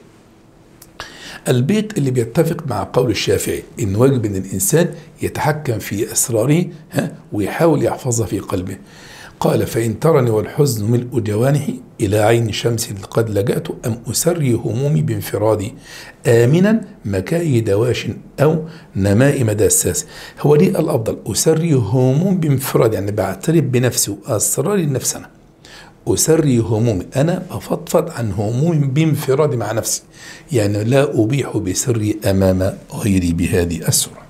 البيت اللي بيتفق مع قول الشافعي ان واجب ان الانسان يتحكم في اسراره ها ويحاول يحفظها في قلبه قال فإن ترني والحزن ملء جوانحي إلى عين شمس قد لجأت أم أسري همومي بانفرادي آمنا مكاي دواش أو نماء مداساس هو دي الأفضل أسري هموم بانفراد يعني بعترف بنفسي وأسراري النفس أنا أسري همومي أنا أفضفض عن همومي بانفرادي مع نفسي يعني لا أبيح بسري أمام غيري بهذه السورة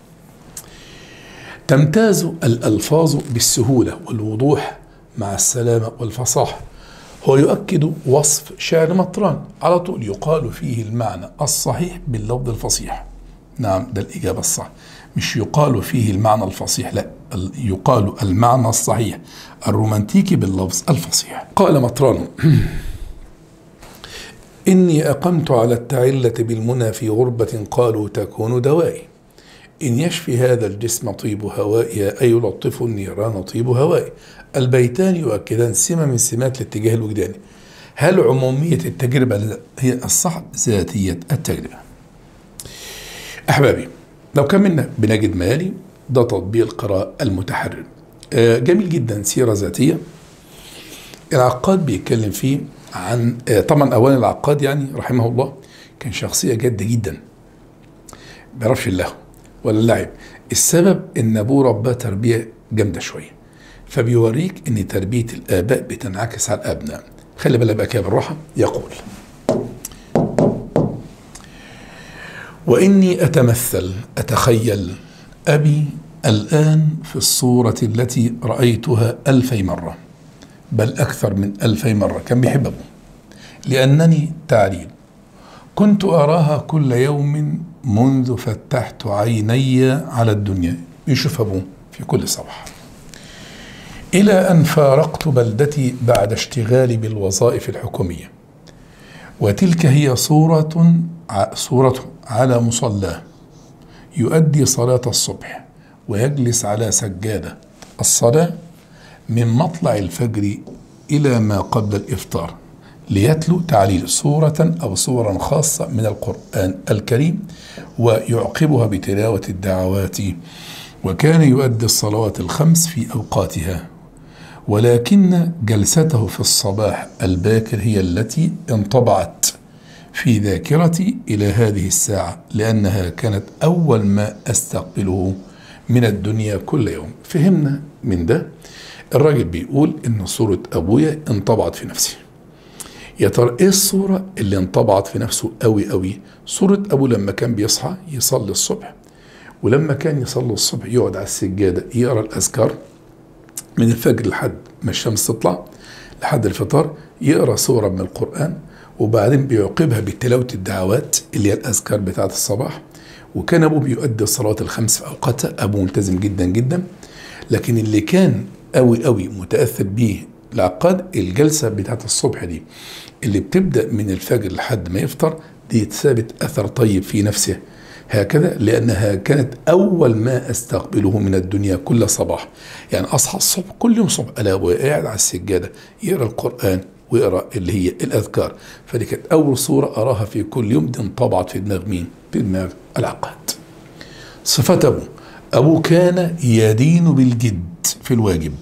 تمتاز الألفاظ بالسهولة والوضوح مع السلامة والفصاحة هو يؤكد وصف شعر مطران على طول يقال فيه المعنى الصحيح باللفظ الفصيح نعم ده الإجابة الصح مش يقال فيه المعنى الفصيح لا يقال المعنى الصحيح الرومانتيكي باللفظ الفصيح قال مطران إني أقمت على التعلة بالمنى في غربة قالوا تكون دوائي إن يشفي هذا الجسم طيب هوائي أي يلطف النيران طيب هوائي البيتان يؤكدان سمة من سمات الاتجاه الوجداني هل عمومية التجربة هي الصح ذاتية التجربة أحبابي لو كملنا بنجد ما يلي ده تطبيق القراءة المتحرر آه جميل جدا سيرة ذاتية العقاد بيتكلم فيه عن آه طبعا أولا العقاد يعني رحمه الله كان شخصية جادة جدا بيعرفش اللهو ولا اللعب السبب ان ابوه رباه تربيه جامده شويه فبيوريك ان تربيه الاباء بتنعكس على الابناء خلي بالك بقى كده بالراحه يقول واني اتمثل اتخيل ابي الان في الصوره التي رايتها الفي مره بل اكثر من الفي مره كان بيحب ابوه لانني تعليل كنت اراها كل يوم منذ فتحت عيني على الدنيا يشوف أبوه في كل صباح إلى أن فارقت بلدتي بعد اشتغالي بالوظائف الحكومية وتلك هي صورة صورة على مصلاه يؤدي صلاة الصبح ويجلس على سجادة الصلاة من مطلع الفجر إلى ما قبل الإفطار ليتلو تعليل سورة أو سورا خاصة من القرآن الكريم ويعقبها بتلاوة الدعوات وكان يؤدي الصلوات الخمس في أوقاتها ولكن جلسته في الصباح الباكر هي التي انطبعت في ذاكرتي إلى هذه الساعة لأنها كانت أول ما أستقبله من الدنيا كل يوم فهمنا من ده الراجل بيقول إن صورة أبويا انطبعت في نفسي يا ترى ايه الصورة اللي انطبعت في نفسه قوي قوي صورة أبوه لما كان بيصحى يصلي الصبح ولما كان يصلي الصبح يقعد على السجادة يقرأ الأذكار من الفجر لحد ما الشمس تطلع لحد الفطار يقرأ سورة من القرآن وبعدين بيعقبها بتلاوة الدعوات اللي هي الأذكار بتاعة الصباح وكان أبوه بيؤدي الصلوات الخمس في أوقاتها أبوه ملتزم جدا جدا لكن اللي كان قوي قوي متأثر بيه العقاد الجلسة بتاعت الصبح دي اللي بتبدأ من الفجر لحد ما يفطر دي ثابت أثر طيب في نفسه هكذا لأنها كانت أول ما أستقبله من الدنيا كل صباح يعني أصحى الصبح كل يوم صبح ألا قاعد على السجادة يقرأ القرآن ويقرأ اللي هي الأذكار فدي كانت أول صورة أراها في كل يوم دي انطبعت في دماغ مين؟ في دماغ العقاد صفة أبوه أبوه كان يدين بالجد في الواجب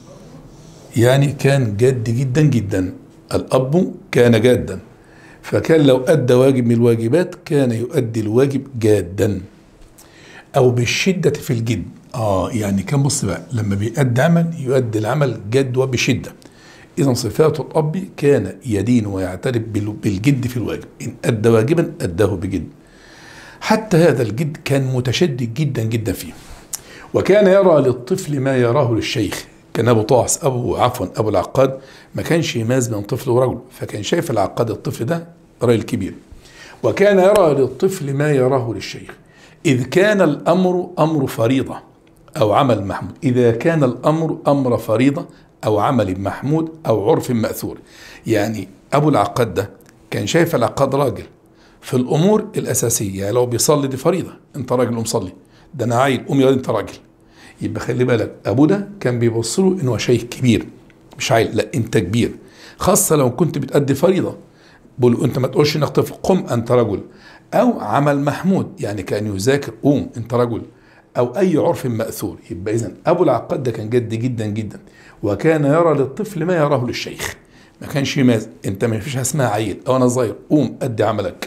يعني كان جاد جدا جدا الأب كان جادا فكان لو أدى واجب من الواجبات كان يؤدي الواجب جادا أو بالشدة في الجد آه يعني كان بص بقى لما بيأدي عمل يؤدي العمل جد وبشدة إذا صفات الأب كان يدين ويعترف بالجد في الواجب إن أدى واجبا أداه بجد حتى هذا الجد كان متشدد جدا جدا فيه وكان يرى للطفل ما يراه للشيخ كان ابو طاس ابو عفوا ابو العقاد ما كانش يماز بين طفل ورجل فكان شايف العقاد الطفل ده راجل كبير وكان يرى للطفل ما يراه للشيخ إذ كان الأمر أمر فريضة أو عمل محمود إذا كان الأمر أمر فريضة أو عمل محمود أو عرف مأثور يعني أبو العقاد ده كان شايف العقاد راجل في الأمور الأساسية يعني لو بيصلي دي فريضة أنت راجل ومصلي ده أنا عيل قوم يا أنت راجل يبقى خلي بالك ابوه ده كان بيبص له ان هو شيخ كبير مش عيل لا انت كبير خاصه لو كنت بتأدي فريضه بقول انت ما تقولش انك طفل قم انت رجل او عمل محمود يعني كان يذاكر قوم انت رجل او اي عرف ماثور يبقى اذا ابو العقاد ده كان جد جدا جدا وكان يرى للطفل ما يراه للشيخ ما كانش يماز انت ما فيش اسمها عيل او انا صغير قوم ادي عملك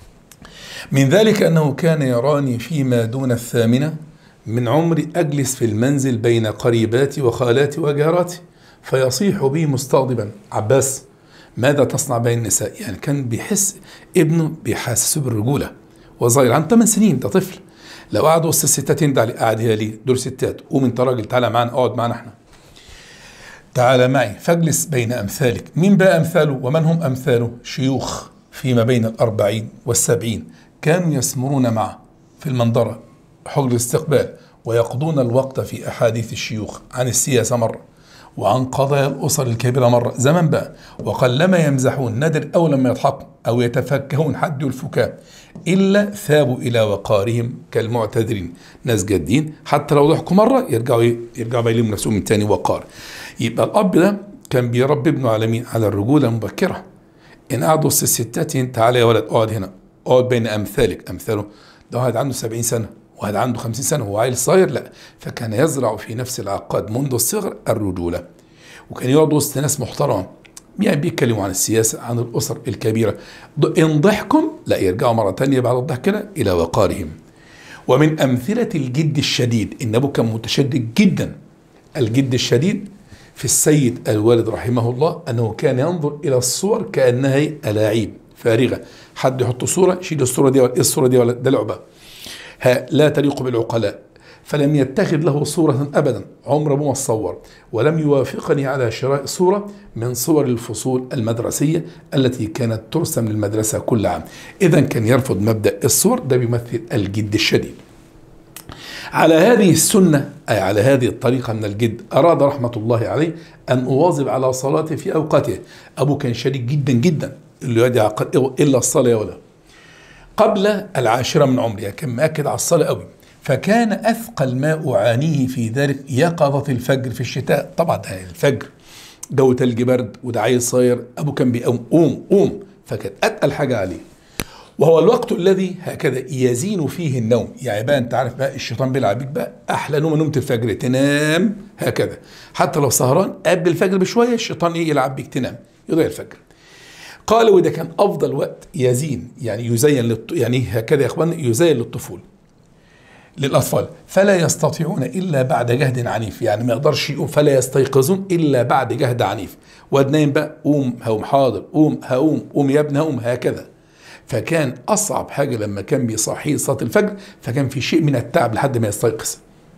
من ذلك انه كان يراني فيما دون الثامنه من عمري أجلس في المنزل بين قريباتي وخالاتي وجاراتي فيصيح بي مستغضبا عباس ماذا تصنع بين النساء يعني كان بيحس ابنه بيحسسه بالرجولة وصغير عنده 8 سنين ده طفل لو قعد وسط الستات يندى عليه قاعد هي ليه دول ستات قوم انت راجل تعالى معانا اقعد معانا احنا تعالى معي فاجلس بين امثالك مين بقى امثاله ومن هم امثاله شيوخ فيما بين الأربعين والسبعين كانوا يسمرون معه في المنظرة حجر الاستقبال ويقضون الوقت في أحاديث الشيوخ عن السياسة مرة وعن قضايا الأسر الكبيرة مرة زمان بقى وقلما يمزحون نادر أو لما يضحكوا أو يتفكهون حد الفكاء إلا ثابوا إلى وقارهم كالمعتذرين ناس جادين حتى لو ضحكوا مرة يرجعوا إيه؟ يرجعوا بايلين نفسهم من تاني وقار يبقى الأب ده كان بيربي ابنه على مين؟ على الرجولة المبكرة إن قعدوا وسط الستات تعالى يا ولد اقعد هنا اقعد بين أمثالك أمثاله ده واحد عنده 70 سنة واحد عنده 50 سنة وهو عيل صغير لا فكان يزرع في نفس العقاد منذ الصغر الرجولة وكان يقعد وسط ناس محترمة يعني بيتكلموا عن السياسة عن الأسر الكبيرة إن ضحكم لا يرجعوا مرة تانية بعد الضحك كده إلى وقارهم ومن أمثلة الجد الشديد إن أبوه كان متشدد جدا الجد الشديد في السيد الوالد رحمه الله أنه كان ينظر إلى الصور كأنها ألاعيب فارغة حد يحط صورة شيل الصورة دي ولا إيه الصورة دي ولا ده لعبة لا تليق بالعقلاء فلم يتخذ له صورة أبدا عمر ما صور ولم يوافقني على شراء صورة من صور الفصول المدرسية التي كانت ترسم للمدرسة كل عام إذا كان يرفض مبدأ الصور ده بيمثل الجد الشديد على هذه السنة أي على هذه الطريقة من الجد أراد رحمة الله عليه أن أواظب على صلاته في أوقاته أبو كان شديد جدا جدا اللي يدعي إلا الصلاة ولا قبل العاشرة من عمري يعني كان مأكد على الصلاة قوي فكان أثقل ما أعانيه في ذلك يقظة الفجر في الشتاء طبعا الفجر جو تلج برد وده عيل صغير ابوه كان بيقوم قوم قوم فكانت اتقل حاجه عليه وهو الوقت الذي هكذا يزين فيه النوم يعني بقى انت عارف بقى الشيطان بيلعب بيك بقى احلى نوم نومه الفجر تنام هكذا حتى لو سهران قبل الفجر بشويه الشيطان ايه يلعب بيك تنام يضيع الفجر قال وده كان افضل وقت يزين يعني يزين للط... يعني هكذا يا اخوان يزين للطفوله للاطفال فلا يستطيعون الا بعد جهد عنيف يعني ما يقدرش يقوم فلا يستيقظون الا بعد جهد عنيف واد نايم بقى قوم هقوم حاضر قوم هقوم قوم يا ابني هقوم هكذا فكان اصعب حاجه لما كان بيصحيه صلاه الفجر فكان في شيء من التعب لحد ما يستيقظ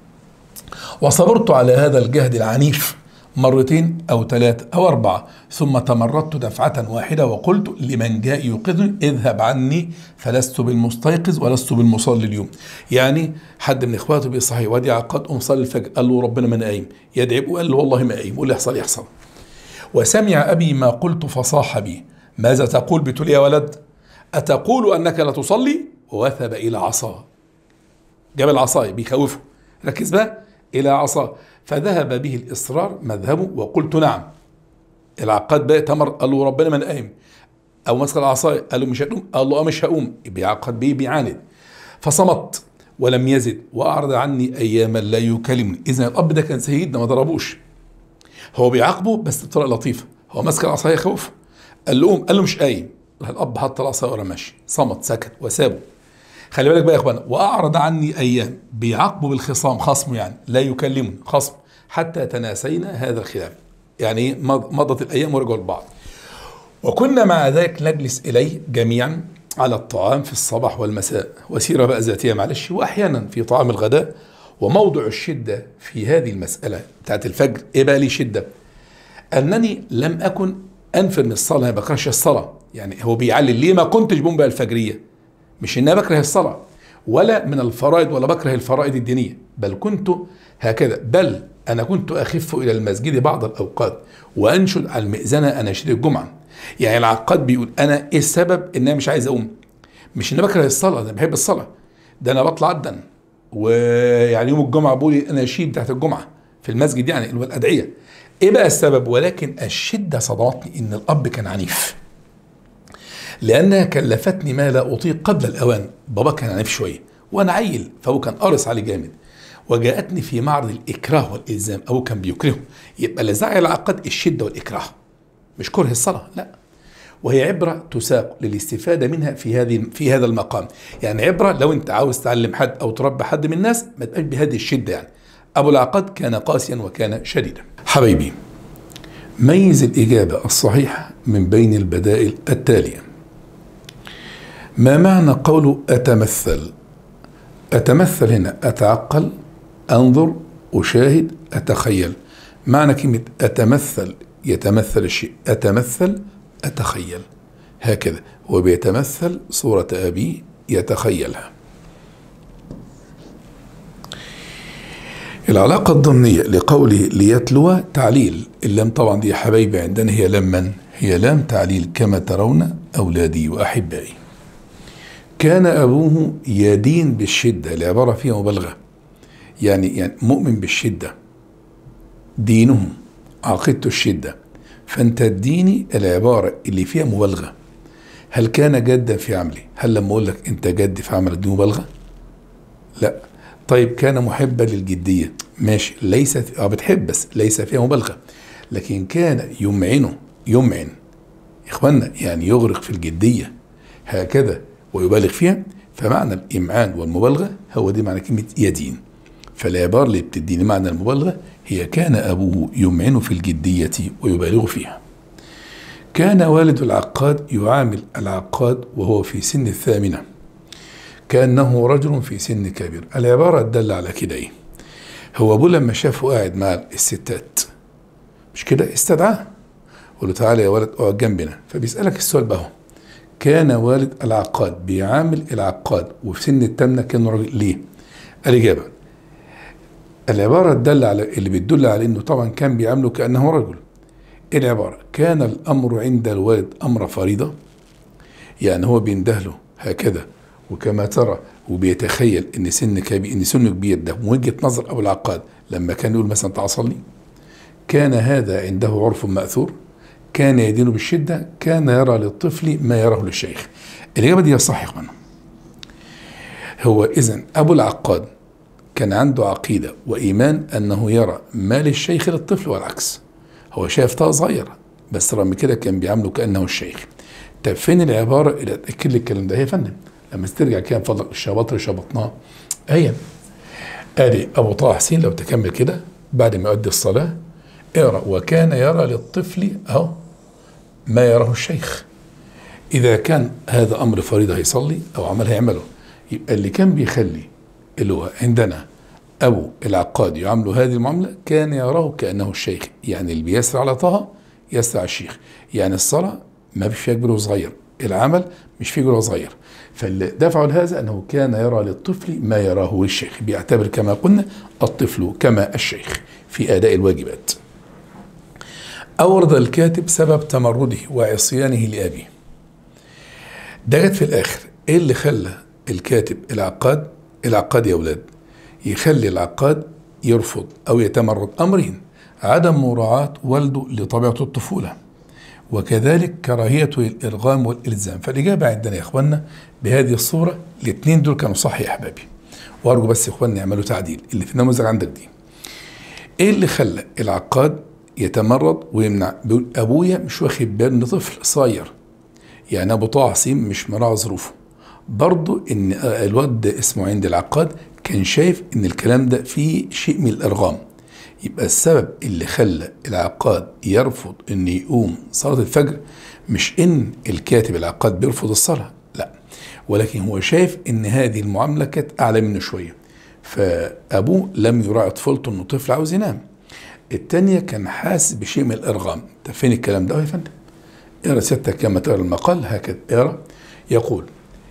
وصبرت على هذا الجهد العنيف مرتين أو ثلاثة أو أربعة ثم تمردت دفعة واحدة وقلت لمن جاء يوقظني اذهب عني فلست بالمستيقظ ولست بالمصلي اليوم يعني حد من إخواته بيصحي وادي عقاد قوم صلي الفجر قال له ربنا ما أنا قايم يدعي وقال له والله ما قايم واللي يحصل يحصل وسمع أبي ما قلت فصاح بي ماذا تقول بتقول يا ولد أتقول أنك لا تصلي ووثب إلى عصاه جاب العصاية بيخوفه ركز بقى إلى عصاه فذهب به الإصرار مذهبه وقلت نعم العقاد بقى تمر قال له ربنا من قايم أو مسك العصاية قال له مش هتقوم قال له اه مش هقوم بيعقد بيه بيعاند فصمت ولم يزد وأعرض عني أياما لا يكلمني إذا الأب ده كان سيدنا ما ضربوش هو بيعاقبه بس بطريقة لطيفة هو ماسك العصاية خوف قال له قوم قال له مش قايم الأب حط العصاية ورا ماشي صمت سكت وسابه خلي بالك بقى يا اخوانا واعرض عني ايام بيعاقبه بالخصام خصمه يعني لا يكلمني خصم حتى تناسينا هذا الخلاف يعني مضت الايام ورجعوا لبعض وكنا مع ذلك نجلس اليه جميعا على الطعام في الصباح والمساء وسيره بقى ذاتيه معلش واحيانا في طعام الغداء وموضع الشده في هذه المساله بتاعت الفجر ايه بقى لي شده انني لم اكن انفر من الصلاه ما بكرهش الصلاه يعني هو بيعلل ليه ما كنتش بقوم بقى الفجريه مش ان انا بكره الصلاه ولا من الفرائض ولا بكره الفرائض الدينيه بل كنت هكذا بل انا كنت اخف الى المسجد بعض الاوقات وانشد على المئذنه اناشيد الجمعه يعني العقاد بيقول انا ايه السبب ان انا مش عايز اقوم مش ان انا بكره الصلاه انا بحب الصلاه ده انا بطلع عدا ويعني يوم الجمعه بقول الاناشيد بتاعت الجمعه في المسجد يعني اللي هو الادعيه ايه بقى السبب ولكن الشده صدمتني ان الاب كان عنيف لانها كلفتني ما لا اطيق قبل الاوان بابا كان عنيف شويه وانا عيل فهو كان قارص علي جامد وجاءتني في معرض الاكراه والالزام او كان بيكرهه يبقى اللي زعل العقد الشده والاكراه مش كره الصلاه لا وهي عبره تساق للاستفاده منها في هذه في هذا المقام يعني عبره لو انت عاوز تعلم حد او تربي حد من الناس ما تبقاش بهذه الشده يعني ابو العقد كان قاسيا وكان شديدا حبيبي ميز الاجابه الصحيحه من بين البدائل التاليه ما معنى قوله أتمثل أتمثل هنا أتعقل أنظر أشاهد أتخيل معنى كلمة أتمثل يتمثل الشيء أتمثل أتخيل هكذا هو بيتمثل صورة أبيه يتخيلها العلاقة الضمنية لقوله ليتلو تعليل اللام طبعا دي يا حبايبي عندنا هي لام من هي لام تعليل كما ترون أولادي وأحبائي كان أبوه يدين بالشدة العبارة فيها مبالغة يعني يعني مؤمن بالشدة دينه عقيدته الشدة فأنت تديني العبارة اللي فيها مبالغة هل كان جدا في عمله هل لما أقول لك أنت جد في عملك دي مبالغة لا طيب كان محبا للجدية ماشي ليست اه بتحب بس ليس فيها مبالغة لكن كان يمعنه يمعن إخوانا يعني يغرق في الجدية هكذا ويبالغ فيها فمعنى الإمعان والمبالغة هو دي معنى كلمة يدين فالعبارة اللي بتديني معنى المبالغة هي كان أبوه يمعن في الجدية ويبالغ فيها كان والد العقاد يعامل العقاد وهو في سن الثامنة كأنه رجل في سن كبير العبارة تدل على كده إيه هو أبوه لما شافه قاعد مع الستات مش كده استدعاه قال له تعالى يا ولد اقعد جنبنا فبيسألك السؤال بقى هو كان والد العقاد بيعامل العقاد وفي سن التامنة كان راجل ليه؟ الإجابة العبارة تدل على اللي بتدل على إنه طبعا كان بيعامله كأنه رجل العبارة كان الأمر عند الوالد أمر فريضة يعني هو بيندهله هكذا وكما ترى وبيتخيل ان سن كبير ان سنه كبير ده من وجهه نظر ابو العقاد لما كان يقول مثلا تعال صلي كان هذا عنده عرف مأثور كان يدين بالشدة كان يرى للطفل ما يراه للشيخ الإجابة دي صح يا إخوانا هو إذن أبو العقاد كان عنده عقيدة وإيمان أنه يرى ما للشيخ للطفل والعكس هو شايف طه صغيرة بس رغم كده كان بيعامله كأنه الشيخ طب فين العبارة اللي تأكد لي الكلام ده هي فندم لما ترجع كده فضلك الشباطر شبطناه أيا قال أبو طه حسين لو تكمل كده بعد ما يؤدي الصلاة اقرأ وكان يرى للطفل أهو ما يراه الشيخ إذا كان هذا أمر فريضة هيصلي أو عمل هيعمله يبقى اللي كان بيخلي اللي هو عندنا أبو العقاد يعامله هذه المعاملة كان يراه كأنه الشيخ يعني اللي بيسرع على طه يسرع الشيخ يعني الصلاة ما فيش فيها كبير وصغير العمل مش فيه كبير وصغير فاللي دفعوا لهذا أنه كان يرى للطفل ما يراه الشيخ بيعتبر كما قلنا الطفل كما الشيخ في أداء الواجبات أورد الكاتب سبب تمرده وعصيانه لأبيه ده جت في الآخر إيه اللي خلى الكاتب العقاد العقاد يا أولاد يخلي العقاد يرفض أو يتمرد أمرين عدم مراعاة والده لطبيعة الطفولة وكذلك كراهيته للإرغام والإلزام فالإجابة عندنا يا إخواننا بهذه الصورة الاثنين دول كانوا صح يا أحبابي وأرجو بس يا إخواننا يعملوا تعديل اللي في النموذج عندك دي إيه اللي خلى العقاد يتمرد ويمنع بيقول أبويا مش واخد باله إن طفل صاير يعني أبو طه حسين مش مراعي ظروفه برضه إن الواد اسمه عند العقاد كان شايف إن الكلام ده فيه شيء من الإرغام يبقى السبب اللي خلى العقاد يرفض ان يقوم صلاة الفجر مش ان الكاتب العقاد بيرفض الصلاة لا ولكن هو شايف ان هذه المعاملة كانت اعلى منه شوية فابوه لم يراعي طفولته انه طفل عاوز ينام التانية كان حاسس بشيء من الارغام طب فين الكلام ده يا فندم اقرا سيادتك كما تقرا المقال هكذا اقرا يقول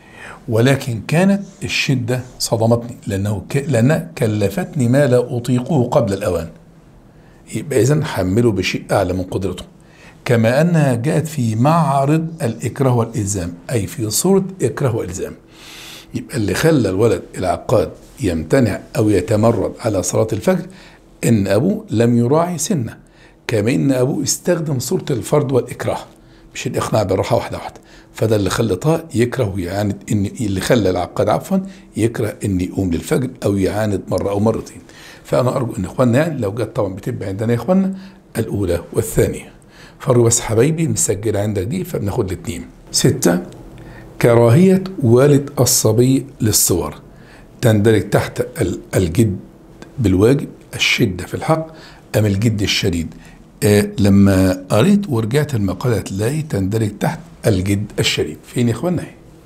ولكن كانت الشدة صدمتني لأنه ك... لأنها كلفتني ما لا أطيقه قبل الأوان يبقى إذا حمله بشيء أعلى من قدرته كما أنها جاءت في معرض الإكراه والإلزام أي في صورة إكراه وإلزام يبقى اللي خلى الولد العقاد يمتنع أو يتمرد على صلاة الفجر إن أبوه لم يراعي سنه كما إن أبوه استخدم صورة الفرض والإكراه مش الإقناع بالراحة واحدة واحدة فده اللي خلى طه يكره ويعاند ان اللي خلى العقاد عفوا يكره ان يقوم للفجر او يعاند مره او مرتين فانا ارجو ان اخواننا يعني لو جت طبعا بتبقى عندنا يا اخواننا الاولى والثانيه فارجو بس حبايبي مسجله عندك دي فبناخد الاثنين ستة كراهية والد الصبي للصور تندرج تحت الجد بالواجب الشدة في الحق أم الجد الشديد آه لما قريت ورجعت المقالة تلاقي تندرج تحت الجد الشديد فين يا اخوانا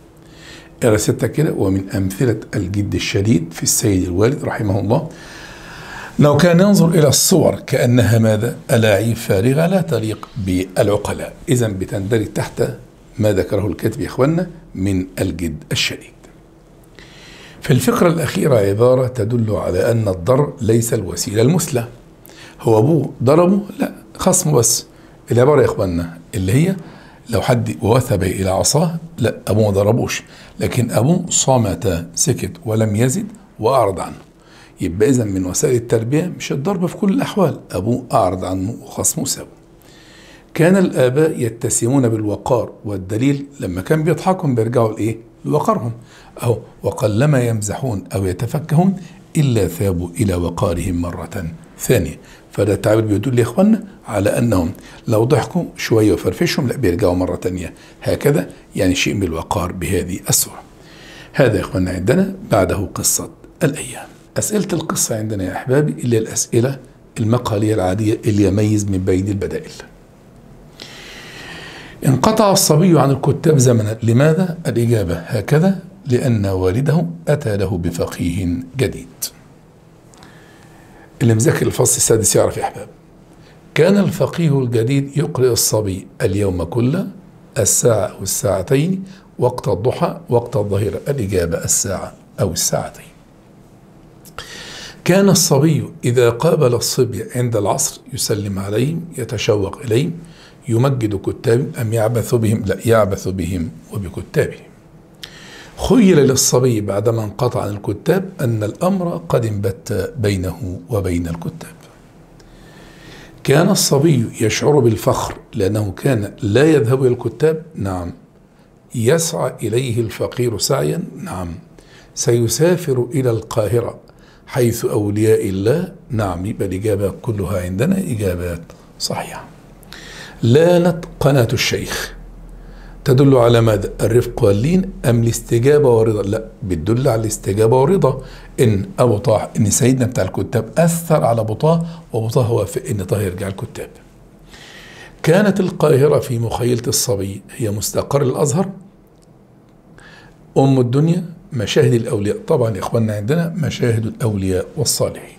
اقرا ستة كده ومن أمثلة الجد الشديد في السيد الوالد رحمه الله لو كان ينظر إلى الصور كأنها ماذا ألاعيب فارغة لا تليق بالعقلاء إذا بتندرج تحت ما ذكره الكاتب يا إخوانا من الجد الشديد في الفقرة الأخيرة عبارة تدل على أن الضرب ليس الوسيلة المثلى هو أبوه ضربه لا خصمه بس العبارة يا إخوانا اللي هي لو حد وثب إلى عصاه لا أبوه ما ضربوش لكن أبوه صامت سكت ولم يزد وأعرض عنه يبقى إذا من وسائل التربية مش الضرب في كل الأحوال أبوه أعرض عنه وخصمه سابه كان الآباء يتسمون بالوقار والدليل لما كان بيضحكهم بيرجعوا لإيه؟ لوقارهم أو وقلما يمزحون أو يتفكهون إلا ثابوا إلى وقارهم مرة ثانية فده التعبير بيدل يا اخوانا على انهم لو ضحكوا شويه وفرفشهم لا بيرجعوا مره تانية هكذا يعني شيء من الوقار بهذه الصوره. هذا يا اخوانا عندنا بعده قصه الايام. اسئله القصه عندنا يا احبابي اللي هي الاسئله المقاليه العاديه اللي يميز من بين البدائل. انقطع الصبي عن الكتاب زمنا لماذا؟ الاجابه هكذا لان والده اتى له بفقيه جديد. اللي مذاكر الفصل السادس يعرف يا احباب كان الفقيه الجديد يقرئ الصبي اليوم كله الساعة أو الساعتين وقت الضحى وقت الظهيرة الإجابة الساعة أو الساعتين كان الصبي إذا قابل الصبي عند العصر يسلم عليهم يتشوق إليهم يمجد كتابهم أم يعبث بهم لا يعبث بهم وبكتابهم خيل للصبي بعدما انقطع عن الكتاب أن الأمر قد انبت بينه وبين الكتاب كان الصبي يشعر بالفخر لأنه كان لا يذهب إلى الكتاب نعم يسعى إليه الفقير سعيا نعم سيسافر إلى القاهرة حيث أولياء الله نعم يبقى الإجابة كلها عندنا إجابات صحيحة لانت قناة الشيخ تدل على ماذا؟ الرفق واللين أم الاستجابة والرضا؟ لا بتدل على الاستجابة والرضا إن أبو طه إن سيدنا بتاع الكتاب أثر على أبو طه وأبو طه وافق إن طه يرجع الكتاب. كانت القاهرة في مخيلة الصبي هي مستقر الأزهر أم الدنيا مشاهد الأولياء طبعا يا إخواننا عندنا مشاهد الأولياء والصالحين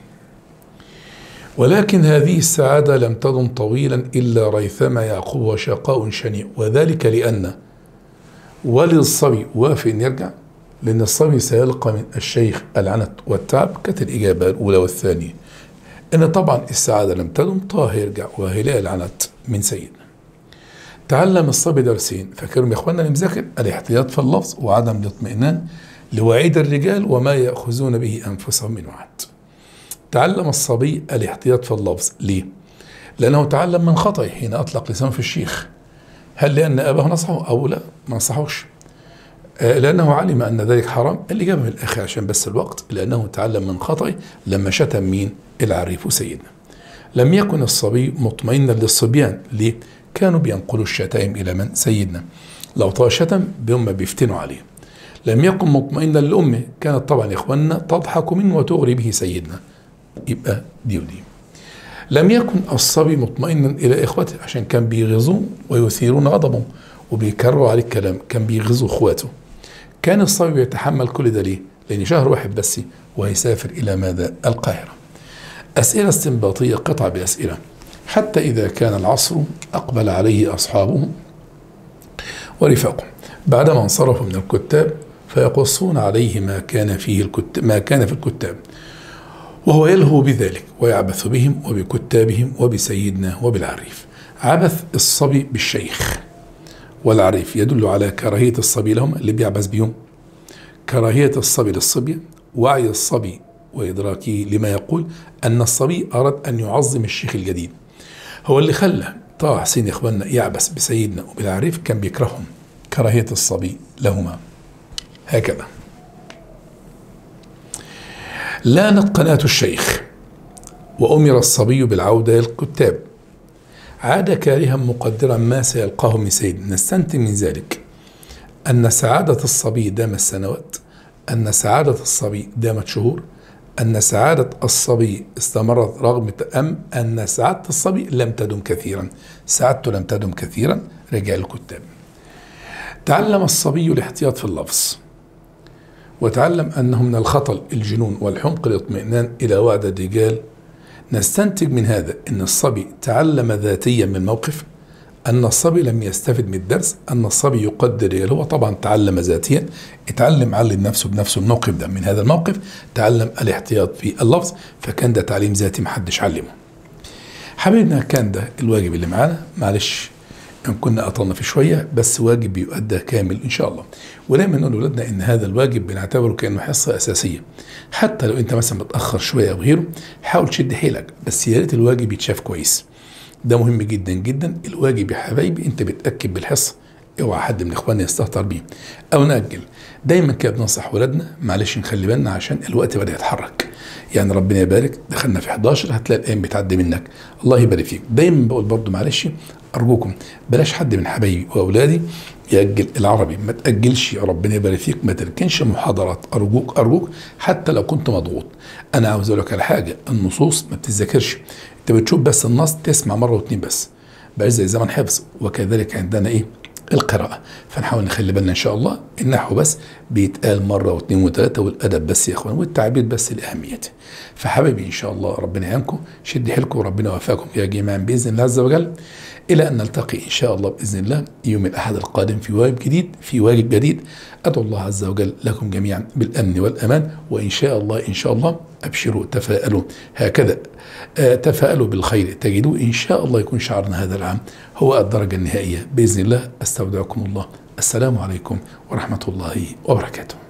ولكن هذه السعادة لم تدم طويلا إلا ريثما يعقوب وشقاء شنيع وذلك لأن والد الصبي وافق أن يرجع لأن الصبي سيلقى من الشيخ العنت والتعب كانت الإجابة الأولى والثانية إن طبعا السعادة لم تدم طه يرجع وهلاء العنت من سيدنا تعلم الصبي درسين فاكرهم يا اخوانا اللي مذاكر الاحتياط في اللفظ وعدم الاطمئنان لوعيد الرجال وما ياخذون به انفسهم من وعد. تعلم الصبي الاحتياط في اللفظ ليه؟ لانه تعلم من خطئه حين اطلق لسانه في الشيخ. هل لان اباه نصحه او لا؟ ما نصحوش. آه لانه علم ان ذلك حرام الاجابه من الاخر عشان بس الوقت لانه تعلم من خطئه لما شتم مين؟ العريف سيدنا. لم يكن الصبي مطمئنا للصبيان ليه؟ كانوا بينقلوا الشتائم إلى من؟ سيدنا لو طه شتم هم بيفتنوا عليه لم يكن مطمئنا لأمه كانت طبعا يا إخواننا تضحك منه وتغري به سيدنا يبقى دي ودي لم يكن الصبي مطمئنا إلى إخوته عشان كان بيغيظوه ويثيرون غضبه وبيكرروا عليه الكلام كان بيغيظوا إخواته كان الصبي بيتحمل كل ده ليه؟ لأن شهر واحد بس وهيسافر إلى ماذا؟ القاهرة أسئلة استنباطية قطع بأسئلة حتى إذا كان العصر أقبل عليه أصحابه ورفاقه بعدما انصرفوا من الكتاب فيقصون عليه ما كان فيه الكتاب ما كان في الكتاب وهو يلهو بذلك ويعبث بهم وبكتابهم وبسيدنا وبالعريف عبث الصبي بالشيخ والعريف يدل على كراهية الصبي لهم اللي بيعبث بهم كراهية الصبي للصبية وعي الصبي وإدراكه لما يقول أن الصبي أراد أن يعظم الشيخ الجديد هو اللي خلى طه حسين يا اخواننا يعبس بسيدنا وبالعريف كان بيكرههم كراهية الصبي لهما هكذا لانت قناة الشيخ وأمر الصبي بالعودة إلى الكتاب عاد كارها مقدرا ما سيلقاه من سيد نستنتج من ذلك أن سعادة الصبي دامت سنوات أن سعادة الصبي دامت شهور أن سعادة الصبي استمرت رغم أم أن سعادة الصبي لم تدم كثيرا سعادته لم تدم كثيرا رجع الكتاب تعلم الصبي الاحتياط في اللفظ وتعلم أنه من الخطل الجنون والحمق الاطمئنان إلى وعد الرجال نستنتج من هذا أن الصبي تعلم ذاتيا من الموقف أن الصبي لم يستفد من الدرس أن الصبي يقدر هو طبعا تعلم ذاتيا اتعلم علم نفسه بنفسه الموقف ده من هذا الموقف تعلم الاحتياط في اللفظ فكان ده تعليم ذاتي محدش علمه حبيبنا كان ده الواجب اللي معانا معلش ان كنا اطلنا فيه شويه بس واجب بيؤدى كامل ان شاء الله ودايما نقول لاولادنا ان هذا الواجب بنعتبره كانه حصه اساسيه حتى لو انت مثلا متاخر شويه او غيره حاول تشد حيلك بس يا ريت الواجب يتشاف كويس ده مهم جدا جدا الواجب يا حبايبي انت بتاكد بالحصه اوعى حد من اخواننا يستهتر بيه او ناجل دايما كده بننصح ولادنا معلش نخلي بالنا عشان الوقت بدا يتحرك يعني ربنا يبارك دخلنا في 11 هتلاقي الايام بتعدي منك الله يبارك فيك دايما بقول برضو معلش ارجوكم بلاش حد من حبايبي واولادي يأجل العربي ما تأجلش ربنا يبارك فيك ما تركنش محاضرات أرجوك أرجوك حتى لو كنت مضغوط أنا عاوز أقول لك على حاجة النصوص ما بتتذاكرش أنت بتشوف بس النص تسمع مرة واتنين بس بقى زي زمن حفظ وكذلك عندنا إيه القراءة فنحاول نخلي بالنا إن شاء الله النحو بس بيتقال مرة واثنين وثلاثة والأدب بس يا إخوان والتعبير بس لأهميته فحبيبي إن شاء الله ربنا يعينكم شد حيلكم وربنا يوفقكم يا جماعة بإذن الله عز وجل إلى أن نلتقي إن شاء الله بإذن الله يوم الأحد القادم في واجب جديد في واجب جديد أدعو الله عز وجل لكم جميعا بالأمن والأمان وإن شاء الله إن شاء الله أبشروا تفاءلوا هكذا آه تفاءلوا بالخير تجدوا إن شاء الله يكون شعارنا هذا العام هو الدرجة النهائية بإذن الله أستودعكم الله السلام عليكم ورحمة الله وبركاته